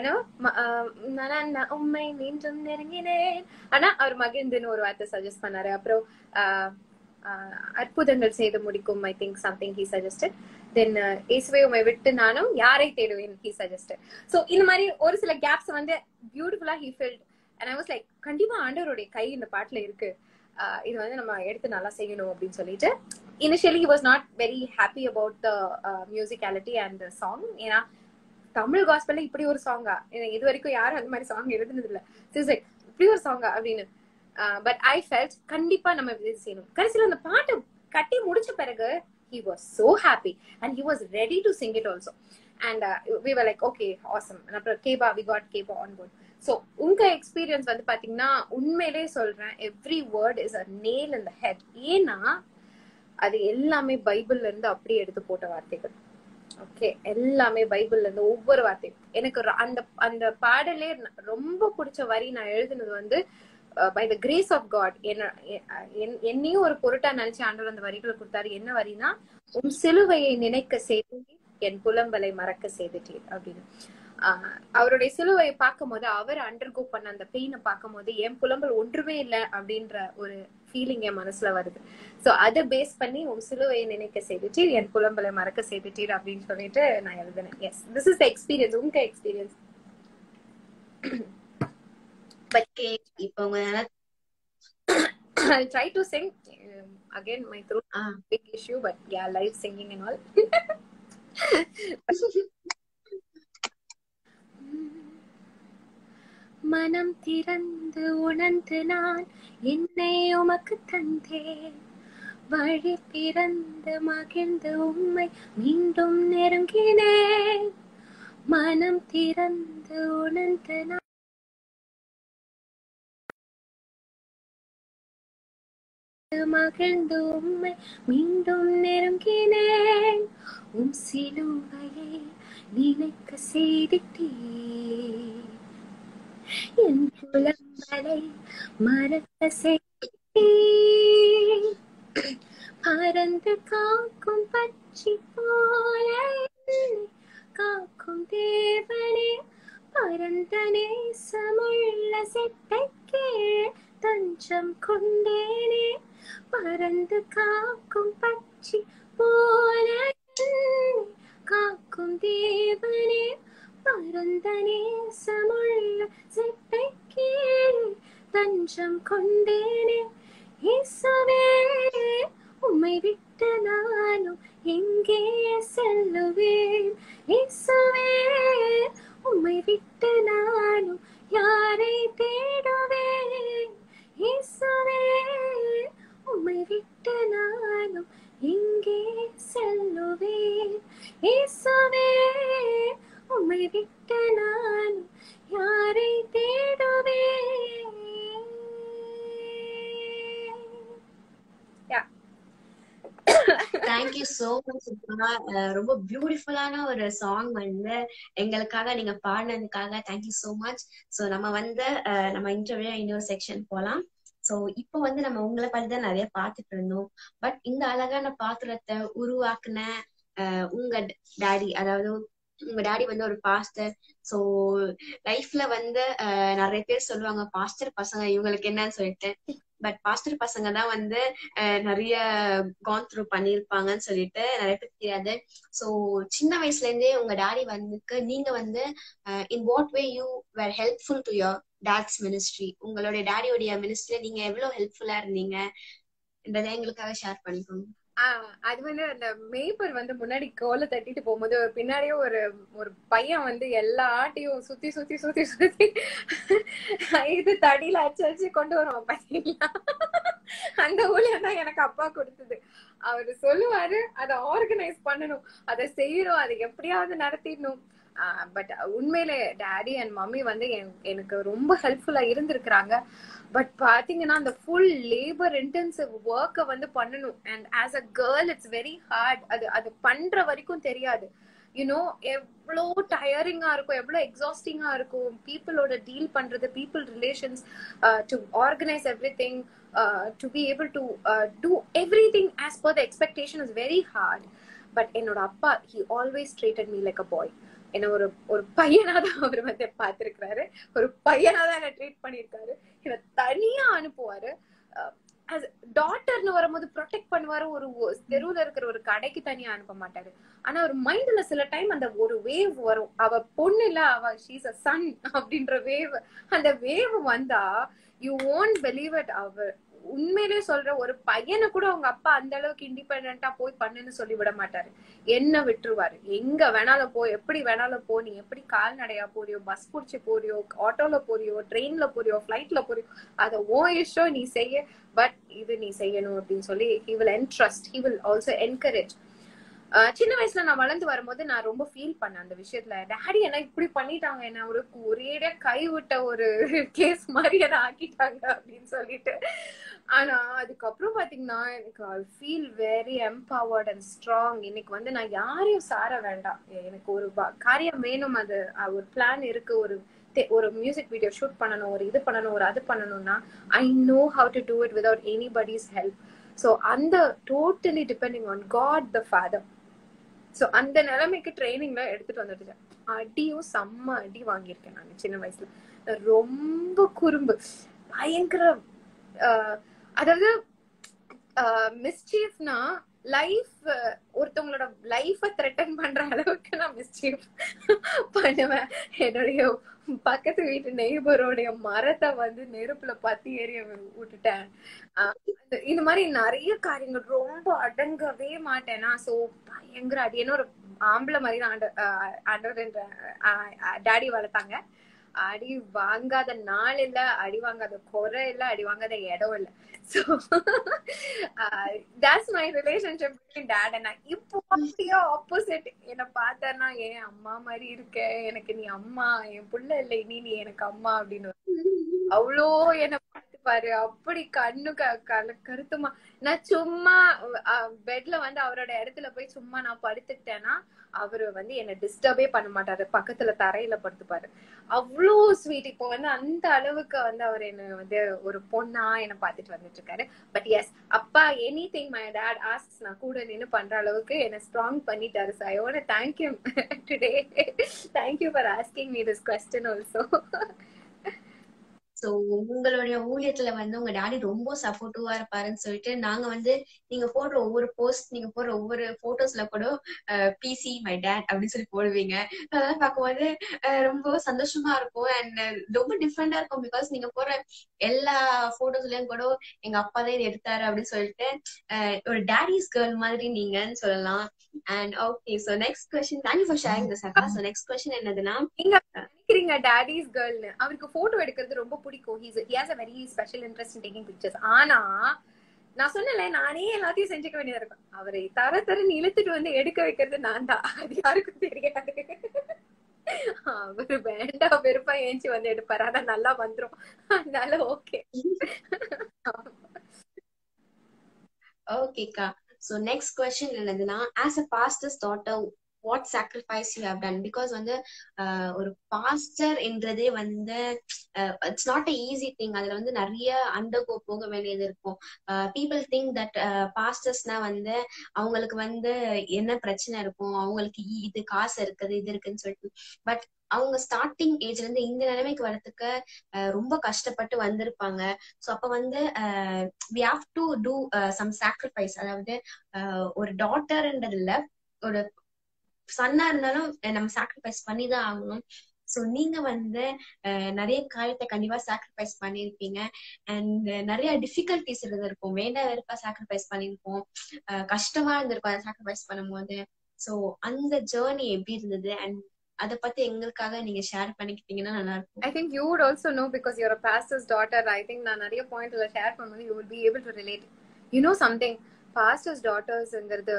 உண்மை மீண்டும் நெருங்கினேன் ஆனா அவர் மகிழ்ந்துன்னு ஒரு வார்த்தை சஜஸ்ட் பண்ணாரு அப்புறம் அற்புதங்கள் செய்து முடிக்கும் I think something he suggested then இயேசுவை உமை விட்டு நானும் யாரை தேடுவேன் ஹி சஜஸ்டட் ஸோ இந்த மாதிரி ஒரு சில கேப்ஸ் வந்து பியூட்டிஃபுல்லா he filled and I was like கண்டிப்பா ஆண்டவருடைய கை இந்த பாட்டுல இருக்கு இது வந்து நம்ம எடுத்து நல்லா செய்யணும் அப்படின்னு சொல்லிட்டு initially was not very happy about the musicality and song ஏன்னா தமிழ் காஸ்பல்ல இப்படி ஒரு சாங்கா இது வரைக்கும் யாரும் அந்த மாதிரி சாங் எழுதுனது இல்ல லைக் இப்படி ஒரு சாங்கா அப்படின்னு பட் ஐ ஃபெல்ட் கண்டிப்பா நம்ம இது செய்யணும் கடைசியில் அந்த பாட்டு கட்டி முடிச்ச பிறகு he was so happy and he was ready to sing it also and we were like okay awesome அப்புறம் Kepa we got Kepa on board so உங்க எக்ஸ்பீரியன்ஸ் வந்து பாத்தீங்கன்னா உண்மையிலே சொல்றேன் every word is a nail இந்த ஹெட் ஏன்னா அது எல்லாமே பைபிள்ல இருந்து அப்படியே எடுத்து போட்ட வார்த்தைகள் ஓகே எல்லாமே பைபிள்ல இருந்து ஒவ்வொரு வார்த்தையும் எனக்கு ர- அந்த அந்த பாடலே ந- ரொம்ப பிடிச்ச வரி நான் எழுதுனது வந்து by the grace of God என்ன எ- என்- என்னையும் ஒரு பொருட்டா நினைச்சு ஆண்டவர் அந்த வரிகளை கொடுத்தாரு என்ன வரினா உன் சிலுவையை நினைக்க செய்து என் புலம்பலை மறக்க செய்துட்டீர் அப்படின்னு ஆஹ் அவருடைய சிலுவையை பார்க்கும் போது அவர் அண்டர்கோ பண்ண அந்த பெயினை பார்க்கும் போது என் புலம்பல் ஒன்றுமே இல்லை அப்படின்ற ஒரு ஃபீலிங் என் மனசுல வருது சோ அதை பேஸ் பண்ணி உன் சிலுவையை நினைக்க செய்துட்டீர் என் புலம்பலை மறக்க செய்துட்டீர் அப்படின்னு சொல்லிட்டு நான் எழுதினேன் எஸ் திஸ் இஸ் எக்ஸ்பீரியன்ஸ் உங்க எக்ஸ்பீரியன்ஸ் ஓகே இப்போ உங்க நல்லா I try to sing again my through ah. Big issue but yeah live singing and all மனம் திறந்து உணர்ந்து நான் என்னை உமக்கு தந்தேன் வழி பிறந்து மகிழ்ந்து உம்மை மீண்டும் நெருங்கினேன் மனம் திறந்து உணர்ந்து நான் மகிழ்ந்து உம்மை மீண்டும் நெருங்கினேன் உம் சிலுவையை நினைக்க செய்திட்டேன் என் புலம்பலை மறக்க செய்தேன் பறந்து காக்கும் பச்சி போல என்னை காக்கும் தேவனே பரந்த நேசமுள்ள செட்டை கீழ் தஞ்சம் கொண்டேனே பறந்து காக்கும் பச்சி போல என்னை காக்கும் தேவனே பரந்த நேசமுள்ள செட்டை கீழ் தஞ்சம் கொண்டேனே இயேசுவே உம்மை விட்டு நானும் எங்கே செல்லுவேன் இயேசுவே உம்மை விட்டு நானும் யாரை தேடுவேன் இயேசுவே உம்மை விட்டு நானும் எங்கே செல்லுவேன் இயேசுவே உம்மை விட்டு நானும் யாரை தேடுவேன் யா தேங்க்யூ சோ மச் ரொம்ப பியூட்டிஃபுல்லான ஒரு சாங் வந்து எங்களுக்காக நீங்க பாடினதுக்காக தேங்க்யூ சோ மச் சோ நம்ம வந்து அஹ், நம்ம இன்டர்வியூ இன்னொரு செக்ஷன் போலாம் சோ இப்போ வந்து நம்ம உங்களை பத்தி தான் நிறைய பார்த்துட்டு இருந்தோம் பட் இந்த அழகான பாத்திரத்தை உருவாக்குன அஹ், உங்க டாடி அதாவது உங்க டாடி வந்து ஒரு பாஸ்டர் சோ லைஃப்ல வந்து அஹ், நிறைய பேர் சொல்லுவாங்க பாஸ்டர் பசங்க இவங்களுக்கு என்னன்னு சொல்லிட்டு பட் பாஸ்டர் பசங்க தான் வந்து அஹ், நிறைய கான் த்ரூ பண்ணிருப்பாங்கன்னு சொல்லிட்டு நிறைய பேர் தெரியாது சோ சின்ன வயசுல இருந்தே உங்க டாடி வந்துக்கு நீங்க வந்து in what way you were helpful to your dad's ministry உங்களுடைய டாடியோடைய மினிஸ்ட்ரியில நீங்க எவ்வளவு ஹெல்ப்ஃபுல்லா இருந்தீங்க என்றதை எங்களுக்காக ஷேர் பண்ணிக்கோங்க ஆஹ் அது வந்து அந்த மேய்ப்பர் வந்து முன்னாடி கோலை தட்டிட்டு போகும்போது பின்னாடியே ஒரு ஒரு பையன் வந்து எல்லா ஆட்டையும் சுத்தி சுத்தி சுத்தி சுத்தி இது தடியில அச்சு அச்சு கொண்டு வருவான் பாத்தீங்களா அந்த ஊழியம் தான் எனக்கு அப்பா கொடுத்தது அவரு சொல்லுவாரு அதை ஆர்கனைஸ் பண்ணணும் அதை செய்யணும் அதை எப்படியாவது நடத்திடணும் பட் உண்மையிலே டேடி அண்ட் மம்மி வந்து என்- எனக்கு ரொம்ப ஹெல்ப்ஃபுல்லா இருந்திருக்கிறாங்க பட் பாத்தீங்கன்னா அந்த ஃபுல் லேபர் இன்டென்சிவ் ஒர்க்கை வந்து பண்ணணும் and as a girl it's very hard அது அது பண்ற வரைக்கும் தெரியாது யூனோ எவ்வளோ டயரிங்கா இருக்கும் எவ்வளோ எக்ஸாஸ்டிங்கா இருக்கும் பீப்புளோட டீல் பண்றது people relations to organise everything to be able to do everything as per the expectation is very hard but என்னோட அப்பா he always treated me like a boy என்ன ஒரு ஒரு பையனா தான் அவர் வந்து பார்த்திருக்கிறாரு ஒரு பையனா தான் என்ன ட்ரீட் பண்ணியிருக்காரு என்ன தனியா அனுப்புவாரு டாட்டர்னு வரும்போது ப்ரொடெக்ட் பண்ணுவாரு ஒரு ஒ- தெருவுல இருக்கிற ஒரு கடைக்கு தனியா அனுப்ப மாட்டாரு ஆனா ஒரு மைண்ட்ல சில டைம் அந்த ஒரு வேவ் வரும் அவ பொண்ணு இல்ல அவ ஷீஸ் அ சன் அப்படின்ற வேவ் அந்த வேவ் வந்தா யூ ஓன்ட் பிலீவ் இட் அவர் உண்மையிலேயே சொல்ற ஒரு பையனை கூட அவங்க அப்பா அந்த அளவுக்கு இண்டிபெண்டா போய் பண்ணுன்னு சொல்லி விட மாட்டாரு என்ன விட்டுருவாரு எங்க வேணாலும் போ எப்படி வேணாலும் போ நீ எப்படி கால்நடையா போறியோ பஸ் புடிச்சு போறியோ ஆட்டோல போறியோ ட்ரெயின்ல போறியோ ஃபிளைட்ல போறியோ அத ஓ இஷ்டம் நீ செய்ய பட் இது நீ செய்யணும் அப்படின்னு சொல்லி he will entrust he will also encourage ah சின்ன வயசுல நான் வளர்ந்து வரும்போது நான் ரொம்ப ஃபீல் பண்ணேன் அந்த விஷயத்துல டாடி என்ன இப்படி பண்ணிட்டாங்க என்ன ஒரு ஒரேடியா கை விட்ட ஒரு கேஸ் மாதிரி என்ன ஆக்கிட்டாங்க அப்படின்னு சொல்லிட்டு ஆனா அதுக்கப்புறம் பாத்தீங்கன்னா எனக்கு I feel very empowered and strong இன்னைக்கு வந்து நான் யாரையும் சார வேண்டாம் எனக்கு ஒரு வ- காரியம் வேணும் அது அஹ் ஒரு பிளான் இருக்கு ஒரு தே- ஒரு மியூசிக் வீடியோ ஷூட் பண்ணணும் ஒரு இது பண்ணணும் ஒரு அது பண்ணணும்னா I know how to do it without anybody's help so அந்த totally depending on God the father so அந்த நிலைமைக்கு ட்ரைனிங்ல எடுத்துட்டு வந்துட்டேன் அடியும் செம்ம அடி வாங்கியிருக்கேன் நான் சின்ன வயசுல நான் ரொம்ப குறும்பு பயங்கர ஆஹ், அதாவது மிஸ்சீஃப்னா லைஃப் ஒருத்தவங்களோட லைஃப த்ரெட்டன் பண்ற அளவுக்கு நான் மிஸ்சீஃப் பண்ணுவேன் என்னுடைய பக்கத்து வீட்டு நெய்பரோடைய மரத்தை வந்து நெருப்புல பத்தி எரிய விட்டுட்டேன் ஆஹ் இந்த- இந்த மாதிரி நிறைய காரியங்கள் ரொம்ப அடங்கவே மாட்டேனா சோ பயங்கர அடி என்ன ஒரு ஆம்பளை மாதிரி தான் ஆண்ட- ஆஹ் ஆண்டவர் என்ற டாடி வளர்த்தாங்க அடி வாங்காத நாள் இல்ல அடி வாங்காத குறை இல்ல அடி வாங்காத இடம் இல்ல so that's my relationship between dad and இப்போ அப்படியே ஆப்போசிட் என்ன பார்த்தனா ஏன் அம்மா மாதிரி இருக்க எனக்கு நீ அம்மா என் புள்ள இல்ல இனி நீ எனக்கு அம்மா அப்படின்னு அவ்வளோ என்ன பார்த்து பாரு அப்படி கண்ணு க- கல- கருத்துமா நான் சும்மா பெட்ல வந்து அவரோட இடத்துல போய் சும்மா நான் படுத்துக்கிட்டேன்னா அவரு வந்து என்ன டிஸ்டர்பே பண்ண மாட்டாரு பக்கத்துல தரையில படுத்துப்பாரு அவ்வளோ ஸ்வீட் இப்போ வந்து அந்த அளவுக்கு வந்து அவர் என்ன வந்து ஒரு பொண்ணா என்ன பார்த்துட்டு வந்துட்டு இருக்காரு பட் எஸ் அப்பா any thing my dad ask நான் கூட நின்னு பண்ற அளவுக்கு என்ன ஸ்ட்ராங் பண்ணிட்டாரு sir I want thank you today thank you for asking me this question also so உங்களுடைய ஊழியத்துல வந்து உங்க டாடி ரொம்ப சப்போர்ட்டிவா இருப்பாருன்னு சொல்லிட்டு நாங்க வந்து நீங்க போடுற ஒவ்வொரு போஸ்ட் நீங்க போடுற ஒவ்வொரு போட்டோஸ்ல கூட பிசி மை டேட் அப்படின்னு சொல்லி போடுவீங்க அதெல்லாம் பார்க்கும்போது அஹ், ரொம்ப சந்தோஷமா இருக்கும் அண்ட் ரொம்ப டிஃப்ரெண்டா இருக்கும் பிகாஸ் நீங்க போடுற எல்லா போட்டோஸ்லயும் கூட எங்க அப்பா தான் இதை எடுத்தாரு அப்படின்னு சொல்லிட்டு அஹ், ஒரு டேடிஸ் கேர்ள் மாதிரி நீங்கன்னு சொல்லலாம் and okay so next question thank you for sharing this அக்கா சோ நெக்ஸ்ட் கொஸ்டின் என்னதுன்னா நினைக்கிறீங்க டாடிஸ் கேர்ள்னு அவருக்கு போட்டோ எடுக்கிறது ரொம்ப பிடிக்கும் he's he's a very special interest in taking pictures ஆனா நான் சொன்னல நானே எல்லாத்தையும் செஞ்சுக்க வேண்டியதா இருக்கும் அவரை தர தரன்னு இழுத்துட்டு வந்து எடுக்க வைக்கிறது நான் தான் அது யாருக்கும் தெரியாது அவரு வேண்டாம் வெறுப்பா ஏஞ்சி வந்து எடுப்பாரு அதான் நல்லா வந்துரும் அதனால ஓகே ஓகேக்கா ஸோ நெக்ஸ்ட் கொஸ்டின் என்னதுன்னா as a pastor's daughter what sacrifice you have done because வந்து ஆஹ், ஒரு பாஸ்டர் என்றதே வந்து it's not a easy thing அதுல வந்து நிறைய அண்டர்கோ போக வேண்டியது இருக்கும் பீப்புள் திங்க் தட் பாஸ்டர்ஸ்னா வந்து அவங்களுக்கு வந்து என்ன பிரச்சனை இருக்கும் அவங்களுக்கு இ- இது காசு இருக்குது இது இருக்குன்னு சொல்லிட்டு பட் அவங்க ஸ்டார்டிங் ஏஜ்ல இருந்து இந்த நிலைமைக்கு வரதுக்கு ஆஹ், ரொம்ப கஷ்டப்பட்டு வந்திருப்பாங்க ஸோ அப்ப வந்து we have to do some sacrifice அதாவது அஹ், ஒரு டாட்டர்ன்றது இல்ல ஒரு சன்னா இருந்தாலும் அஹ், நம்ம சாக்ரிஃபைஸ் பண்ணி தான் ஆகணும் ஸோ நீங்க வந்து அஹ், நிறைய காரியத்தை கண்டிப்பா சாக்ரிஃபைஸ் பண்ணியிருப்பீங்க அண்ட் நிறைய டிஃபிகல்டிஸ் இருந்திருக்கும் வேண்டாம் வெறுப்பா சாக்ரிஃபைஸ் பண்ணியிருப்போம் அஹ், கஷ்டமா இருந்திருக்கும் அதை சாக்ரிஃபைஸ் பண்ணும்போது ஸோ அந்த ஜேர்னி எப்படி இருந்தது அண்ட் அதை பத்தி எங்களுக்காக நீங்க ஷேர் பண்ணிக்கிட்டீங்கன்னா நல்லா இருக்கும் I think you would also know because you're a pastor's daughter I think நான் நிறைய பாயிண்ட்ல ஷேர் பண்ணும்போது you will be able to relate you know something pastor's டாட்டர்ஸ்ங்கிறது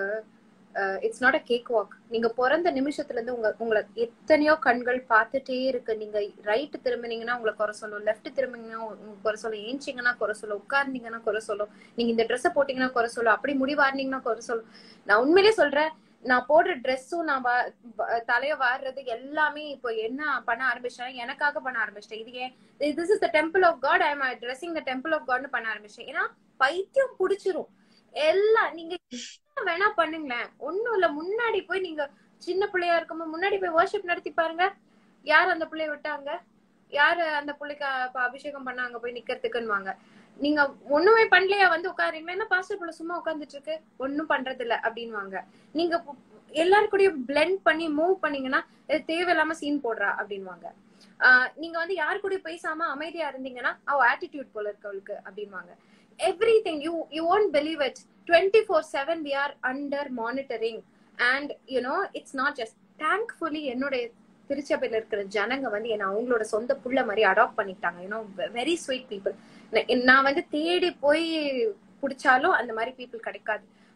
it's not a cake walk நீங்க பிறந்த நிமிஷத்துல இருந்து உங்க உங்களை எத்தனையோ கண்கள் பார்த்துட்டே இருக்கு நீங்க ரைட் திரும்பினீங்கன்னா உங்களை குறை சொல்லும் லெஃப்ட் திரும்பினீங்கன்னா உங்க குறை சொல்லும் ஏஞ்சிங்கன்னா குறை சொல்லும் உட்கார்ந்தீங்கன்னா குறை சொல்லும் நீங்க இந்த ட்ரெஸ்ஸை போட்டீங்கன்னா குறை சொல்லும் அப்படி முடிவாருனீங்கன்னா குறை சொல்லும் நான் உண்மையிலேயே சொல்றேன் நான் போடுற ட்ரெஸ்ஸும் நான் வா- வ- தலைய வாடுறது எல்லாமே இப்போ என்ன பண்ண ஆரம்பிச்சேன் எனக்காக பண்ண ஆரம்பிச்சிட்டேன் இது ஏன் this is the temple of God I am dressing the temple of காட்னு பண்ண ஆரம்பிச்சேன் ஏன்னா பைத்தியம் புடிச்சிரும் எல்லாம் நீங்க என்ன வேணா பண்ணுங்களேன் ஒண்ணும் இல்ல முன்னாடி போய் நீங்க சின்ன பிள்ளையா இருக்கும்போது முன்னாடி போய் வர்ஷிப் நடத்தி பாருங்க யார் அந்த பிள்ளைய விட்டாங்க யாரு அந்த பிள்ளைக்கு அப்ப அபிஷேகம் பண்ணாங்க போய் நிக்கிறதுக்குன்னு நீங்க ஒண்ணுமே பண்ணலையா வந்து உட்காருங்களா என்ன பாஸ்டர் பிள்ளை சும்மா உட்கார்ந்துட்டு இருக்கு ஒண்ணும் பண்றது இல்ல அப்படின்வாங்க நீங்க பு- எல்லாரு கூடயும் பிளெண்ட் பண்ணி மூவ் பண்ணீங்கன்னா இது தேவையில்லாம சீன் போடுறா அப்படின்வாங்க ஆஹ் நீங்க வந்து யாரு கூட பேசாம அமைதியா இருந்தீங்கன்னா அவ ஆட்டிடியூட் போல இருக்கு அவளுக்கு அப்படின்வாங்க everything you you won't believe it twenty four seven we are under monitoring and you know it's not just thankfully என்னுடைய திருச்சபையில இருக்கிற ஜனங்க வந்து என்ன அவங்களோட சொந்த புள்ள மாதிரி அடாப்ட் பண்ணிட்டாங்க யூனோ வெரி ஸ்வீட் பீப்புள் நான் வந்து தேடி போய் பிடிச்சாலும் அந்த மாதிரி பீப்புள் கிடைக்காது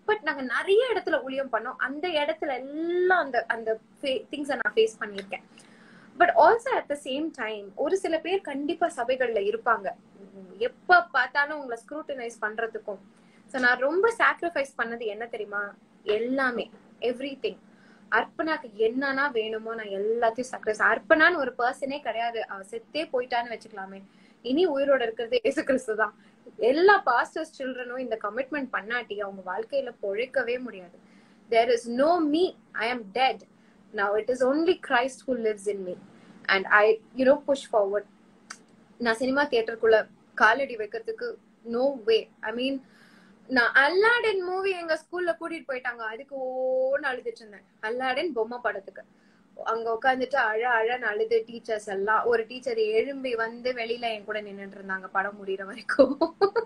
பட் நாங்க நிறைய இடத்துல ஊழியம் பண்ணோம் அந்த இடத்துல எல்லாம் அந்த அந்த திங்ஸை நான் ஃபேஸ் பண்ணியிருக்கேன் but also at the same time ஒரு சில பேர் கண்டிப்பா சபைகள்ல இருப்பாங்க உம் எப்ப பார்த்தாலும் உங்களை ஸ்க்ரூட்டனைஸ் பண்றதுக்கும் சோ நான் ரொம்ப சாக்ரிஃபைஸ் பண்ணது என்ன தெரியுமா எல்லாமே எவ்ரி திங் அர்ப்பனாக்கு என்னன்னா வேணுமோ நான் எல்லாத்தையும் சாக்ரிஃபைஸ் அர்ப்பனான்னு ஒரு பர்சனே கிடையாது அவ செத்தே போயிட்டான்னு வச்சுக்கலாமே இனி உயிரோட இருக்கிறது இயேசு கிறிஸ்து தான் எல்லா பாஸ்டர்ஸ் சில்ட்ரனும் இந்த கமிட்மெண்ட் பண்ணாட்டி அவங்க வாழ்க்கையில பொழைக்கவே முடியாது there is no me I am dead now it is only Christ who lives in me and I you know push forward நான் சினிமா தியேட்டருக்குள்ள காலடி வைக்கிறதுக்கு நோ வே ஐ மீன் நான் அல்லாடன் மூவி எங்க ஸ்கூல்ல கூட்டிட்டு போயிட்டாங்க அதுக்கு ஓன்னு அழுதுட்டு இருந்தேன் அல்லாடன் பொம்மை படத்துக்கு அங்க உட்காந்துட்டு அழ அழன்னு அழுது டீச்சர்ஸ் எல்லாம் ஒரு டீச்சர் எழும்பி வந்து வெளியில என் கூட நின்னுட்டு இருந்தாங்க படம் முடியற வரைக்கும்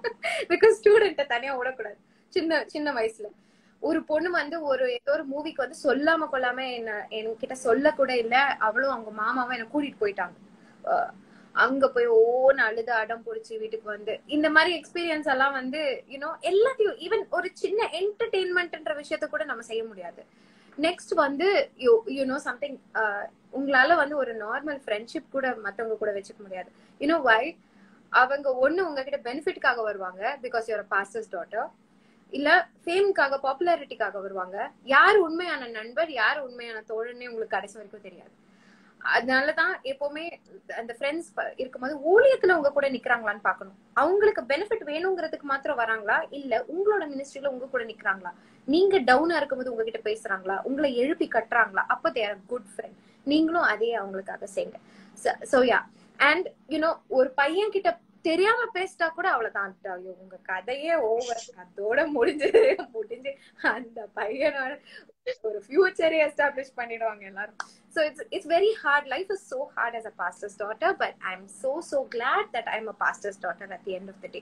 பிகாஸ் ஸ்டூடெண்ட்ட தனியா விடக்கூடாது சின்ன சின்ன வயசுல ஒரு பொண்ணு வந்து ஒரு ஏதோ ஒரு மூவிக்கு வந்து சொல்லாம கொள்ளாம என்ன என்கிட்ட சொல்ல கூட இல்ல அவளும் அவங்க மாமாவும் என்ன கூட்டிட்டு போயிட்டாங்க அஹ் அங்க போய் ஓன்னு அழுது அடம் புடிச்சு வீட்டுக்கு வந்து இந்த மாதிரி எக்ஸ்பீரியன்ஸ் எல்லாம் வந்து யூனோ எல்லாத்தையும் ஈவன் ஒரு சின்ன என்டர்டெயின்மெண்ட்ன்ற விஷயத்த கூட நம்ம செய்ய முடியாது நெக்ஸ்ட் வந்து யூ யூனோ சம்திங் உங்களால வந்து ஒரு நார்மல் ஃப்ரெண்ட்ஷிப் கூட மத்தவங்க கூட வச்சுக்க முடியாது யூனோ வை அவங்க ஒண்ணு உங்ககிட்ட பெனிஃபிட்காக வருவாங்க பிகாஸ் யூர் பாஸ்டர்ஸ் டாட்டர் இல்ல ஃபேம்காக பாப்புலாரிட்டிக்காக வருவாங்க யார் உண்மையான நண்பர் யார் உண்மையான தோழனே உங்களுக்கு கடைசி வரைக்கும் தெரியாது அதனாலதான் எப்பவுமே அந்த ஃப்ரெண்ட்ஸ் இருக்கும்போது ஊழியத்துல உங்க கூட நிக்கிறாங்களான்னு பாக்கணும் அவங்களுக்கு பெனிஃபிட் வேணுங்கிறதுக்கு மாத்திரம் வராங்களா இல்ல உங்களோட மினிஸ்ட்ரியில உங்க கூட நிக்கிறாங்களா நீங்க டவுனா இருக்கும்போது உங்ககிட்ட பேசுறாங்களா உங்களை எழுப்பி கட்டுறாங்களா அப்ப தேர் குட் ஃப்ரெண்ட் நீங்களும் அதே அவங்களுக்காக செய்யுங்க சோ யா அண்ட் யூனோ ஒரு பையன் கிட்ட தெரியாம பேசிட்டா கூட அவ்வளவுதான் ஐயோ உங்க கதையே ஓவர் அதோட முடிஞ்சது முடிஞ்சு அந்த பையனோட ஒரு ஃபியூச்சரே எஸ்டாப்ளிஷ் பண்ணிடுவாங்க எல்லாரும் so it's it's very hard life is so hard as a pastor's daughter but i'm so so glad that i'm a pastor's daughter at the end of the day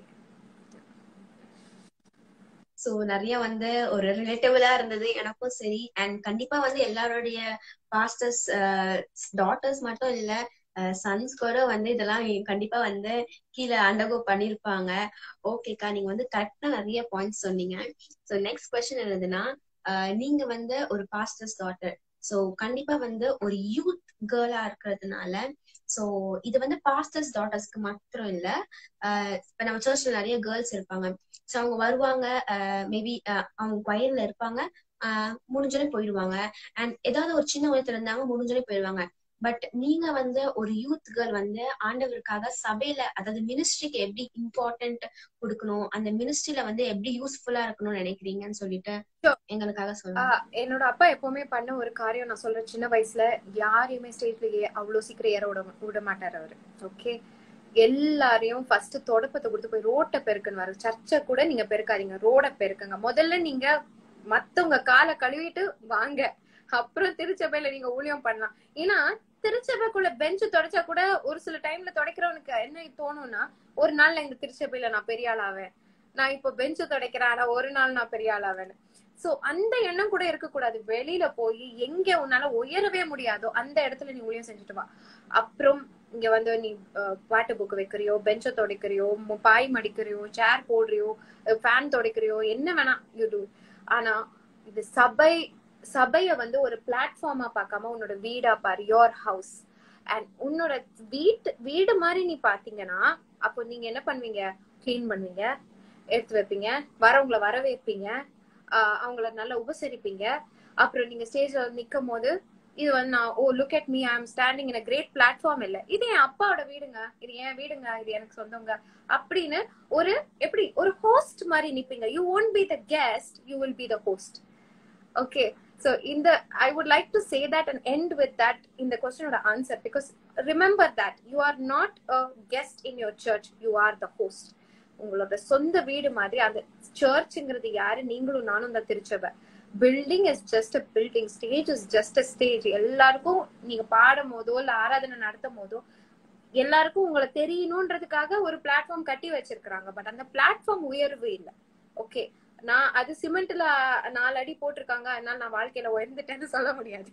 so நிறைய வந்து ஒரு ரிலேட்டிவலா இருந்தது எனக்கும் சரி and கண்டிப்பா வந்து எல்லாருடைய pastors daughters மட்டும் இல்ல சன்ஸ் கூட வந்து இதெல்லாம் கண்டிப்பா வந்து கீழே அண்டர்கோ பண்ணிருப்பாங்க ஓகேக்கா நீங்க வந்து கரெக்டா நிறைய பாயிண்ட்ஸ் சொன்னீங்க சோ நெக்ஸ்ட் கொஸ்டின் என்னதுன்னா நீங்க வந்து ஒரு பாஸ்டர்ஸ் டாட்டர் சோ கண்டிப்பா வந்து ஒரு யூத் கேர்ளா இருக்கிறதுனால சோ இது வந்து பாஸ்டர்ஸ் டாட்டர்ஸ்க்கு மாத்திரம் இல்ல இப்ப நம்ம சர்ச்ல நிறைய கேர்ள்ஸ் இருப்பாங்க சோ அவங்க வருவாங்க மேபி அவங்க கொயர்ல இருப்பாங்க முடிஞ்சோடனே போயிடுவாங்க அண்ட் ஏதாவது ஒரு சின்ன உயரத்துல இருந்தாங்க முடிஞ்சோடனே போயிடுவாங்க பட் நீங்க வந்து ஒரு யூத் கேர்ள் வந்து ஆண்டவருக்காக சபையில அதாவது மினிஸ்ட்ரிக்கு எப்படி இம்பார்ட்டன்ட் கொடுக்கணும் அந்த மினிஸ்ட்ரியில வந்து எப்படி யூஸ்ஃபுல்லா இருக்கணும்னு நினைக்கிறீங்கன்னு சொல்லிட்டு எங்களுக்காக சொல்லுங்க என்னோட அப்பா எப்பவுமே பண்ண ஒரு காரியம் நான் சொல்றேன் சின்ன வயசுல யாரையுமே ஸ்டேட்ல அவ்வளவு சீக்கிரம் ஏற விட விட மாட்டாரு அவரு ஓகே எல்லாரையும் ஃபர்ஸ்ட் தொடப்பத்தை கொடுத்து போய் ரோட்டை பெருக்குன்னு வர சர்ச்சை கூட நீங்க பெருக்காதீங்க ரோட பெருக்குங்க முதல்ல நீங்க மத்தவங்க காலை கழுவிட்டு வாங்க அப்புறம் திருச்சபையில நீங்க ஊழியம் பண்ணலாம் ஏன்னா திருச்சபைக்குள்ள பெஞ்ச் தொடச்சா கூட ஒரு சில டைம்ல துடைக்கிறவனுக்கு என்ன தோணும்னா ஒரு நாள்ல இந்த திருச்சபையில நான் பெரிய ஆளாவேன் நான் இப்போ பெஞ்சு துடைக்கிறேன் ஆனா ஒரு நாள் நான் பெரிய ஆளாவேன் சோ அந்த எண்ணம் கூட இருக்கக்கூடாது வெளியில போய் எங்க உன்னால உயரவே முடியாதோ அந்த இடத்துல நீ ஊழியம் செஞ்சுட்டு வா அப்புறம் இங்க வந்து நீ பாட்டு புக் வைக்கிறியோ பெஞ்ச துடைக்கிறியோ பாய் மடிக்கிறியோ சேர் போடுறியோ ஃபேன் துடைக்கிறியோ என்ன வேணா யூ டூ ஆனா இது சபை சபைய வந்து ஒரு பிளாட்ஃபார்மா பார்க்காம உன்னோட வீடா பாரு யோர் ஹவுஸ் அண்ட் உன்னோட வீட்டு வீடு மாதிரி நீ பாத்தீங்கன்னா அப்போ நீங்க என்ன பண்ணுவீங்க கிளீன் பண்ணுவீங்க எடுத்து வைப்பீங்க வரவங்களை வர வைப்பீங்க அவங்கள நல்லா உபசரிப்பீங்க அப்புறம் நீங்க ஸ்டேஜ்ல நிக்கும் போது இது வந்து நான் oh look at me I am standing in great platform இல்ல இது என் அப்பாவோட வீடுங்க இது என் வீடுங்க இது எனக்கு சொந்தங்க அப்படின்னு ஒரு எப்படி ஒரு ஹோஸ்ட் மாதிரி நிப்பீங்க you won't be the guest you will be the host okay so in the i would like to say that and end with that in the question of the answer because remember that you are not a guest in your church you are the host உங்களோட சொந்த வீடு மாதிரி அந்த சர்ச்ங்கிறது யாரு நீங்களும் நானும் தான் திருச்சபை building is just a building stage is just a stage எல்லாருக்கும் நீங்க பாடும் போதோ இல்ல ஆராதனை நடத்தும் போதோ எல்லாருக்கும் உங்களை தெரியணும்ன்றதுக்காக ஒரு பிளாட்ஃபார்ம் கட்டி வச்சிருக்காங்க பட் அந்த பிளாட்ஃபார்ம் உயர்வு இல்லை ஓகே நான் அது சிமெண்ட்ல நாலு அடி போட்டிருக்காங்க அதனால நான் வாழ்க்கையில உயர்ந்துட்டேன்னு சொல்ல முடியாது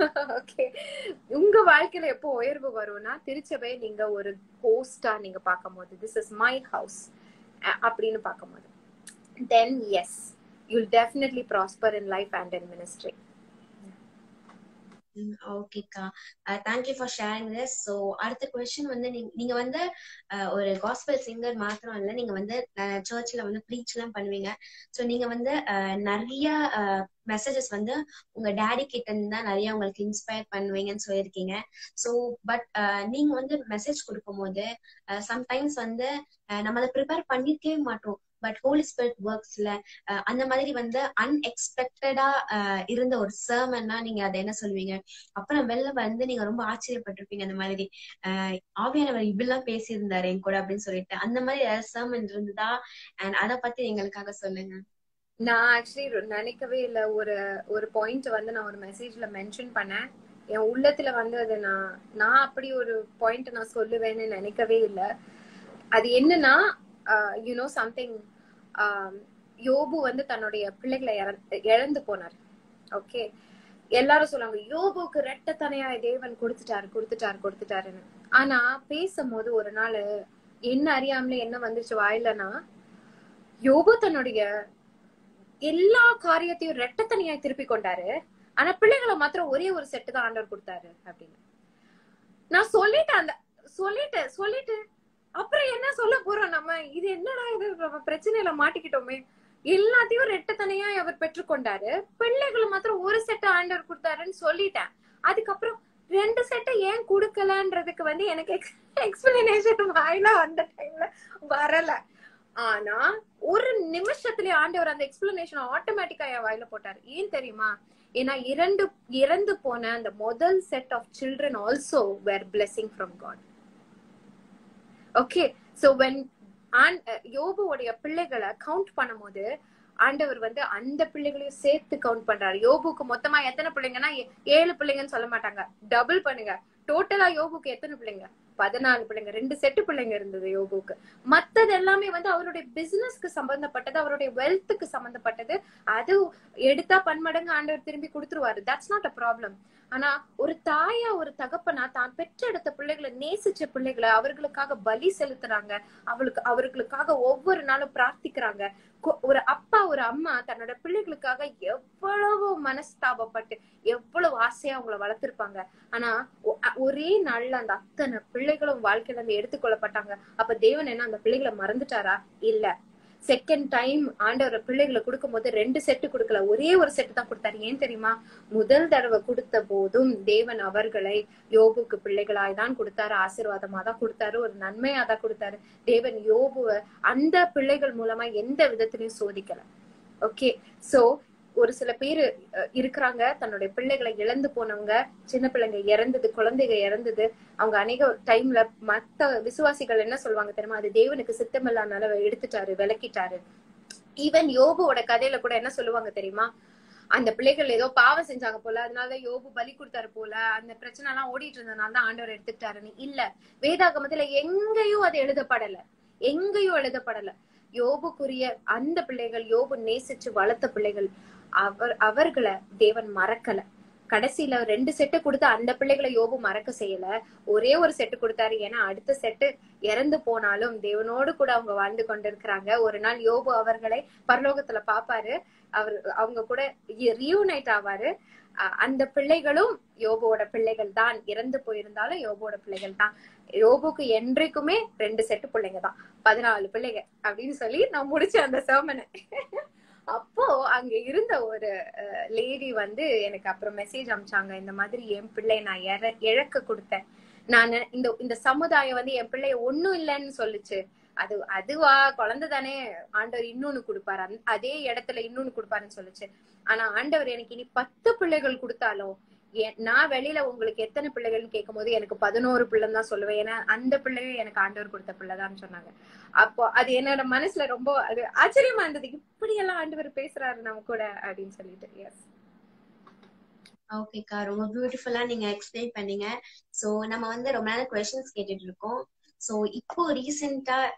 ஓகே உங்க வாழ்க்கையில எப்போ உயர்வு வரும்னா திருச்சபை நீங்க ஒரு ஹோஸ்டா நீங்க பார்க்கும் போது திஸ் இஸ் மை ஹவுஸ் அப்படின்னு பார்க்கும் போது then yes you'll definitely prosper in life and in ministry ஓகேக்கா thank you for sharing this so அடுத்த கொஸ்டின் வந்து நீங்க நீங்க வந்து அஹ், ஒரு காஸ்பல் சிங்கர் மாத்திரம் இல்ல நீங்க வந்து சர்ச்ல வந்து ப்ரீச் எல்லாம் பண்ணுவீங்க ஸோ நீங்க வந்து அஹ், நிறைய மெசேஜஸ் வந்து உங்க டேடி கிட்ட இருந்து தான் நிறைய உங்களுக்கு இன்ஸ்பயர் பண்ணுவீங்கன்னு சொல்லியிருக்கீங்க ஸோ பட் நீங்க வந்து மெசேஜ் கொடுக்கும்போது சம்டைம்ஸ் வந்து அஹ், நம்ம அதை ப்ரிப்பேர் பண்ணிருக்கவே மாட்டோம் பட் ஹோலி ஸ்பிரிட் ஒர்க்ஸ்ல அந்த மாதிரி வந்து அன்எக்ஸ்பெக்டடா இருந்த ஒரு சர்மன்னா நீங்க அதை என்ன சொல்லுவீங்க அப்புறம் வெளில வந்து நீங்க ரொம்ப ஆச்சரியப்பட்டிருப்பீங்க அந்த மாதிரி ஆஹ் ஆவியானவர் இப்படிலாம் பேசியிருந்தாரு என் கூட அப்படின்னு சொல்லிட்டு அந்த மாதிரி ஏதாவது சர்மன் இருந்ததா அண்ட் அத பத்தி எங்களுக்காக சொல்லுங்க நான் ஆக்சுவலி நினைக்கவே இல்லை ஒரு ஒரு பாயிண்ட் வந்து நான் ஒரு மெசேஜ்ல மென்ஷன் பண்ணேன் என் உள்ளத்துல வந்து அது நான் நான் அப்படி ஒரு பாயிண்ட் நான் சொல்லுவேன்னு நினைக்கவே இல்லை அது என்னன்னா யூனோ சம்திங் யோபு வந்து தன்னுடைய பிள்ளைகளை இறந்து- இழந்து போனார் ஓகே எல்லாரும் சொல்லுவாங்க யோபுக்கு ரெட்டத்தனையாய் தேவன் கொடுத்துட்டாரு கொடுத்துட்டாரு கொடுத்துட்டாருன்னு ஆனா பேசும்போது ஒரு நாள் என்ன அறியாமலே என்ன வந்துச்சு வாயிலனா யோபு தன்னுடைய எல்லா காரியத்தையும் ரெட்டத்தனியாய் திருப்பி கொண்டாரு ஆனா பிள்ளைகளை மாத்திரம் ஒரே ஒரு செட்டு தான் ஆண்டவர் கொடுத்தாரு அப்படின்னு நான் சொல்லிட்டேன் அந்த சொல்லிட்டேன் சொல்லிட்டு அப்புறம் என்ன சொல்ல போறோம் நம்ம இது என்னடா இது நம்ம பிரச்சனையில மாட்டிக்கிட்டோமே எல்லாத்தையும் ரெட்டத்தனையா அவர் பெற்றுக்கொண்டாரு பிள்ளைகளை மாத்திரம் ஒரு செட்டு ஆண்டவர் கொடுத்தாருன்னு சொல்லிட்டேன் அதுக்கப்புறம் ரெண்டு செட்டை ஏன் கொடுக்கலன்றதுக்கு வந்து எனக்கு எக்ஸ்பிளனேஷன் வாயில அந்த டைம்ல வரல ஆனா ஒரு நிமிஷத்துல ஆண்டவர் அந்த எக்ஸ்பிளனேஷன் ஆட்டோமேட்டிக்கா என் வாயில போட்டாரு ஏன் தெரியுமா ஏன்னா இரண்டு இறந்து போன அந்த முதல் set of children also were blessing from God okay so when யோபுவோடைய பிள்ளைகளை கவுண்ட் பண்ணும்போது ஆண்டவர் வந்து அந்த பிள்ளைகளையும் சேர்த்து கவுண்ட் பண்றாரு யோபுக்கு மொத்தமா எத்தனை பிள்ளைங்கன்னா ஏ- ஏழு பிள்ளைங்கன்னு சொல்ல மாட்டாங்க டபுள் பண்ணுங்க டோட்டலா யோபுக்கு எத்தனை பிள்ளைங்க பதினாலு பிள்ளைங்க ரெண்டு செட்டு பிள்ளைங்க இருந்தது யோபுக்கு மத்தது எல்லாமே வந்து அவருடைய பிசினஸ்க்கு சம்பந்தப்பட்டது அவருடைய வெல்த்துக்கு சம்பந்தப்பட்டது அது எடுத்தா பன்மடங்கு ஆண்டவர் திரும்பி கொடுத்துருவாரு தட்ஸ் நாட் அ ப்ராப்ளம் ஆனா ஒரு தாயா ஒரு தகப்பனா தான் பெற்றெடுத்த பிள்ளைகளை நேசிச்ச பிள்ளைகளை அவர்களுக்காக பலி செலுத்துறாங்க அவளுக்கு அவர்களுக்காக ஒவ்வொரு நாளும் பிரார்த்திக்கிறாங்க கொ- ஒரு அப்பா ஒரு அம்மா தன்னோட பிள்ளைகளுக்காக எவ்வளவு மனஸ்தாபப்பட்டு எவ்வளவு ஆசையா அவங்கள வளர்த்திருப்பாங்க ஆனா ஒ- அ- ஒரே நாள்ல அந்த அத்தனை பிள்ளைகளும் வாழ்க்கையில இருந்து எடுத்துக்கொள்ளப்பட்டாங்க அப்ப தேவன் என்ன அந்த பிள்ளைகளை மறந்துட்டாரா இல்ல செகண்ட் டைம் ஆண்டவர் பிள்ளைகளை கொடுக்கும்போது ரெண்டு செட்டு கொடுக்கல ஒரே ஒரு செட்டு தான் கொடுத்தாரு ஏன் தெரியுமா முதல் தடவை கொடுத்த போதும் தேவன் அவர்களை யோபுக்கு பிள்ளைகளாய் தான் கொடுத்தாரு ஆசீர்வாதமா தான் கொடுத்தாரு ஒரு நன்மையா தான் கொடுத்தாரு தேவன் யோபுவை அந்த பிள்ளைகள் மூலமா எந்த விதத்திலையும் சோதிக்கல ஓகே சோ ஒரு சில பேரு அஹ், இருக்கிறாங்க தன்னுடைய பிள்ளைகளை இழந்து போனவங்க சின்ன பிள்ளைங்க இறந்தது குழந்தைங்க இறந்தது அவங்க அநேக டைம்ல மத்த விசுவாசிகள் என்ன சொல்லுவாங்க தெரியுமா அது தேவனுக்கு சித்தமில்லாதனால எடுத்துட்டாரு விளக்கிட்டாரு ஈவன் யோபுவோட கதையில கூட என்ன சொல்லுவாங்க தெரியுமா அந்த பிள்ளைகள் ஏதோ பாவம் செஞ்சாங்க போல அதனாலதான் யோபு பலி கொடுத்தாரு போல அந்த பிரச்சனை எல்லாம் ஓடிட்டு இருந்ததுனால தான் ஆண்டவர் எடுத்துக்கிட்டாருன்னு இல்ல வேதாகமத்துல எங்கேயும் அது எழுதப்படல எங்கேயும் எழுதப்படல யோபுக்குரிய அந்த பிள்ளைகள் யோபு நேசிச்சு வளர்த்த பிள்ளைகள் அவர் அவர்களை தேவன் மறக்கல கடைசியில ரெண்டு செட்டு கொடுத்து அந்த பிள்ளைகளை யோபு மறக்க செய்யல ஒரே ஒரு செட்டு கொடுத்தாரு ஏன்னா அடுத்த செட்டு இறந்து போனாலும் தேவனோடு கூட அவங்க வாழ்ந்து கொண்டிருக்கிறாங்க ஒரு நாள் யோபு அவர்களை பரலோகத்துல பாப்பாரு அவர் அவங்க கூட ரியூனைட் ஆவாரு அஹ் அந்த பிள்ளைகளும் யோபுவோட பிள்ளைகள் தான் இறந்து போயிருந்தாலும் யோபுவோட பிள்ளைகள் தான் யோபுக்கு என்றைக்குமே ரெண்டு செட்டு பிள்ளைங்க தான் பதினாலு பிள்ளைங்க அப்படின்னு சொல்லி நான் முடிச்சேன் அந்த சர்மனை அப்போ அங்க இருந்த ஒரு லேடி வந்து எனக்கு அப்புறம் மெசேஜ் அமிச்சாங்க இந்த மாதிரி என் பிள்ளை நான் இற- இழக்க கொடுத்தேன் நான் இந்த இந்த சமுதாயம் வந்து என் பிள்ளைய ஒண்ணும் இல்லைன்னு சொல்லுச்சு அது அதுவா குழந்தை தானே ஆண்டவர் இன்னொன்னு கொடுப்பாரு அந்த- அதே இடத்துல இன்னொன்னு கொடுப்பாருன்னு சொல்லுச்சு ஆனா ஆண்டவர் எனக்கு இனி பத்து பிள்ளைகள் கொடுத்தாலும் எ- நான் வெளியில உங்களுக்கு எத்தனை பிள்ளைகள்னு கேட்கும் போது எனக்கு பதினோரு பிள்ளைன்னு தான் சொல்லுவேன் ஏன்னா அந்த பிள்ளையும் எனக்கு ஆண்டவர் கொடுத்த பிள்ளைதான்னு சொன்னாங்க அப்போ அது என்னோட மனசுல ரொம்ப அது ஆச்சரியமா இருந்தது இப்படி எல்லாம் ஆண்டவர் பேசுறாரு நம்ம கூட அப்படின்னு சொல்லிட்டு எஸ் ஓகேக்கா ரொம்ப பியூட்டிஃபுல்லா நீங்க எக்ஸ்பிளைன் பண்ணீங்க சோ நம்ம வந்து ரொம்ப நேரம் கொஸ்டின்ஸ் கேட்டுட்டு இருக்கோம் சோ இப்போ ரீசெண்டா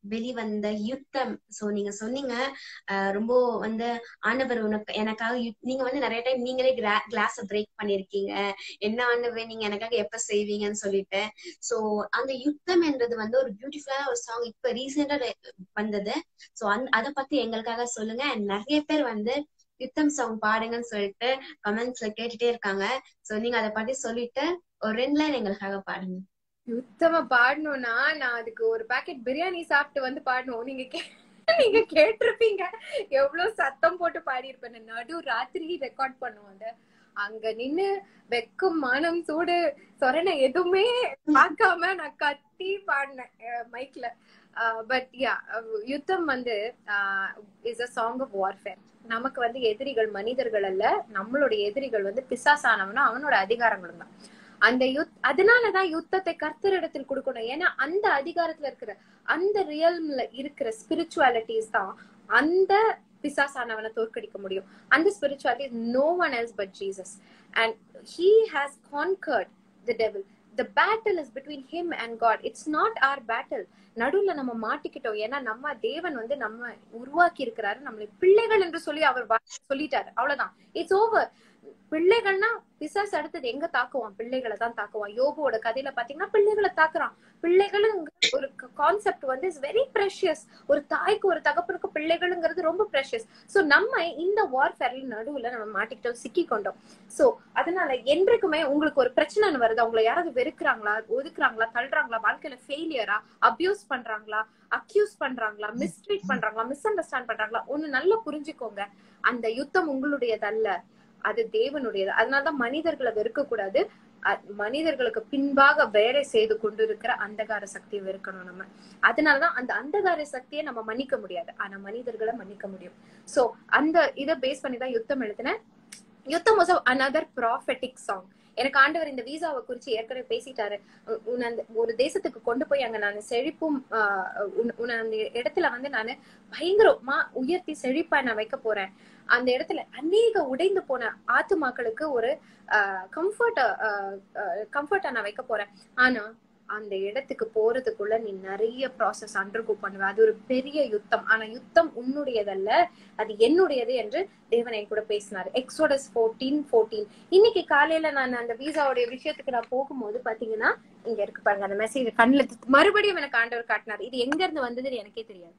வெளிவந்த யுத்தம் சோ நீங்க சொன்னீங்க அஹ், ரொம்ப வந்து ஆண்டவர் உனக்கு எனக்காக யுத்- நீங்க வந்து நிறைய டைம் நீங்களே கிளாஸ் பிரேக் பண்ணிருக்கீங்க என்ன ஆண்டவர் நீங்க எனக்காக எப்ப செய்வீங்கன்னு சொல்லிட்டு சோ அந்த யுத்தம் என்றது வந்து ஒரு பியூட்டிஃபுல்லான ஒரு சாங் இப்ப ரீசெண்டா வந்தது சோ அந் அத பத்தி எங்களுக்காக சொல்லுங்க And நிறைய பேர் வந்து யுத்தம் சாங் பாடுங்கன்னு சொல்லிட்டு கமெண்ட்ஸ்ல கேட்டுட்டே இருக்காங்க சோ நீங்க அதை பத்தி சொல்லிட்டு ஒரு ரெண்டு லைன் எங்களுக்காக பாடுங்க யுத்தமா பாடணும்னா நான் அதுக்கு ஒரு பாக்கெட் பிரியாணி சாப்பிட்டு வந்து பாடணும் நீங்க கே- நீங்க கேட்டிருப்பீங்க எவ்வளவு சத்தம் போட்டு பாடி இருப்பேன் நடு ராத்திரி ரெக்கார்ட் பண்ணுவோம் அந்த அங்க நின்னு வெக்கம் மானம் சூடு சொரணை எதுவுமே பார்க்காம நான் கத்தி பாடினேன் மைக்ல பட் யா யுத்தம் வந்து is a song of warfare நமக்கு வந்து எதிரிகள் மனிதர்கள் அல்ல நம்மளுடைய எதிரிகள் வந்து பிசாசானவனா அவனோட அதிகாரங்களும் தான் அந்த யுத் அதனாலதான் யுத்தத்தை கர்த்தரிடத்தில் கொடுக்கணும் ஏன்னா அந்த அதிகாரத்துல இருக்கிற அந்த ரியல்ம்ல இருக்கிற ஸ்பிரிச்சுவாலிட்டிஸ் தான் அந்த பிசாசானவனை தோற்கடிக்க முடியும் அந்த spirituality no one else but Jesus and he has conquered the devil the battle is between him and God it's not our battle நடுவுல நம்ம மாட்டிக்கிட்டோம் ஏன்னா நம்ம தேவன் வந்து நம்ம உருவாக்கி இருக்கிறாரு நம்மளை பிள்ளைகள் என்று சொல்லி அவர் வா- சொல்லிட்டாரு அவ்வளவுதான் இட்ஸ் ஓவர் பிள்ளைகள்னா பிசாசு அடுத்தது எங்க தாக்குவான் பிள்ளைகளை தான் தாக்குவான் யோபுவோட கதையில பாத்தீங்கன்னா பிள்ளைகளை தாக்குறான் பிள்ளைகளும் ஒரு கான்செப்ட் வந்து இஸ் வெரி ப்ரெஷியஸ் ஒரு தாய்க்கு ஒரு தகப்பனுக்கு பிள்ளைகளுங்கிறது ரொம்ப ப்ரெஷியஸ் சோ நம்ம இந்த வார்ஃபேர்ல நடுவுல நம்ம மாட்டிக்கிட்டோம் சிக்கி கொண்டோம் சோ அதனால என்றைக்குமே உங்களுக்கு ஒரு பிரச்சனை வருது அவங்கள யாராவது வெறுக்கிறாங்களா ஒதுக்குறாங்களா தள்ளுறாங்களா வாழ்க்கையில ஃபெயிலியரா அபியூஸ் பண்றாங்களா அக்யூஸ் பண்றாங்களா மிஸ்ட்ரீட் பண்றாங்களா மிஸ் அண்டர்ஸ்டாண்ட் பண்றாங்களா ஒண்ணு நல்லா புரிஞ்சுக்கோங்க அந்த யுத்தம் உங்களுடையதல்ல அது தேவனுடையது அதனாலதான் மனிதர்களை வெறுக்க கூடாது அ- மனிதர்களுக்கு பின்பாக வேலை செய்து கொண்டிருக்கிற அந்தகார சக்தியை வெறுக்கணும் நம்ம அதனாலதான் அந்த அந்தகார சக்தியை நம்ம மன்னிக்க முடியாது ஆனா மனிதர்களை மன்னிக்க முடியும் சோ அந்த இதை பேஸ் பண்ணி தான் யுத்தம் எழுதினேன் யுத்தம் வாஸ் அனதர் ப்ராஃபெட்டிக் சாங் எனக்கு ஆண்டவர் இந்த வீசாவை குறிச்சு ஏற்கனவே பேசிட்டாரு உ- உன்னை அந்த ஒரு தேசத்துக்கு கொண்டு போய் அங்க நான் செழிப்பும் ஆஹ், உன்னை- உன்னை அந்த இடத்துல வந்து நான் பயங்கரமா உயர்த்தி செழிப்பா நான் வைக்க போறேன் அந்த இடத்துல அநேக உடைந்து போன ஆத்துமாக்களுக்கு ஒரு கம்ஃபர்ட் கம்ஃபர்ட்டா நான் வைக்க போறேன் ஆனா அந்த இடத்துக்கு போறதுக்குள்ள நீ நிறைய ப்ராசஸ் அண்டர்கோ பண்ணுவ அது ஒரு பெரிய யுத்தம் ஆனா யுத்தம் உன்னுடையதல்ல அது என்னுடையது என்று தேவன் என் கூட பேசினாரு எக்ஸோடஸ் ஃபோர்டீன் ஃபோர்டீன் இன்னைக்கு காலையில நான் அந்த விசாவுடைய விஷயத்துக்கு நான் போகும்போது பாத்தீங்கன்னா இங்க இருக்கு பாருங்க அந்த மெசேஜ் கண்ணுல தி- மறுபடியும் எனக்கு ஆண்டவர் காட்டினார் இது எங்க இருந்து வந்ததுன்னு எனக்கே தெரியாது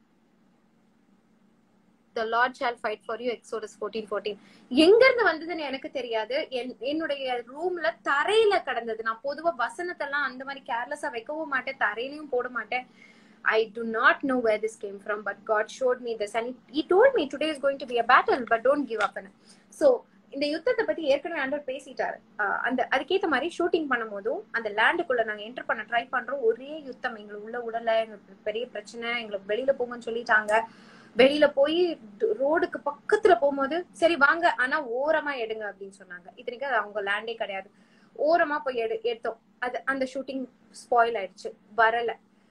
the Lord shall fight for you Exodus fourteen fourteen எங்க இருந்து வந்ததுன்னு எனக்கு தெரியாது என்- என்னுடைய ரூம்ல தரையில கடந்தது நான் பொதுவா வசனத்தெல்லாம் அந்த மாதிரி கேர்லெஸ்ஸா வைக்கவும் மாட்டேன் தரையிலயும் போட மாட்டேன் I do not know where this came from, but God showed me this, and He, he told me today is going to be a battle, but don't give up. in it. So இந்த யுத்தத்தை பத்தி ஏற்கனவே ஆண்டவர் பேசிட்டாரு ஆஹ் அந்த அதுக்கேத்த மாதிரி shooting பண்ணும் போதும் அந்த லேண்டுக்குள்ள நாங்க என்டர் பண்ண ட்ரை பண்றோம் ஒரே யுத்தம் எங்களுக்கு உள்ள உடல எங்களுக்கு பெரிய பிரச்சனை எங்களுக்கு வெளியில போங்கன்னு சொல்லிட்டாங்க வெளியில போய் ரோடுக்கு பக்கத்துல போகும்போது சரி வாங்க ஆனா ஓரமா எடுங்க அப்படின்னு சொன்னாங்க இத்தனைக்கு அது அவங்க லேண்டே கிடையாது ஓரமா போய் எடு எடுத்தோம் அது அந்த ஷூட்டிங் ஸ்பாயில் ஆயிடுச்சு வரல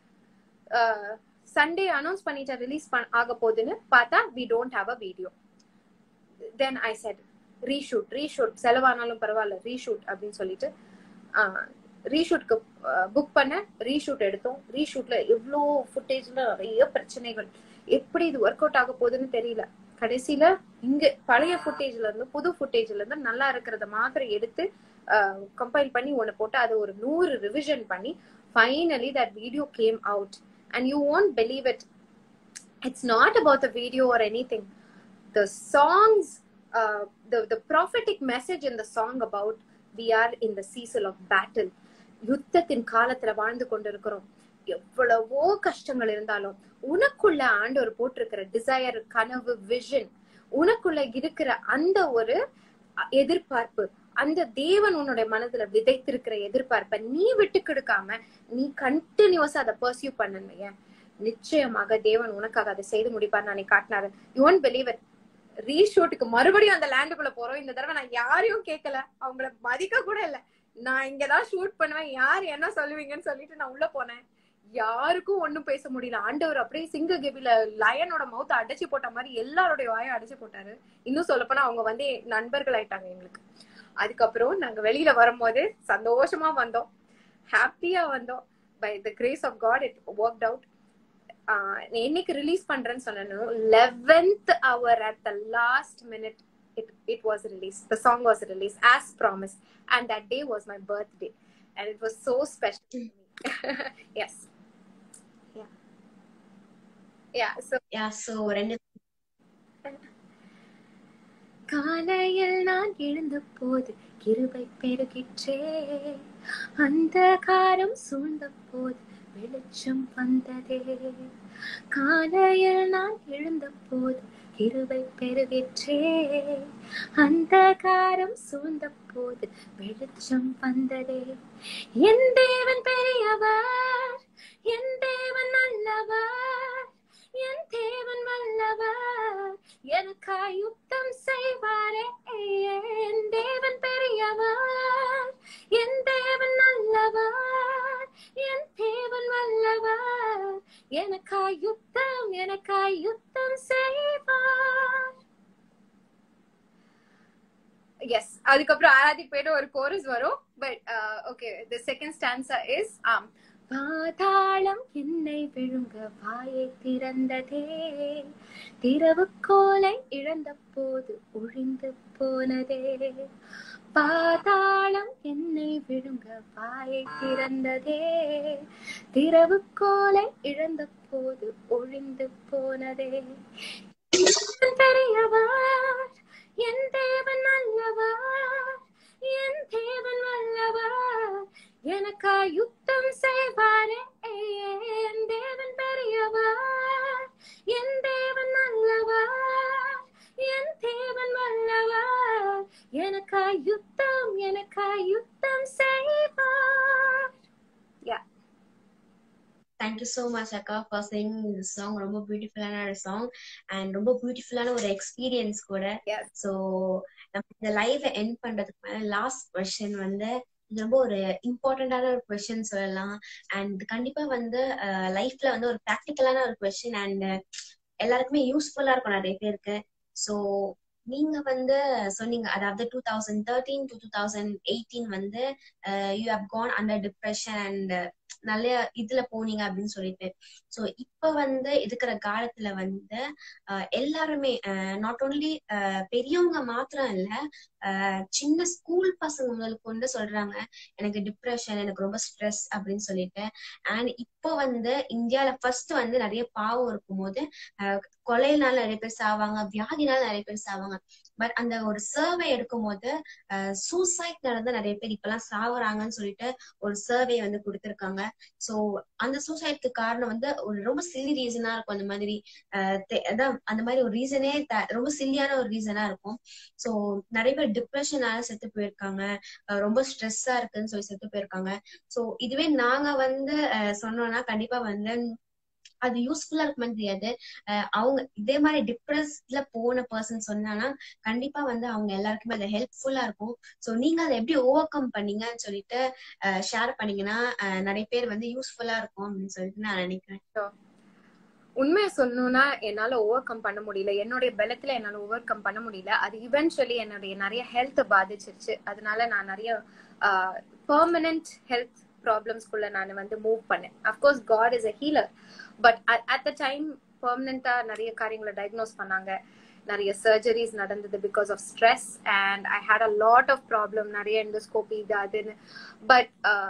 சண்டே அனௌன்ஸ் பண்ணிட்டு ரிலீஸ் ஆக போகுதுன்னு பார்த்தா we don't have a video then I said reshoot reshoot செலவானாலும் பரவாயில்ல ரீஷூட் அப்படின்னு சொல்லிட்டு ரீஷூட்க்கு புக் பண்ண ரீஷூட் எடுத்தோம் ரீஷூட்ல எவ்வளோ ஃபுட்டேஜ்ல நிறைய பிரச்சனைகள் எப்படி இது ஒர்க் அவுட் ஆக போகுதுன்னு தெரியல கடைசியில இங்க பழைய ஃபுட்டேஜ்ல இருந்து புது ஃபுட்டேஜ்ல இருந்து நல்லா இருக்கிறத மாத்திரம் எடுத்து கம்பைல் பண்ணி ஒன்னு போட்டு அதை ஒரு நூறு ரிவிஷன் பண்ணி finally that video came out and you won't believe it it's not about the video or anything the songs uh, the the prophetic message in the song about we are in the season of battle யுத்தத்தின் காலத்துல வாழ்ந்து கொண்டிருக்கிறோம் எவ்வளவோ கஷ்டங்கள் இருந்தாலும் உனக்குள்ள ஆண்டவர் போட்டிருக்கிற டிசையர் கனவு விஷன் உனக்குள்ள இருக்கிற அந்த ஒரு அ- எதிர்பார்ப்பு அந்த தேவன் உன்னுடைய மனதுல விதைத்திருக்கிற எதிர்பார்ப்பை நீ விட்டு கொடுக்காம நீ கண்டினியூஸா அதை பர்சியூ பண்ணுங்க நிச்சயமாக தேவன் உனக்காக அதை செய்து முடிப்பார் நான் காட்டினாரு யூ ஒன்ட் பிலீவ் இட் ரீஷூட்டுக்கு மறுபடியும் அந்த லேண்டுக்குள்ள போறோம் இந்த தடவை நான் யாரையும் கேட்கல அவங்கள மதிக்க கூட இல்ல நான் இங்கதான் ஷூட் பண்ணுவேன் யார் என்ன சொல்லுவீங்கன்னு சொல்லிட்டு நான் உள்ள போனேன் யாருக்கும் ஒண்ணும் பேச முடியல ஆண்டவர் அப்படியே சிங்க கெபில லயனோட மவுத்த அடைச்சு போட்ட மாதிரி எல்லாருடைய வாயும் அடைச்சு போட்டாரு இன்னும் சொல்லப்போனா அவங்க வந்து நண்பர்கள் ஆயிட்டாங்க எங்களுக்கு அதுக்கப்புறம் நாங்க வெளியில வரும்போது சந்தோஷமா வந்தோம் ஹாப்பியா வந்தோம் by the grace of God it work out என்னைக்கு ரிலீஸ் பண்றேன்னு சொன்னேனோ eleventh hour at the last minute it it was released the song was released as promised and that day was my birthday and it was so special to me yes yeah yeah so yeah so ரெண்டு காலையில் நான் எழுந்த போது கிருபை பெருகிற்றே அந்த காரம் சூழ்ந்த போது வெளிச்சம் வந்ததே காலையில் நான் எழுந்த போது கிருபை பெருகிற்றே அந்த காரம் சூழ்ந்த போது வெளிச்சம் வந்ததே என் தேவன் பெரியவர் என் தேவன் நல்லவர் என் தேவன் வல்லவர் எனக்காய் யுத்தம் செய்வாரே என் தேவன் பெரியவர் என் தேவன் நல்லவர் என் தேவன் வல்லவர் எனக்காய் யுத்தம் எனக்காய் யுத்தம் செய்வார் எஸ் அதுக்கப்புறம் ஆராதி போயிட்டு ஒரு கோரஸ் வரும் but okay the second stanza is um பாதாளம் என்னை விழுங்க வாயை திறந்ததே திறவுக்கோலை இழந்த போது ஒழிந்து போனதே பாதாளம் என்னை விழுங்க வாயை திறந்ததே திறவுக்கோலை இழந்த போது ஒழிந்து போனதே பெரியவர் என் தேவன் நல்லவர் என் தேவன் வல்லவர் எனக்கா யுத்தம் செய்வாரே என் தேவன் பெரியவர் என் தேவன் நல்லவர் என் தேவன் வல்லவர் எனக்கா யுத்தம் எனக்கா யுத்தம் செய்வார் யா தேங்க்யூ ஸோ மச் அக்கா ஃபார் சிங் சாங் ரொம்ப பியூட்டிஃபுல்லான ஒரு சாங் அண்ட் ரொம்ப பியூட்டிஃபுல்லான ஒரு எக்ஸ்பீரியன்ஸ் கூட Yes. ஸோ நம்ம இந்த லைவை எண்ட் பண்றதுக்கு மேல லாஸ்ட் கொஸ்டின் வந்து இது ரொம்ப ஒரு இம்பார்ட்டண்டான ஒரு கொஸ்டின் சொல்லலாம் அண்ட் கண்டிப்பா வந்து லைஃப்ல வந்து ஒரு ப்ராக்டிக்கலான ஒரு கொஸ்டின் அண்ட் எல்லாருக்குமே யூஸ்ஃபுல்லா இருக்கும் நிறைய பேருக்கு ஸோ நீங்க வந்து சொன்னீங்க அதாவது two thousand thirteen to two thousand eighteen வந்து you have gone under depression and நல்ல இதுல போனீங்க அப்படின்னு சொல்லிட்டு சோ இப்ப வந்து இருக்கிற காலத்துல வந்து அஹ், எல்லாருமே நாட் ஓன்லி பெரியவங்க மாத்திரம் இல்ல அஹ், சின்ன ஸ்கூல் பசங்க முதல் கொண்டு சொல்றாங்க எனக்கு டிப்ரெஷன் எனக்கு ரொம்ப ஸ்ட்ரெஸ் அப்படின்னு சொல்லிட்டு அண்ட் இப்போ வந்து இந்தியால ஃபர்ஸ்ட் வந்து நிறைய பாவம் இருக்கும் போது அஹ், கொலையினால நிறைய பேர் சாவாங்க வியாதினால நிறைய பேர் சாவாங்க பட் அந்த ஒரு சர்வே எடுக்கும் போது சூசைட் நடந்த நிறைய பேர் இப்பெல்லாம் சாவுறாங்கன்னு சொல்லிட்டு ஒரு சர்வே வந்து கொடுத்திருக்காங்க சோ அந்த சூசைட்க்கு காரணம் வந்து ஒரு ரொம்ப சில்லி ரீசனா இருக்கும் அந்த மாதிரி அஹ் தெ- அதான் அந்த மாதிரி ஒரு ரீசனே ரொம்ப சில்லியான ஒரு ரீசனா இருக்கும் சோ நிறைய பேர் டிப்ரெஷனால செத்து போயிருக்காங்க அஹ் ரொம்ப ஸ்ட்ரெஸ்ஸா இருக்குன்னு சொல்லி செத்து போயிருக்காங்க சோ இதுவே நாங்க வந்து அஹ் சொன்னோம்னா கண்டிப்பா வந்து அது யூஸ்ஃபுல்லா இருக்குமான்னு தெரியாது அஹ் அவங்க இதே மாதிரி டிப்ரெஸ்ல போன பர்சன் சொன்னாங்கன்னா கண்டிப்பா வந்து அவங்க எல்லாருக்குமே அது ஹெல்ப்ஃபுல்லா இருக்கும் சோ நீங்க அதை எப்படி ஓவர் கம் பண்ணீங்கன்னு சொல்லிட்டு ஷேர் பண்ணீங்கன்னா அஹ் நிறைய பேர் வந்து யூஸ்ஃபுல்லா இருக்கும் அப்படின்னு சொல்லிட்டு நான் நினைக்கிறேன் உண்மையை சொல்லணும்னா என்னால ஓவர் கம் பண்ண முடியல என்னுடைய பலத்துல என்னால ஓவர் கம் பண்ண முடியல அது இவென்ச்சுவலி என்னுடைய நிறைய ஹெல்த் பாதிச்சிருச்சு அதனால நான் நிறைய பெர்மனன்ட் ஹெல்த் ப்ராப்ளம்ஸ்குள்ள நான் வந்து மூவ் பண்ணேன் of course God is a healer but at the time பெர்மனண்டா நிறைய காரியங்களை டயக்னோஸ் பண்ணாங்க நிறைய சர்ஜரிஸ் நடந்தது because of stress and I had a lot of problem நிறைய எண்டோஸ்கோபி இது அதுன்னு but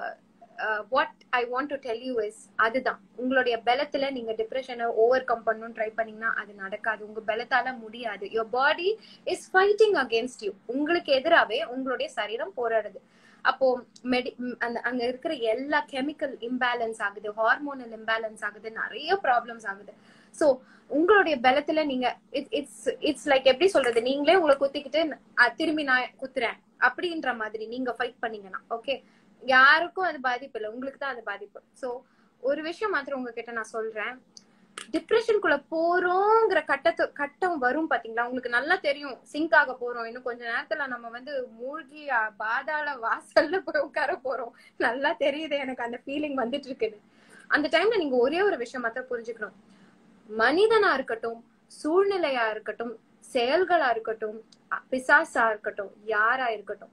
what I want to tell you is அதுதான் உங்களுடைய பலத்துல நீங்க டிப்ரெஷனை ஓவர் கம் பண்ணணும்னு ட்ரை பண்ணீங்கன்னா அது நடக்காது உங்க பலத்தால முடியாது your body is fighting against you உங்களுக்கு எதிராவே உங்களுடைய சரீரம் போராடுது அப்போ மெடி ம், அந்த அங்க இருக்கிற எல்லா கெமிக்கல் இம்பேலன்ஸ் ஆகுது ஹார்மோனல் இம்பேலன்ஸ் ஆகுது நிறைய ப்ராப்ளம்ஸ் ஆகுது சோ உங்களுடைய பலத்துல நீங்க இட்ஸ் இட்ஸ் லைக் எப்படி சொல்றது நீங்களே உங்களை குத்திக்கிட்டு அஹ், திரும்பி நான் குத்துறேன் அப்படின்ற மாதிரி நீங்க ஃபைட் பண்ணீங்கன்னா ஓகே யாருக்கும் அது பாதிப்பு இல்லை உங்களுக்கு தான் அது பாதிப்பு சோ ஒரு விஷயம் மாத்திரம் உங்ககிட்ட நான் சொல்றேன் டிப்ரெஷனுக்குள்ள போறோங்கிற கட்டத்து கட்டம் வரும் பாத்தீங்களா உங்களுக்கு நல்லா தெரியும் சிங்க் ஆக போறோம் இன்னும் கொஞ்ச நேரத்துல நம்ம வந்து மூழ்கி அஹ், பாதாள வாசல்ல போய் உட்கார போறோம் நல்லா தெரியுது எனக்கு அந்த ஃபீலிங் வந்துட்டு இருக்குது அந்த டைம்ல நீங்க ஒரே ஒரு விஷயம் மாத்திரம் புரிஞ்சுக்கணும் மனிதனா இருக்கட்டும் சூழ்நிலையா இருக்கட்டும் செயல்களா இருக்கட்டும் அ- பிசாசா இருக்கட்டும் யாரா இருக்கட்டும்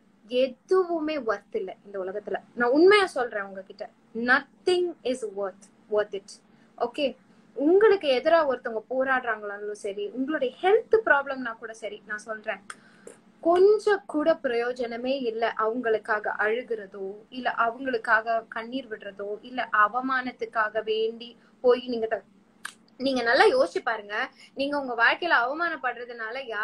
எதுவுமே ஒர்த் இல்ல இந்த உலகத்துல நான் உண்மையா சொல்றேன் உங்ககிட்ட nothing is worth worth it okay உங்களுக்கு எதிரா ஒருத்தவங்க போராடுறாங்களாலும் சரி உங்களுடைய ஹெல்த் ப்ராப்ளம்னா கூட சரி நான் சொல்றேன் கொஞ்சம் கூட பிரயோஜனமே இல்ல அவங்களுக்காக அழுகிறதோ இல்ல அவங்களுக்காக கண்ணீர் விடுறதோ இல்ல அவமானத்துக்காக வேண்டி போய் நீங்க த- நீங்க நல்லா யோசிச்சு பாருங்க நீங்க உங்க வாழ்க்கையில அவமானப்படுறதுனால யா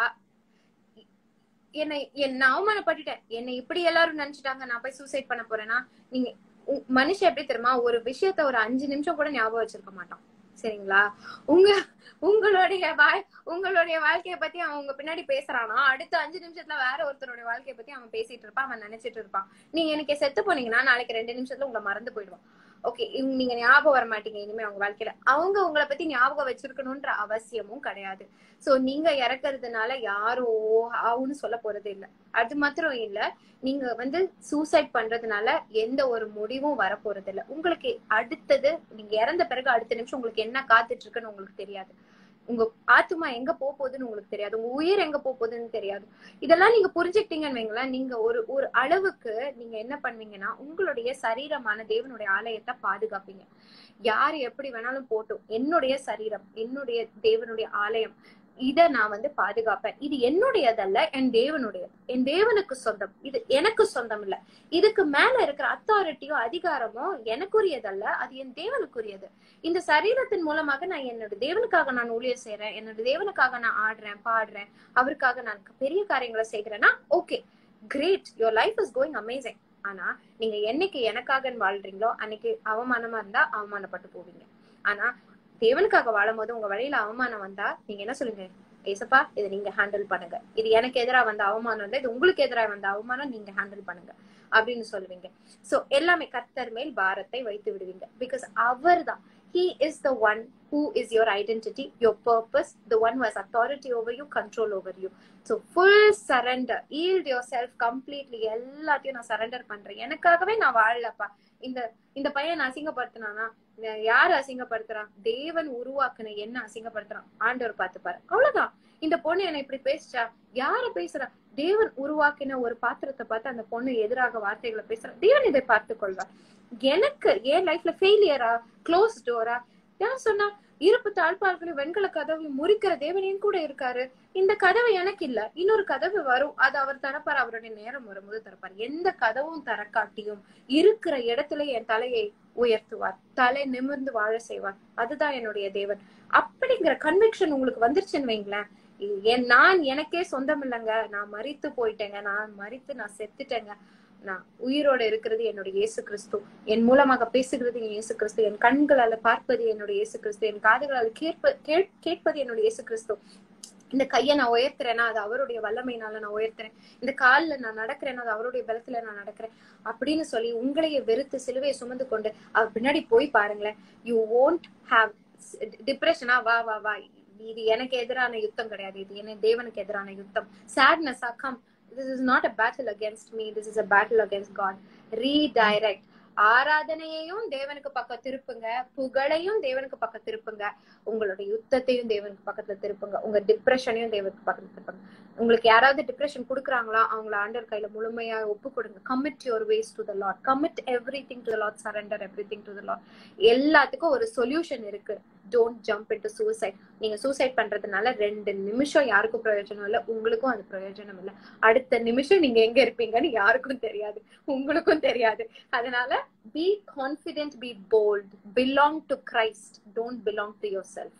என்னை என்ன அவமானப்பட்டுட்டேன் என்னை இப்படி எல்லாரும் நினைச்சிட்டாங்க நான் போய் சூசைட் பண்ண போறேன்னா நீங்க உ- மனுஷன் எப்படி தெரியுமா ஒரு விஷயத்த ஒரு அஞ்சு நிமிஷம் கூட ஞாபகம் வச்சிருக்க மாட்டான் சரிங்களா உங்க உங்களுடைய வாழ் உங்களுடைய வாழ்க்கைய பத்தி அவன் உங்க பின்னாடி பேசுறானா அடுத்த அஞ்சு நிமிஷத்துல வேற ஒருத்தருடைய வாழ்க்கைய பத்தி அவன் பேசிட்டு இருப்பான் அவன் நினைச்சிட்டு இருப்பான் நீங்க எனக்கு செத்து போனீங்கன்னா நாளைக்கு ரெண்டு நிமிஷத்துல உங்களை மறந்து போயிடுவான் ஓகே நீங்க ஞாபகம் வர மாட்டீங்க இனிமே அவங்க வாழ்க்கையில அவங்க உங்களை பத்தி ஞாபகம் வச்சிருக்கணும்ன்ற அவசியமும் கிடையாது சோ நீங்க இறக்குறதுனால யாரோ ஆவுன்னு சொல்ல போறது இல்ல அது மாத்திரம் இல்ல நீங்க வந்து சூசைட் பண்றதுனால எந்த ஒரு முடிவும் வர போறது இல்ல உங்களுக்கு அடுத்தது நீங்க இறந்த பிறகு அடுத்த நிமிஷம் உங்களுக்கு என்ன காத்துட்டு இருக்குன்னு உங்களுக்கு தெரியாது உங்க ஆத்துமா எங்க போக போகுதுன்னு உங்களுக்கு தெரியாது உங்க உயிர் எங்க போக போகுதுன்னு தெரியாது இதெல்லாம் நீங்க புரிஞ்சுக்கிட்டீங்கன்னு வைங்களேன் நீங்க ஒரு ஒரு அளவுக்கு நீங்க என்ன பண்ணுவீங்கன்னா உங்களுடைய சரீரமான தேவனுடைய ஆலயத்தை பாதுகாப்பீங்க யார் எப்படி வேணாலும் போட்டும் என்னுடைய சரீரம் என்னுடைய தேவனுடைய ஆலயம் இத நான் வந்து பாதுகாப்பேன் இது என்னுடையதல்ல என் தேவனுடைய என் தேவனுக்கு சொந்தம் இது எனக்கு சொந்தம் இல்ல இதுக்கு மேல இருக்கிற அத்தாரிட்டியோ அதிகாரமோ எனக்குரியதல்ல அது என் தேவனுக்குரியது இந்த சரீரத்தின் மூலமாக நான் என்னோட தேவனுக்காக நான் ஊழியர் செய்யறேன் என்னோட தேவனுக்காக நான் ஆடுறேன் பாடுறேன் அவருக்காக நான் பெரிய காரியங்களை செய்கிறேன்னா okay great your life is going amazing ஆனா நீங்க என்னைக்கு எனக்காக வாழ்றீங்களோ அன்னைக்கு அவமானமா இருந்தா அவமானப்பட்டு போவீங்க ஆனா தேவனுக்காக வாழும் போது உங்க வழியில அவமானம் வந்தா நீங்க என்ன சொல்லுங்க ஏசப்பா இதை நீங்க ஹேண்டில் பண்ணுங்க இது எனக்கு எதிரா வந்த அவமானம் இல்ல இது உங்களுக்கு எதிரா வந்த அவமானம் நீங்க ஹேண்டில் பண்ணுங்க அப்படின்னு சொல்லுவீங்க சோ எல்லாமே கர்த்தர் மேல் பாரத்தை வைத்து விடுவீங்க பிகாஸ் அவர் தான் he is the one who is your identity your purpose the one who has authority over you control over you so full surrender yield yourself completely எல்லாத்தையும் நான் சரண்டர் பண்றேன் எனக்காகவே நான் வாழலப்பா இந்த இந்த பையன் நான் அசிங்கப்படுத்தினானா யாரு அசிங்கப்படுத்துறான் தேவன் உருவாக்குன என்ன அசிங்கப்படுத்துறான் ஆண்டவர் பார்த்துப்பாரு அவ்வளவுதான் இந்த பொண்ணு என்ன இப்படி பேசுச்சா யார பேசுறா தேவன் உருவாக்கின ஒரு பாத்திரத்தை பார்த்து அந்த பொண்ணு எதிராக வார்த்தைகளை பேசுறா தேவன் இதை பார்த்து கொள்வார் எனக்கு என் லைஃப்ல ஃபெயிலியரா க்ளோஸ் டோரா யார் சொன்னா இருப்பு தாழ்பால்களையும் வெண்கல கதவையும் முறிக்கிற தேவனையும் கூட இருக்காரு இந்த கதவு எனக்கு இல்ல இன்னொரு கதவு வரும் அது அவர் தரப்பார் அவருடைய நேரம் வரும்போது தரப்பார் எந்த கதவும் தரக்காட்டியும் இருக்கிற இடத்துல என் தலையை உயர்த்துவார் தலை நிமிர்ந்து வாழ செய்வார் அதுதான் என்னுடைய தேவன் அப்படிங்கிற கன்விக்ஷன் உங்களுக்கு வந்துருச்சுன்னு வைங்களேன் என் நான் எனக்கே சொந்தம் இல்லைங்க நான் மறித்து போயிட்டேங்க நான் மறித்து நான் செத்துட்டேங்க நான் உயிரோட இருக்கிறது என்னுடைய இயேசு கிறிஸ்து என் மூலமாக பேசுகிறது என் இயேசு கிறிஸ்து என் கண்களால பார்ப்பது என்னுடைய இயேசு கிறிஸ்து என் காதுகளால் கேட்ப கேட்பது என்னுடைய இயேசு கிறிஸ்து இந்த கையை நான் உயர்த்துறேன்னா அது அவருடைய வல்லமையினால நான் உயர்த்துறேன் இந்த காலில் நான் நடக்கிறேன்னா அது அவருடைய பலத்துல நான் நடக்கிறேன் அப்படின்னு சொல்லி உங்களையே வெறுத்து சிலுவையை சுமந்து கொண்டு அவர் பின்னாடி போய் பாருங்களேன் யூ ஓன்ட் ஹாவ் டிப்ரெஷனா வா வா வா இது எனக்கு எதிரான யுத்தம் கிடையாது இது என்ன தேவனுக்கு எதிரான யுத்தம் sadness come this is not a battle against me this is a battle against god redirect ஆராதனையையும் தேவனுக்கு பக்கம் திருப்புங்க புகழையும் தேவனுக்கு பக்கம் திருப்புங்க உங்களோட யுத்தத்தையும் தேவனுக்கு பக்கத்துல திருப்புங்க உங்க டிப்ரெஷனையும் தேவனுக்கு பக்கத்துல திருப்புங்க உங்களுக்கு யாராவது டிப்ரெஷன் கொடுக்குறாங்களா அவங்கள ஆண்டர் கையில முழுமையா ஒப்பு கொடுங்க commit your ways to the Lord commit everything to the Lord surrender everything to the Lord எல்லாத்துக்கும் ஒரு சொல்யூஷன் இருக்கு don't jump into suicide நீங்க சூசைட் பண்றதுனால ரெண்டு நிமிஷம் யாருக்கும் பிரயோஜனம் இல்லை உங்களுக்கும் அது பிரயோஜனம் இல்லை அடுத்த நிமிஷம் நீங்க எங்க இருப்பீங்கன்னு யாருக்கும் தெரியாது உங்களுக்கும் தெரியாது அதனால be confident be bold belong to Christ don't belong to yourself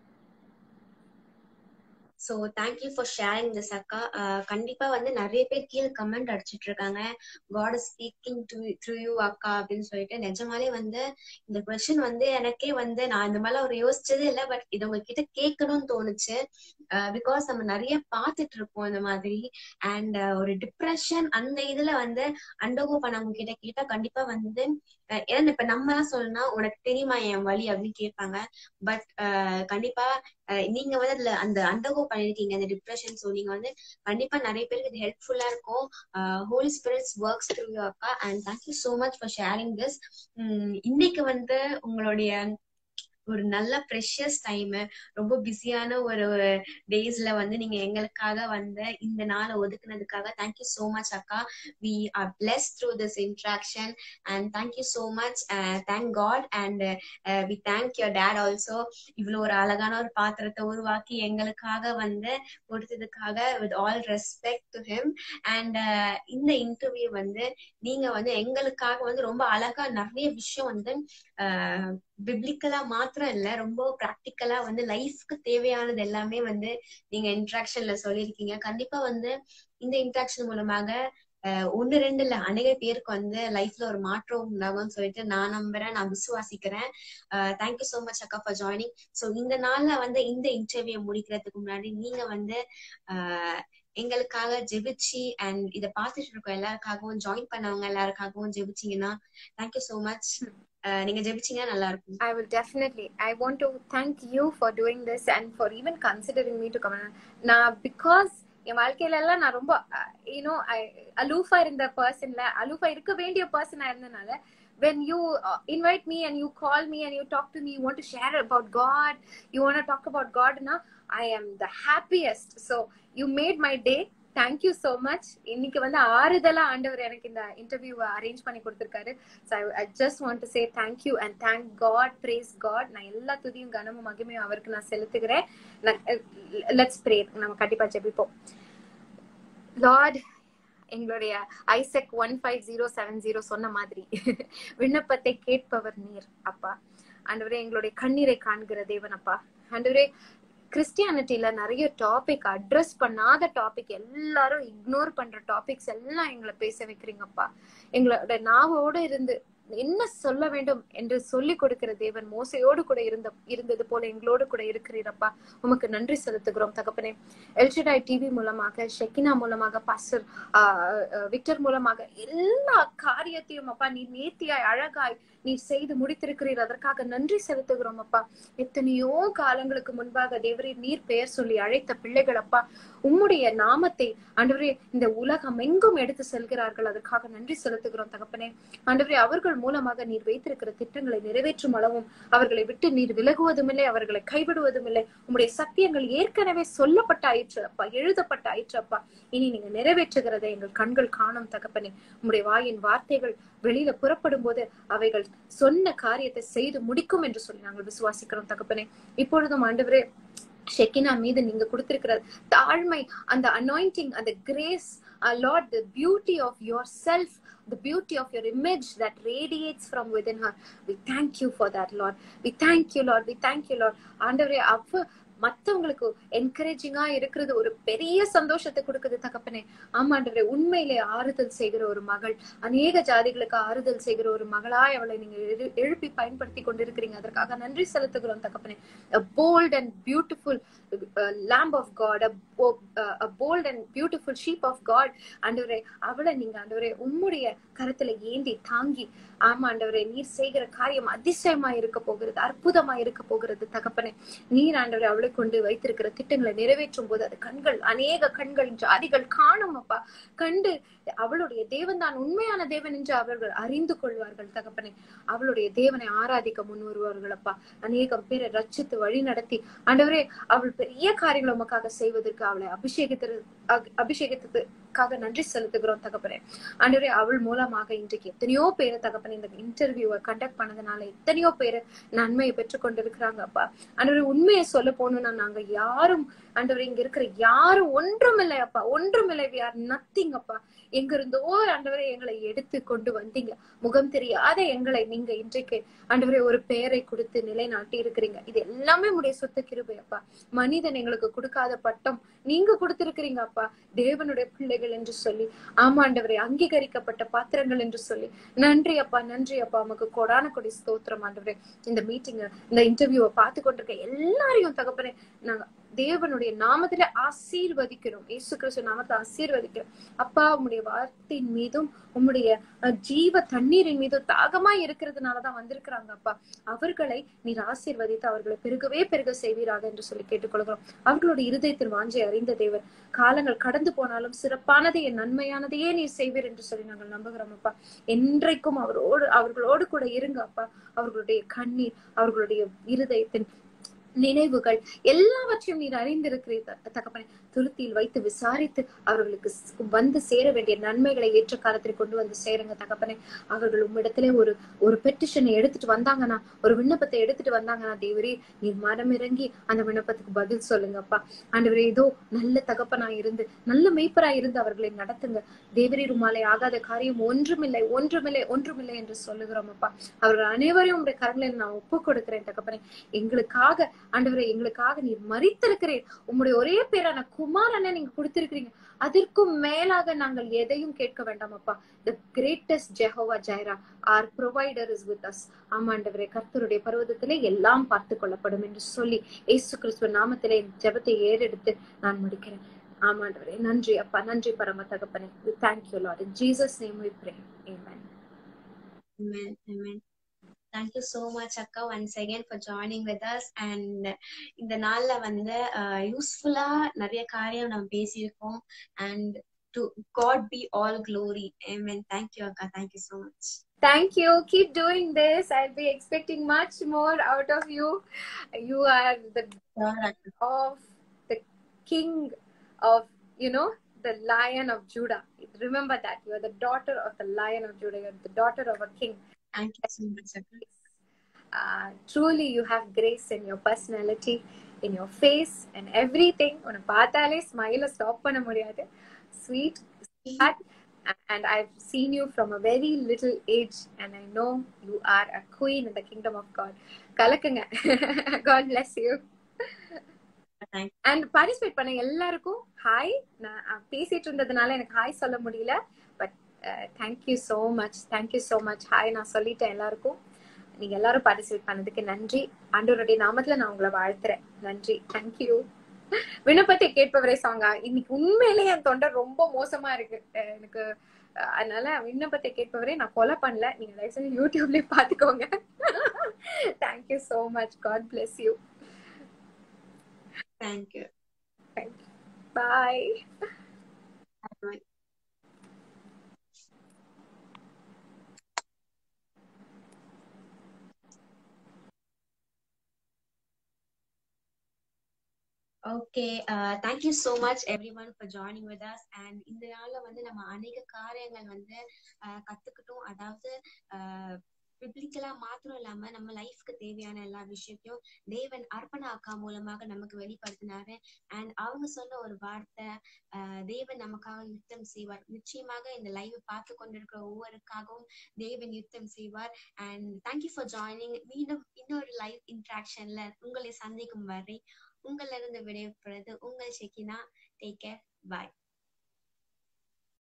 so thank you for sharing this அக்கா கண்டிப்பா வந்து நிறைய பேர் கீழே கமெண்ட் அடிச்சிட்டு இருக்காங்க God speaking to through you அக்கா அப்படின்னு சொல்லிட்டு நிஜமாலே வந்து இந்த கொஸ்டின் வந்து எனக்கே வந்து நான் இந்த மாதிரிலாம் ஒரு யோசிச்சதே இல்லை பட் இது உங்ககிட்ட கேட்கணும்னு தோணுச்சு பிகாஸ் நம்ம நிறைய பார்த்துட்டு இருக்கோம் இந்த மாதிரி அண்ட் ஒரு டிப்ரெஷன் அந்த இதுல வந்து அண்டர்கோ பண்ணவங்க கிட்ட கேட்டா கண்டிப்பா வந்து ஏன்னா இப்ப நம்ம எல்லாம் சொல்லணும்னா உனக்கு தெரியுமா என் வழி அப்படின்னு கேட்பாங்க பட் கண்டிப்பா நீங்க வந்து அதுல அந்த அண்டர்கோ பண்ணிருக்கீங்க அந்த டிப்ரெஷன் ஸோ நீங்க வந்து கண்டிப்பா நிறைய பேருக்கு இது ஹெல்ப்ஃபுல்லா இருக்கும் holy spirits works through you அக்கா and thank you so much for sharing this இன்னைக்கு வந்து உங்களுடைய ஒரு நல்ல ப்ரெஷியஸ் டைம் ரொம்ப பிஸியான ஒரு டேஸ்ல வந்து நீங்க எங்களுக்காக வந்து இந்த நாளை ஒதுக்குனதுக்காக தேங்க்யூ சோ மச் அக்கா we are bless through this interaction and thank you so much thank God and we thank your dad also இவ்வளவு ஒரு அழகான ஒரு பாத்திரத்தை உருவாக்கி எங்களுக்காக வந்து கொடுத்ததுக்காக with all respect to him and இந்த இன்டர்வியூ வந்து நீங்க வந்து எங்களுக்காக வந்து ரொம்ப அழகா நிறைய விஷயம் வந்து பிப்ளிக்கலா மாத்திரம் இல்ல ரொம்ப ப்ராக்டிக்கலா வந்து லைஃப்க்கு தேவையானது எல்லாமே வந்து நீங்க இன்ட்ராக்ஷன்ல சொல்லியிருக்கீங்க கண்டிப்பா வந்து இந்த இன்ட்ராக்ஷன் மூலமாக ஒன்னு ரெண்டு இல்ல அநேக பேருக்கு வந்து லைஃப்ல ஒரு மாற்றம் உண்டாகும்னு சொல்லிட்டு நான் நம்புறேன் நான் விசுவாசிக்கிறேன் தேங்க்யூ சோ மச் அக்கா ஃபார் ஜாயினிங் ஸோ இந்த நாள்ல வந்து இந்த இன்டர்வியூ முடிக்கிறதுக்கு முன்னாடி நீங்க வந்து எங்களுக்காக ஜெபிச்சு அண்ட் இத பார்த்துட்டு இருக்க எல்லாருக்காகவும் ஜாயின் பண்ணவங்க எல்லாருக்காகவும் ஜெபிச்சீங்கன்னா தேங்க்யூ சோ மச் நீங்க ஜெபிச்சீங்க நல்லா இருக்கும் I will definitely. I want to thank you for doing this and for even considering me to come. நான் பிகாஸ் என் வாழ்க்கையில எல்லாம் நான் ரொம்ப யூனோ அலூஃபா இருந்த பர்சன்ல அலூஃபா இருக்க வேண்டிய பர்சனா இருந்தனால when you uh, invite me and you call me and you talk to me you want to share about god you want to talk about god now i am the happiest so you made my day thank you so much இன்னைக்கு வந்து ஆறுதலா ஆண்டவர் எனக்கு இந்த இன்டர்வியூவை arrange பண்ணி கொடுத்துருக்காரு so I just want to say thank you and thank God praise God நான் எல்லா துதியும் கனமும் மகிமையும் அவருக்கு நான் செலுத்துகிறேன் லெட்ஸ் ப்ரே நம்ம கண்டிப்பா ஜெபிப்போம் லார்ட் எங்களுடைய ஐசெக் one five zero seven zero சொன்ன மாதிரி விண்ணப்பத்தை கேட்பவர் நீர் அப்பா ஆண்டவரே எங்களுடைய கண்ணீரை காண்கிற தேவன் அப்பா ஆண்டவரே கிறிஸ்டியானிட்டியில நிறைய டாபிக் அட்ரஸ் பண்ணாத டாபிக் எல்லாரும் இக்னோர் பண்ற டாபிக்ஸ் எல்லாம் எங்களை பேச வைக்கிறீங்கப்பா எங்களோட நாவோட இருந்து என்ன சொல்ல வேண்டும் என்று சொல்லி கொடுக்கிற தேவன் மோசையோடு கூட இருந்த இருந்தது போல எங்களோடு கூட இருக்கிறீரப்பா உமக்கு நன்றி செலுத்துகிறோம் தகப்பனே எல்ஷடாய் டிவி மூலமாக ஷெக்கினா மூலமாக பாஸ்டர் விக்டர் மூலமாக எல்லா காரியத்தையும் அப்பா நீ நேர்த்தியாய் அழகாய் நீ செய்து முடித்திருக்கிறீர் அதற்காக நன்றி செலுத்துகிறோம் அப்பா எத்தனையோ காலங்களுக்கு முன்பாக தேவரீர் நீர் பெயர் சொல்லி அழைத்த பிள்ளைகள் அப்பா உம்முடைய நாமத்தை ஆண்டவரே இந்த உலகம் எங்கும் எடுத்து செல்கிறார்கள் அதற்காக நன்றி செலுத்துகிறோம் தகப்பனே ஆண்டவரே அவர்கள் மூலமாக நீர் வைத்திருக்கிற திட்டங்களை நிறைவேற்றும் அளவும் அவர்களை விட்டு நீர் விலகுவதும் இல்லை அவர்களை கைவிடுவதும் இல்லை உம்முடைய சத்தியங்கள் ஏற்கனவே சொல்லப்பட்ட ஆயிற்று அப்பா எழுதப்பட்ட ஆயிற்று அப்பா இனி நீங்க நிறைவேற்றுகிறதை எங்கள் கண்கள் காணும் தகப்பனே உம்முடைய வாயின் வார்த்தைகள் வெளியில புறப்படும் போது அவைகள் சொன்ன காரியத்தை செய்து முடிக்கும் என்று சொல்லி நாங்கள் விசுவாசிக்கிறோம் தகப்பனே இப்பொழுதும் ஆண்டவரே ஷெக்கினா மீது நீங்க கொடுத்திருக்கிற தாழ்மை அந்த அனாயிண்டிங் அந்த grace Lord the beauty of yourself the beauty of your image that radiates from within her. We thank you for that, Lord. We thank you, Lord. We thank you, Lord. ஆண்டவரே அவ மத்தவங்களுக்கு என்கரேஜிங்கா இருக்கிறது ஒரு பெரிய சந்தோஷத்தை கொடுக்குது தகப்பனே ஆமாண்டவரே உண்மையிலே ஆறுதல் செய்கிற ஒரு மகள் அநேக ஜாதிகளுக்கு ஆறுதல் செய்கிற ஒரு மகளாய் அவளை நீங்க எழுப்பி பயன்படுத்தி கொண்டிருக்கிறீங்க அதற்காக நன்றி செலுத்துகிறோம் தகப்பனே bold and beautiful lamb of God, a, a bold and beautiful sheep of God. ஆண்டவரே அவளை நீங்க ஆண்டவரே உம்முடைய கரத்துல ஏந்தி தாங்கி ஆமா ஆண்டவரே நீர் செய்கிற காரியம் அதிசயமா இருக்க போகிறது அற்புதமா இருக்க போகிறது தகப்பனே நீர் ஆண்டவரே அவளை கொண்டு வைத்திருக்கிற திட்டங்களை நிறைவேற்றும் போது அது கண்கள் அநேக கண்கள் ஜாதிகள் காணும் அப்பா கண்டு அவளுடைய தேவன் தான் உண்மையான தேவன் என்று அவர்கள் அறிந்து கொள்வார்கள் தகப்பனே அவளுடைய தேவனை ஆராதிக்க முன் வருவார்கள் அப்பா அநேகம் பேரை ரச்சித்து வழி நடத்தி ஆண்டவரே அவள் பெரிய காரியங்களை உமக்காக செய்வதற்கு அவளை அபிஷேகித்து அபிஷேகத்துக்காக நன்றி செலுத்துகிறோம் தகப்பனே ஆண்டவரே அவள் மூலமாக இன்றைக்கு எத்தனையோ பேரை தகப்பனே இந்த இன்டர்வியூவை கண்டக்ட் பண்ணதுனால எத்தனையோ பேரு நன்மையை பெற்றுக் கொண்டிருக்கிறாங்க அப்பா ஆண்டவரே உண்மையை சொல்ல போகணும்னா நாங்க யாரும் ஆண்டவரே இங்க இருக்கிற யாரும் ஒன்றும் இல்லை அப்பா ஒன்றும் இல்லை யார் நத்திங் அப்பா எங்க இருந்தோ ஆண்டவரே எங்களை எடுத்து கொண்டு வந்தீங்க முகம் தெரியாத எங்களை நீங்க இன்றைக்கு ஆண்டவரே ஒரு பெயரை கொடுத்து நிலைநாட்டி இருக்கிறீங்க இது எல்லாமே உடைய சொத்து கிருபை அப்பா மனிதன் எங்களுக்கு கொடுக்காத பட்டம் நீங்க கொடுத்திருக்கிறீங்க அப்பா தேவனுடைய பிள்ளைகள் என்று சொல்லி ஆமாண்டவரை அங்கீகரிக்கப்பட்ட பாத்திரங்கள் என்று சொல்லி நன்றி அப்பா நன்றி அப்பா நமக்கு கொடான கொடி ஸ்தோத்திரம் ஆண்டவரே இந்த மீட்டிங் இந்த இன்டர்வியூவை பார்த்து கொண்டிருக்க எல்லாரையும் தகப்பனே நாங்க தேவனுடைய நாமத்துல ஆசீர்வதிக்கிறோம் இயேசு கிறிஸ்து நாமத்துல ஆசீர்வதிக்கிறோம் அப்பா உம்முடைய வார்த்தையின் மீதும் உம்முடைய அஹ், ஜீவ தண்ணீரின் மீதும் தாகமா இருக்கிறதுனாலதான் வந்திருக்கிறாங்க அப்பா அவர்களை நீர் ஆசீர்வதித்து அவர்களை பெருகவே பெருக செய்வீராக என்று சொல்லி கேட்டுக்கொள்கிறோம் அவர்களுடைய இருதயத்தின் வாஞ்சை அறிந்த தேவன் காலங்கள் கடந்து போனாலும் சிறப்பானதை என் நன்மையானதையே நீர் செய்வீர் என்று சொல்லி நாங்கள் நம்புகிறோம் அப்பா என்றைக்கும் அவரோடு அவர்களோடு கூட இருங்க அப்பா அவர்களுடைய கண்ணீர் அவர்களுடைய இருதயத்தின் நினைவுகள் எல்லாவற்றையும் நீர் அறிந்திருக்கிறீர் த- தகப்பனே துருத்தியில் வைத்து விசாரித்து அவர்களுக்கு ஸ்- வந்து சேர வேண்டிய நன்மைகளை ஏற்ற காலத்தில் கொண்டு வந்து சேருங்க தகப்பனே அவர்கள் உம்மிடத்திலே ஒரு ஒரு பெட்டிஷனை எடுத்துட்டு வந்தாங்கன்னா ஒரு விண்ணப்பத்தை எடுத்துட்டு வந்தாங்கன்னா தேவரே நீர் மனம் இறங்கி அந்த விண்ணப்பத்துக்கு பதில் சொல்லுங்கப்பா ஆண்டவரே ஏதோ நல்ல தகப்பனா இருந்து நல்ல மெய்ப்பரா இருந்து அவர்களை நடத்துங்க தேவரே உமாலை ஆகாத காரியம் ஒன்றுமில்லை ஒன்றுமில்லை ஒன்றுமில்லை என்று சொல்லுகிறோம் அப்பா அவர்கள் அனைவரையும் உங்களுடைய கரங்களில் நான் ஒப்பு கொடுக்கிறேன் தகப்பனே எங்களுக்காக ஆண்டவரே எங்களுக்காக நீர் மறித்திருக்கிறீர் உம்முடைய ஒரே பேரான குமாரனை நீங்க கொடுத்திருக்கிறீங்க அதற்கும் மேலாக நாங்கள் எதையும் கேட்க வேண்டாம் அப்பா the greatest Jehovah Jireh our provider is with us ஆமாண்டவரே கர்த்தருடைய பர்வதத்திலே எல்லாம் பார்த்து கொள்ளப்படும் என்று சொல்லி இயேசு கிறிஸ்துவ நாமத்திலே என் ஜெபத்தை ஏறெடுத்து நான் முடிக்கிறேன் ஆமாண்டவரே நன்றி அப்பா நன்றி பரம தகப்பனே thank you Lord in Jesus name we pray amen Amen. Amen. Thank you so much அக்கா once again for joining with us and இந்த நாள்ல வந்து யூஸ்ஃபுல்லா நிறைய காரியம் நம்ம பேசியிருக்கோம் and to God be all glory. Amen. Thank you அக்கா. Thank you so much. Thank you. Keep doing this. I'll be expecting much more out of you. You are the Sure, அக்கா. of the king of, you know, the lion of Judah. Remember that. You are the daughter of the lion of Judah. You are the daughter of a king. Thank you so much அக்கா. Uh, truly, you have grace in your personality, in your face, and everything. உன்னை பார்த்தாலே ஸ்மைல stop பண்ண முடியாது sweet and I've seen you from a very little age, and I know you are a queen in the kingdom of God. கலக்குங்க God bless you. Thank and participate பண்ண எல்லாருக்கும் hi நான் அஹ், பேசிட்டு இருந்ததுனால எனக்கு ஹாய் சொல்ல முடியல but thank you so much thank you so much hi நான் சொல்லிட்டேன் எல்லாருக்கும் நீங்க எல்லாரும் பார்ட்டிசிபேட் பண்ணதுக்கு நன்றி ஆண்டவருடைய நாமத்துல நான் உங்களை வாழ்த்துறேன் நன்றி தேங்க்யூ விண்ணப்பத்தை கேட்பவரே சாங்கா இன்னைக்கு உண்மையிலேயே என் தொண்டை ரொம்ப மோசமா இருக்கு அஹ், எனக்கு அஹ், அதனால விண்ணப்பத்தை கேட்பவரே நான் கொலை பண்ணல நீங்க தயவு செஞ்சு யூடியூப்லயே பாத்துக்கோங்க thank you so much God bless you Thank you. Bye Bye. Okay thank you so much everyone for joining with us and இந்த நாள்ல வந்து நம்ம அநேக காரியங்கள் வந்து அஹ், கத்துக்கிட்டோம் அதாவது பிப்ளிக்கலா மாத்திரம் இல்லாம நம்ம லைஃப்க்கு தேவையான எல்லா விஷயத்தையும் தேவன் அர்ப்பண அக்கா மூலமாக நமக்கு வெளிப்படுத்தினாரு அண்ட் அவங்க சொன்ன ஒரு வார்த்தை அஹ், தேவன் நமக்காக யுத்தம் செய்வார் நிச்சயமாக இந்த லைவ் பார்த்து கொண்டிருக்கிற ஒவ்வொருக்காகவும் தேவன் யுத்தம் செய்வார் அண்ட் தேங்க்யூ ஃபார் ஜாயினிங் மீண்டும் இன்னொரு லைவ் இன்ட்ராக்ஷன்ல உங்களை சந்திக்கும் வரை உங்களிருந்து விடைபெறுவது உங்கள் ஷெக்கினா டேக் கேர் பாய்